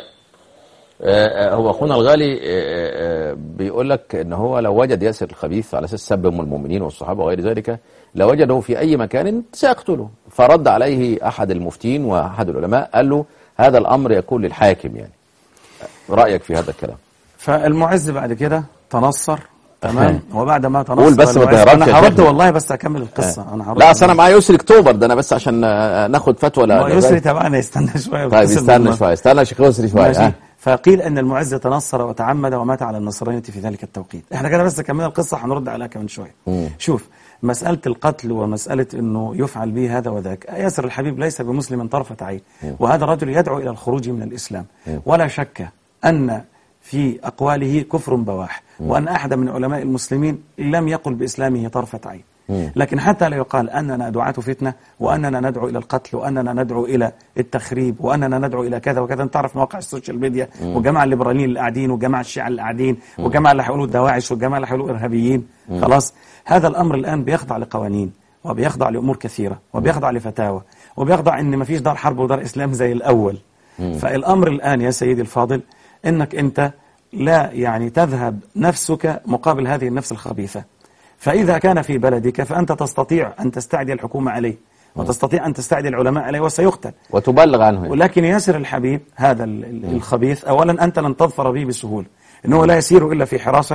آه، آه، هو اخونا الغالي آه، آه، بيقول لك ان هو لو وجد ياسر الخبيث على اساس سب ام المؤمنين والصحابه وغير ذلك لو وجده في اي مكان سيقتله فرد عليه احد المفتين واحد العلماء قال له هذا الامر يكون للحاكم يعني رايك في هذا الكلام فالمعز بعد كده تنصر تمام وبعد ما تنصر قول بس ما المعز- تهربش يا انا هرد شيخنا. والله بس اكمل القصه انا هرد لا اصل انا معايا يسري اكتوبر ده انا بس عشان آه، ناخد فتوى ما لا يسري تبعنا يستنى شويه طيب ويتصل استنى بالله. شويه استنى يا شيخ يسري شويه ماشي ها فقيل ان المعز تنصر وتعمد ومات على النصرانيه في ذلك التوقيت احنا كده بس كملنا القصه هنرد عليها كمان شويه شوف مساله القتل ومساله انه يفعل به هذا وذاك ياسر الحبيب ليس بمسلم طرفه عين وهذا الرجل يدعو الى الخروج من الاسلام ولا شك ان في اقواله كفر بواح وان احد من علماء المسلمين لم يقل باسلامه طرفه عين لكن حتى لا يقال أننا دعاة فتنة وأننا ندعو إلى القتل وأننا ندعو إلى التخريب وأننا ندعو إلى كذا وكذا أنت تعرف مواقع السوشيال ميديا والجماعة الليبراليين اللي قاعدين والجماعة الشيعة اللي قاعدين والجماعة اللي هيقولوا دواعش والجماعة اللي هيقولوا إرهابيين خلاص هذا الأمر الآن بيخضع لقوانين وبيخضع لأمور كثيرة وبيخضع لفتاوى وبيخضع إن مفيش دار حرب ودار إسلام زي الأول فالأمر الآن يا سيدي الفاضل إنك أنت لا يعني تذهب نفسك مقابل هذه النفس الخبيثة فإذا كان في بلدك فأنت تستطيع أن تستعدي الحكومة عليه وتستطيع أن تستعدي العلماء عليه وسيقتل وتبلغ عنه يعني. ولكن ياسر الحبيب هذا ال- ال- الخبيث أولا أنت لن تظفر به بسهولة إنه لا يسير إلا في حراسة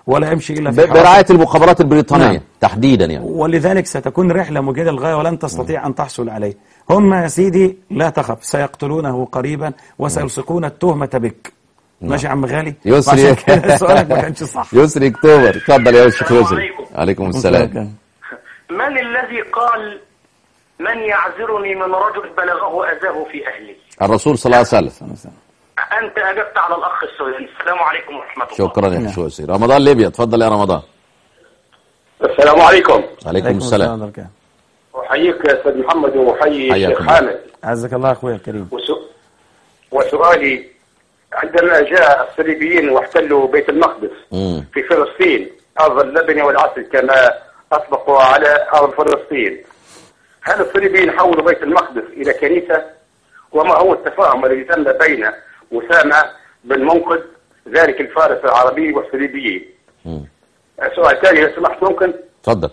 ولا يمشي الا ب- في حراسة برعاية المخابرات البريطانية نعم. تحديدا يعني ولذلك ستكون رحلة مجهدة للغاية ولن تستطيع أن تحصل عليه هم يا سيدي لا تخف سيقتلونه قريبا وسيلصقون التهمة بك ماشي يا عم غالي يسري وعشان كده سؤالك ما كانش صح يسري اكتوبر اتفضل يا شيخ السلام يسري عليكم. عليكم السلام من الذي قال من يعذرني من رجل بلغه أذاه في أهلي الرسول صلى الله عليه وسلم أنت أجبت على الأخ السوداني السلام عليكم ورحمة الله شكرا يا شيخ يسري رمضان ليبيا اتفضل يا رمضان السلام عليكم عليكم السلام السلام احييك يا استاذ محمد واحيي حياكم الشيخ الله. حامد عزك الله أخوي الكريم وسو- وسؤالي عندما جاء الصليبيين واحتلوا بيت المقدس مم. في فلسطين ارض اللبن والعسل كما اطلقوا على ارض فلسطين هل الصليبيين حولوا بيت المقدس الى كنيسه وما هو التفاهم الذي تم بين اسامه بن منقذ ذلك الفارس العربي والصليبيين مم. سؤال ثاني لو سمحت ممكن اتفضل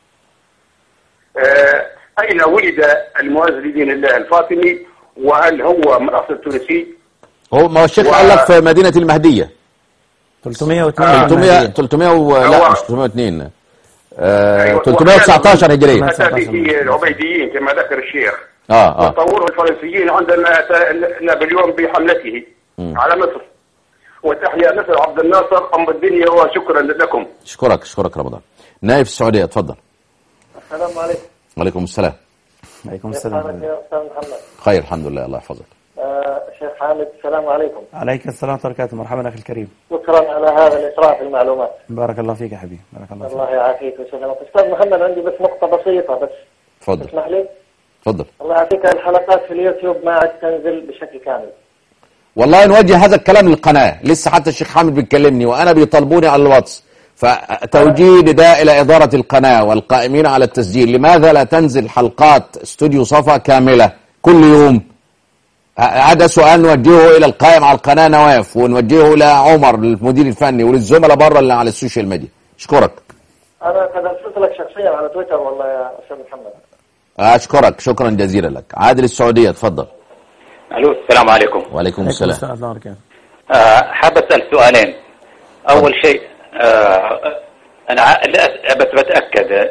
آه، أين ولد المعز لدين الله الفاطمي وهل هو من أصل تونسي؟ هو ما هو الشيخ و- قال لك في مدينة المهدية 302 300 300 و... لا هو- مش 302 آه أيوة، 319 هجرية أتى به العبيديين كما ذكر الشيخ اه اه وطوره الفرنسيين عندما أتى نابليون بحملته على مصر وتحيا مصر عبد الناصر أم الدنيا وشكرا لكم اشكرك اشكرك رمضان نايف السعودية اتفضل السلام عليكم وعليكم السلام عليكم كيف السلام حالك يا استاذ محمد؟ خير الحمد لله الله يحفظك آه شيخ حامد السلام عليكم عليك السلام ورحمة الله وبركاته مرحبا أخي الكريم شكرا على هذا الاسراع في المعلومات بارك الله فيك يا حبيبي بارك الله فيك الله يعافيك ويسلمك استاذ محمد عندي بس نقطة بسيطة بس اتفضل تسمح لي؟ اتفضل الله يعافيك الحلقات في اليوتيوب ما عاد تنزل بشكل كامل والله نوجه هذا الكلام للقناة لسه حتى الشيخ حامد بيكلمني وأنا بيطالبوني على الواتس فتوجيه نداء إلى إدارة القناة والقائمين على التسجيل لماذا لا تنزل حلقات استوديو صفا كاملة كل يوم ه- هذا سؤال نوجهه إلى القائم على القناة نواف ونوجهه إلى عمر المدير الفني وللزملاء بره اللي على السوشيال ميديا أشكرك انا قد ارسلت لك شخصيا على تويتر والله يا استاذ محمد أشكرك شكرا جزيلا لك عادل السعودية تفضل الو السلام عليكم وعليكم عليكم السلام السلام ورحمة الله وبركاته آه، حاب اسال سؤالين اول شيء آه، انا ع- لا- بس بتاكد آه،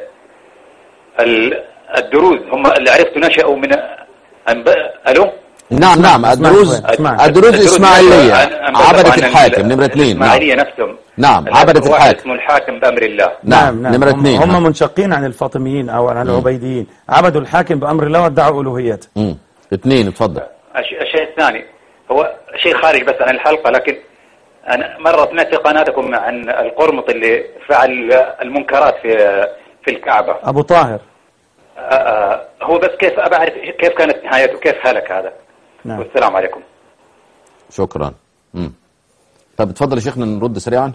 ال- الدروز هم اللي عرفت نشأوا من أنب- الو نعم نعم اسمع الدروز شوي، اسمع. الدروز إسماعيلية عن- عن- عبدة عن الحاكم نمرة اثنين نعم. الاسماعيليه نفسهم نعم، الناس عبدة واحد الحاكم. اسمه الحاكم بامر الله نعم نمرة هم- اثنين هم نعم. منشقين عن الفاطميين أو عن العبيديين عبدوا الحاكم بأمر الله وادعوا ألوهيته مم. اثنين اتفضل الش- الشيء الثاني هو شيء خارج بس عن الحلقة لكن أنا مرة سمعت في قناتكم عن القرمط اللي فعل المنكرات في في الكعبة أبو طاهر آه، آه، هو بس كيف أبى أعرف كيف كانت نهايته كيف هلك هذا نعم والسلام عليكم شكرا مم. طب اتفضل يا شيخنا نرد سريعا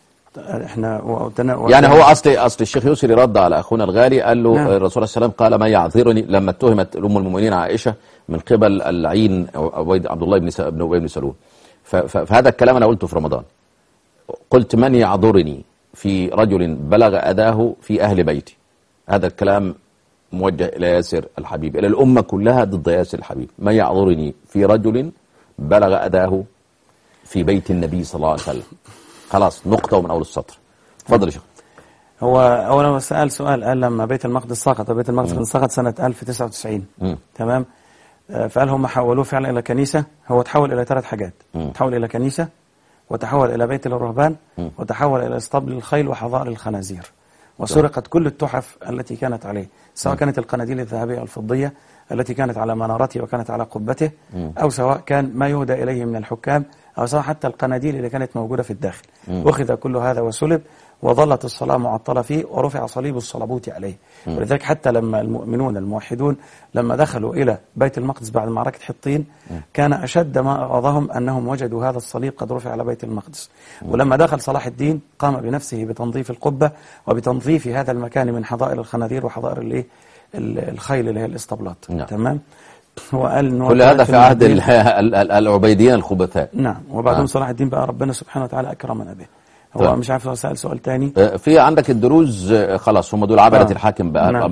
احنا وتنا يعني هو اصل اصل الشيخ يسري رد على اخونا الغالي قال له نعم. الرسول صلى الله عليه وسلم قال ما يعذرني لما اتهمت ام المؤمنين عائشه من قبل اللعين عبيد عبد الله بن س- بن ابي بن سلول ف- ف- فهذا الكلام انا قلته في رمضان قلت من يعذرني في رجل بلغ اداه في اهل بيتي هذا الكلام موجه الى ياسر الحبيب الى الامه كلها ضد ياسر الحبيب ما يعذرني في رجل بلغ اداه في بيت النبي صلى الله عليه وسلم خلاص نقطه ومن اول السطر اتفضل يا شيخ هو أولا سأل سؤال قال لما بيت المقدس سقط بيت المقدس كان سقط سنة 1099 مم. تمام آه، فقال هم حولوه فعلا إلى كنيسة هو تحول إلى ثلاث حاجات مم. تحول إلى كنيسة وتحول إلى بيت للرهبان وتحول إلى اسطبل الخيل وحظائر الخنازير وسرقت كل التحف التي كانت عليه سواء كانت القناديل الذهبية الفضية التي كانت على منارته وكانت على قبته أو سواء كان ما يهدى إليه من الحكام أو سواء حتى القناديل اللي كانت موجودة في الداخل أخذ كل هذا وسلب وظلت الصلاة معطلة فيه ورفع صليب الصلبوت عليه ولذلك حتى لما المؤمنون الموحدون لما دخلوا إلى بيت المقدس بعد معركة حطين كان أشد ما أغاظهم أنهم وجدوا هذا الصليب قد رفع على بيت المقدس ولما دخل صلاح الدين قام بنفسه بتنظيف القبة وبتنظيف هذا المكان من حظائر الخنازير وحظائر الايه ال- الخيل اللي هي الاسطبلات نعم. تمام هو قال إن هو كل هذا بيت في عهد المقدس- ال- ال- ال- العبيديين الخبثاء نعم وبعدهم نعم. صلاح الدين بقى ربنا سبحانه وتعالى أكرمنا به هو طيب. مش عارف لو سأل سؤال تاني آه، في عندك الدروز آه، خلاص هم دول عبدة آه. الحاكم بقى نعم. بأمر الله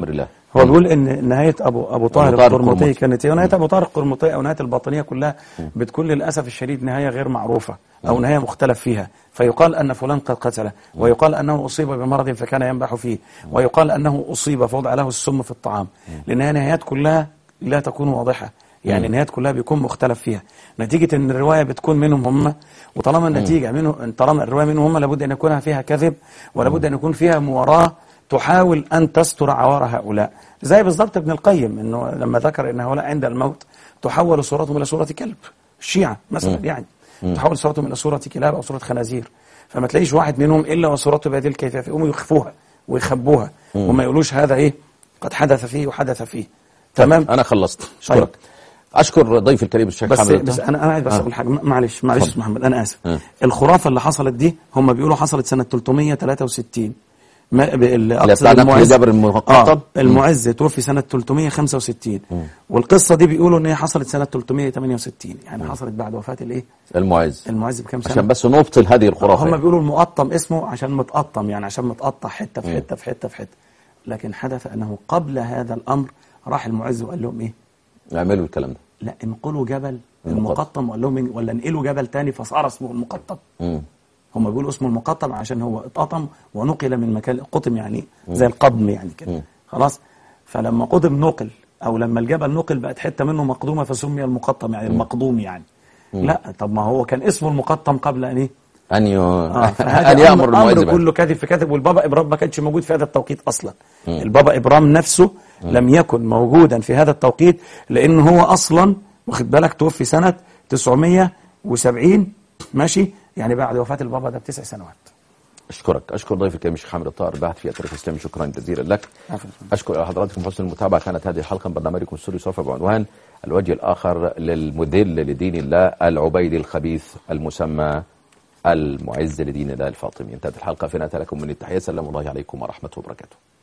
هو بيقول ان نهايه ابو ابو طاهر طاهر القرمطي القرمطي. كانت ايه ونهايه ابو طاهر القرمطي او نهايه الباطنيه كلها بتكون للاسف الشديد نهايه غير معروفه او نهايه مختلف فيها فيقال ان فلان قد قتله ويقال انه اصيب بمرض فكان ينبح فيه ويقال انه اصيب فوضع له السم في الطعام لانها نهايات كلها لا تكون واضحه يعني النهايات كلها بيكون مختلف فيها نتيجه ان الروايه بتكون منهم هم وطالما النتيجه منهم طالما الروايه منهم هم لابد ان يكون فيها كذب ولابد ان يكون فيها مواراه تحاول ان تستر عوار هؤلاء زي بالضبط ابن القيم انه لما ذكر ان هؤلاء عند الموت تحول صورتهم الى صوره كلب الشيعه مثلا يعني تحول صورتهم الى صوره كلاب او صوره خنازير فما تلاقيش واحد منهم الا وصورته بهذه الكيفيه فيقوموا يخفوها ويخبوها وما يقولوش هذا ايه قد حدث فيه وحدث فيه تمام انا خلصت طيب. اشكرك اشكر ضيف الكريم الشيخ بس حامد بس الطاهر. انا انا عايز بس آه. اقول حاجه معلش معلش اتفضل. يا محمد انا اسف آه. الخرافه اللي حصلت دي هم بيقولوا حصلت سنه 363 ما ب- ال- اللي أقصد بتاع نقل المعز- جبر المقطم؟ اه المعز توفي سنه 365 والقصه دي بيقولوا ان هي حصلت سنه 368 يعني حصلت بعد وفاه الايه المعز المعز بكام سنه عشان بس نبطل هذه الخرافه هم يعني. بيقولوا المقطم اسمه عشان متقطم يعني عشان متقطع حته في حته في حته في حته لكن حدث انه قبل هذا الامر راح المعز وقال لهم ايه اعملوا الكلام ده لا انقلوا جبل المقطم. المقطم وقال لهم إن- ولا انقلوا جبل تاني فصار اسمه المقطم مم. هم بيقولوا اسمه المقطم عشان هو اتقطم ونقل من مكان قطم يعني زي القضم يعني كده خلاص فلما قضم نقل او لما الجبل نقل بقت حته منه مقدومه فسمي المقطم يعني المقدوم يعني لا طب ما هو كان اسمه المقطم قبل ان ايه ان ي... اه ان فهذا يامر امر, المعز أمر بهذا. كله كذب في كذب والبابا ابراهيم ما كانش موجود في هذا التوقيت اصلا البابا ابراهيم نفسه لم يكن موجودا في هذا التوقيت لان هو اصلا واخد بالك توفي سنه 970 ماشي يعني بعد وفاه البابا ده بتسع سنوات اشكرك اشكر ضيف الكريم الشيخ حامد الطاهر باحث في التاريخ الاسلامي شكرا جزيلا لك عفوا. اشكر حضراتكم حسن المتابعه كانت هذه الحلقه من برنامجكم السوري سوف بعنوان الوجه الاخر للمذل لدين الله العبيد الخبيث المسمى المعز لدين الله الفاطمي انتهت الحلقه فينا لكم من التحيه سلام الله عليكم ورحمه وبركاته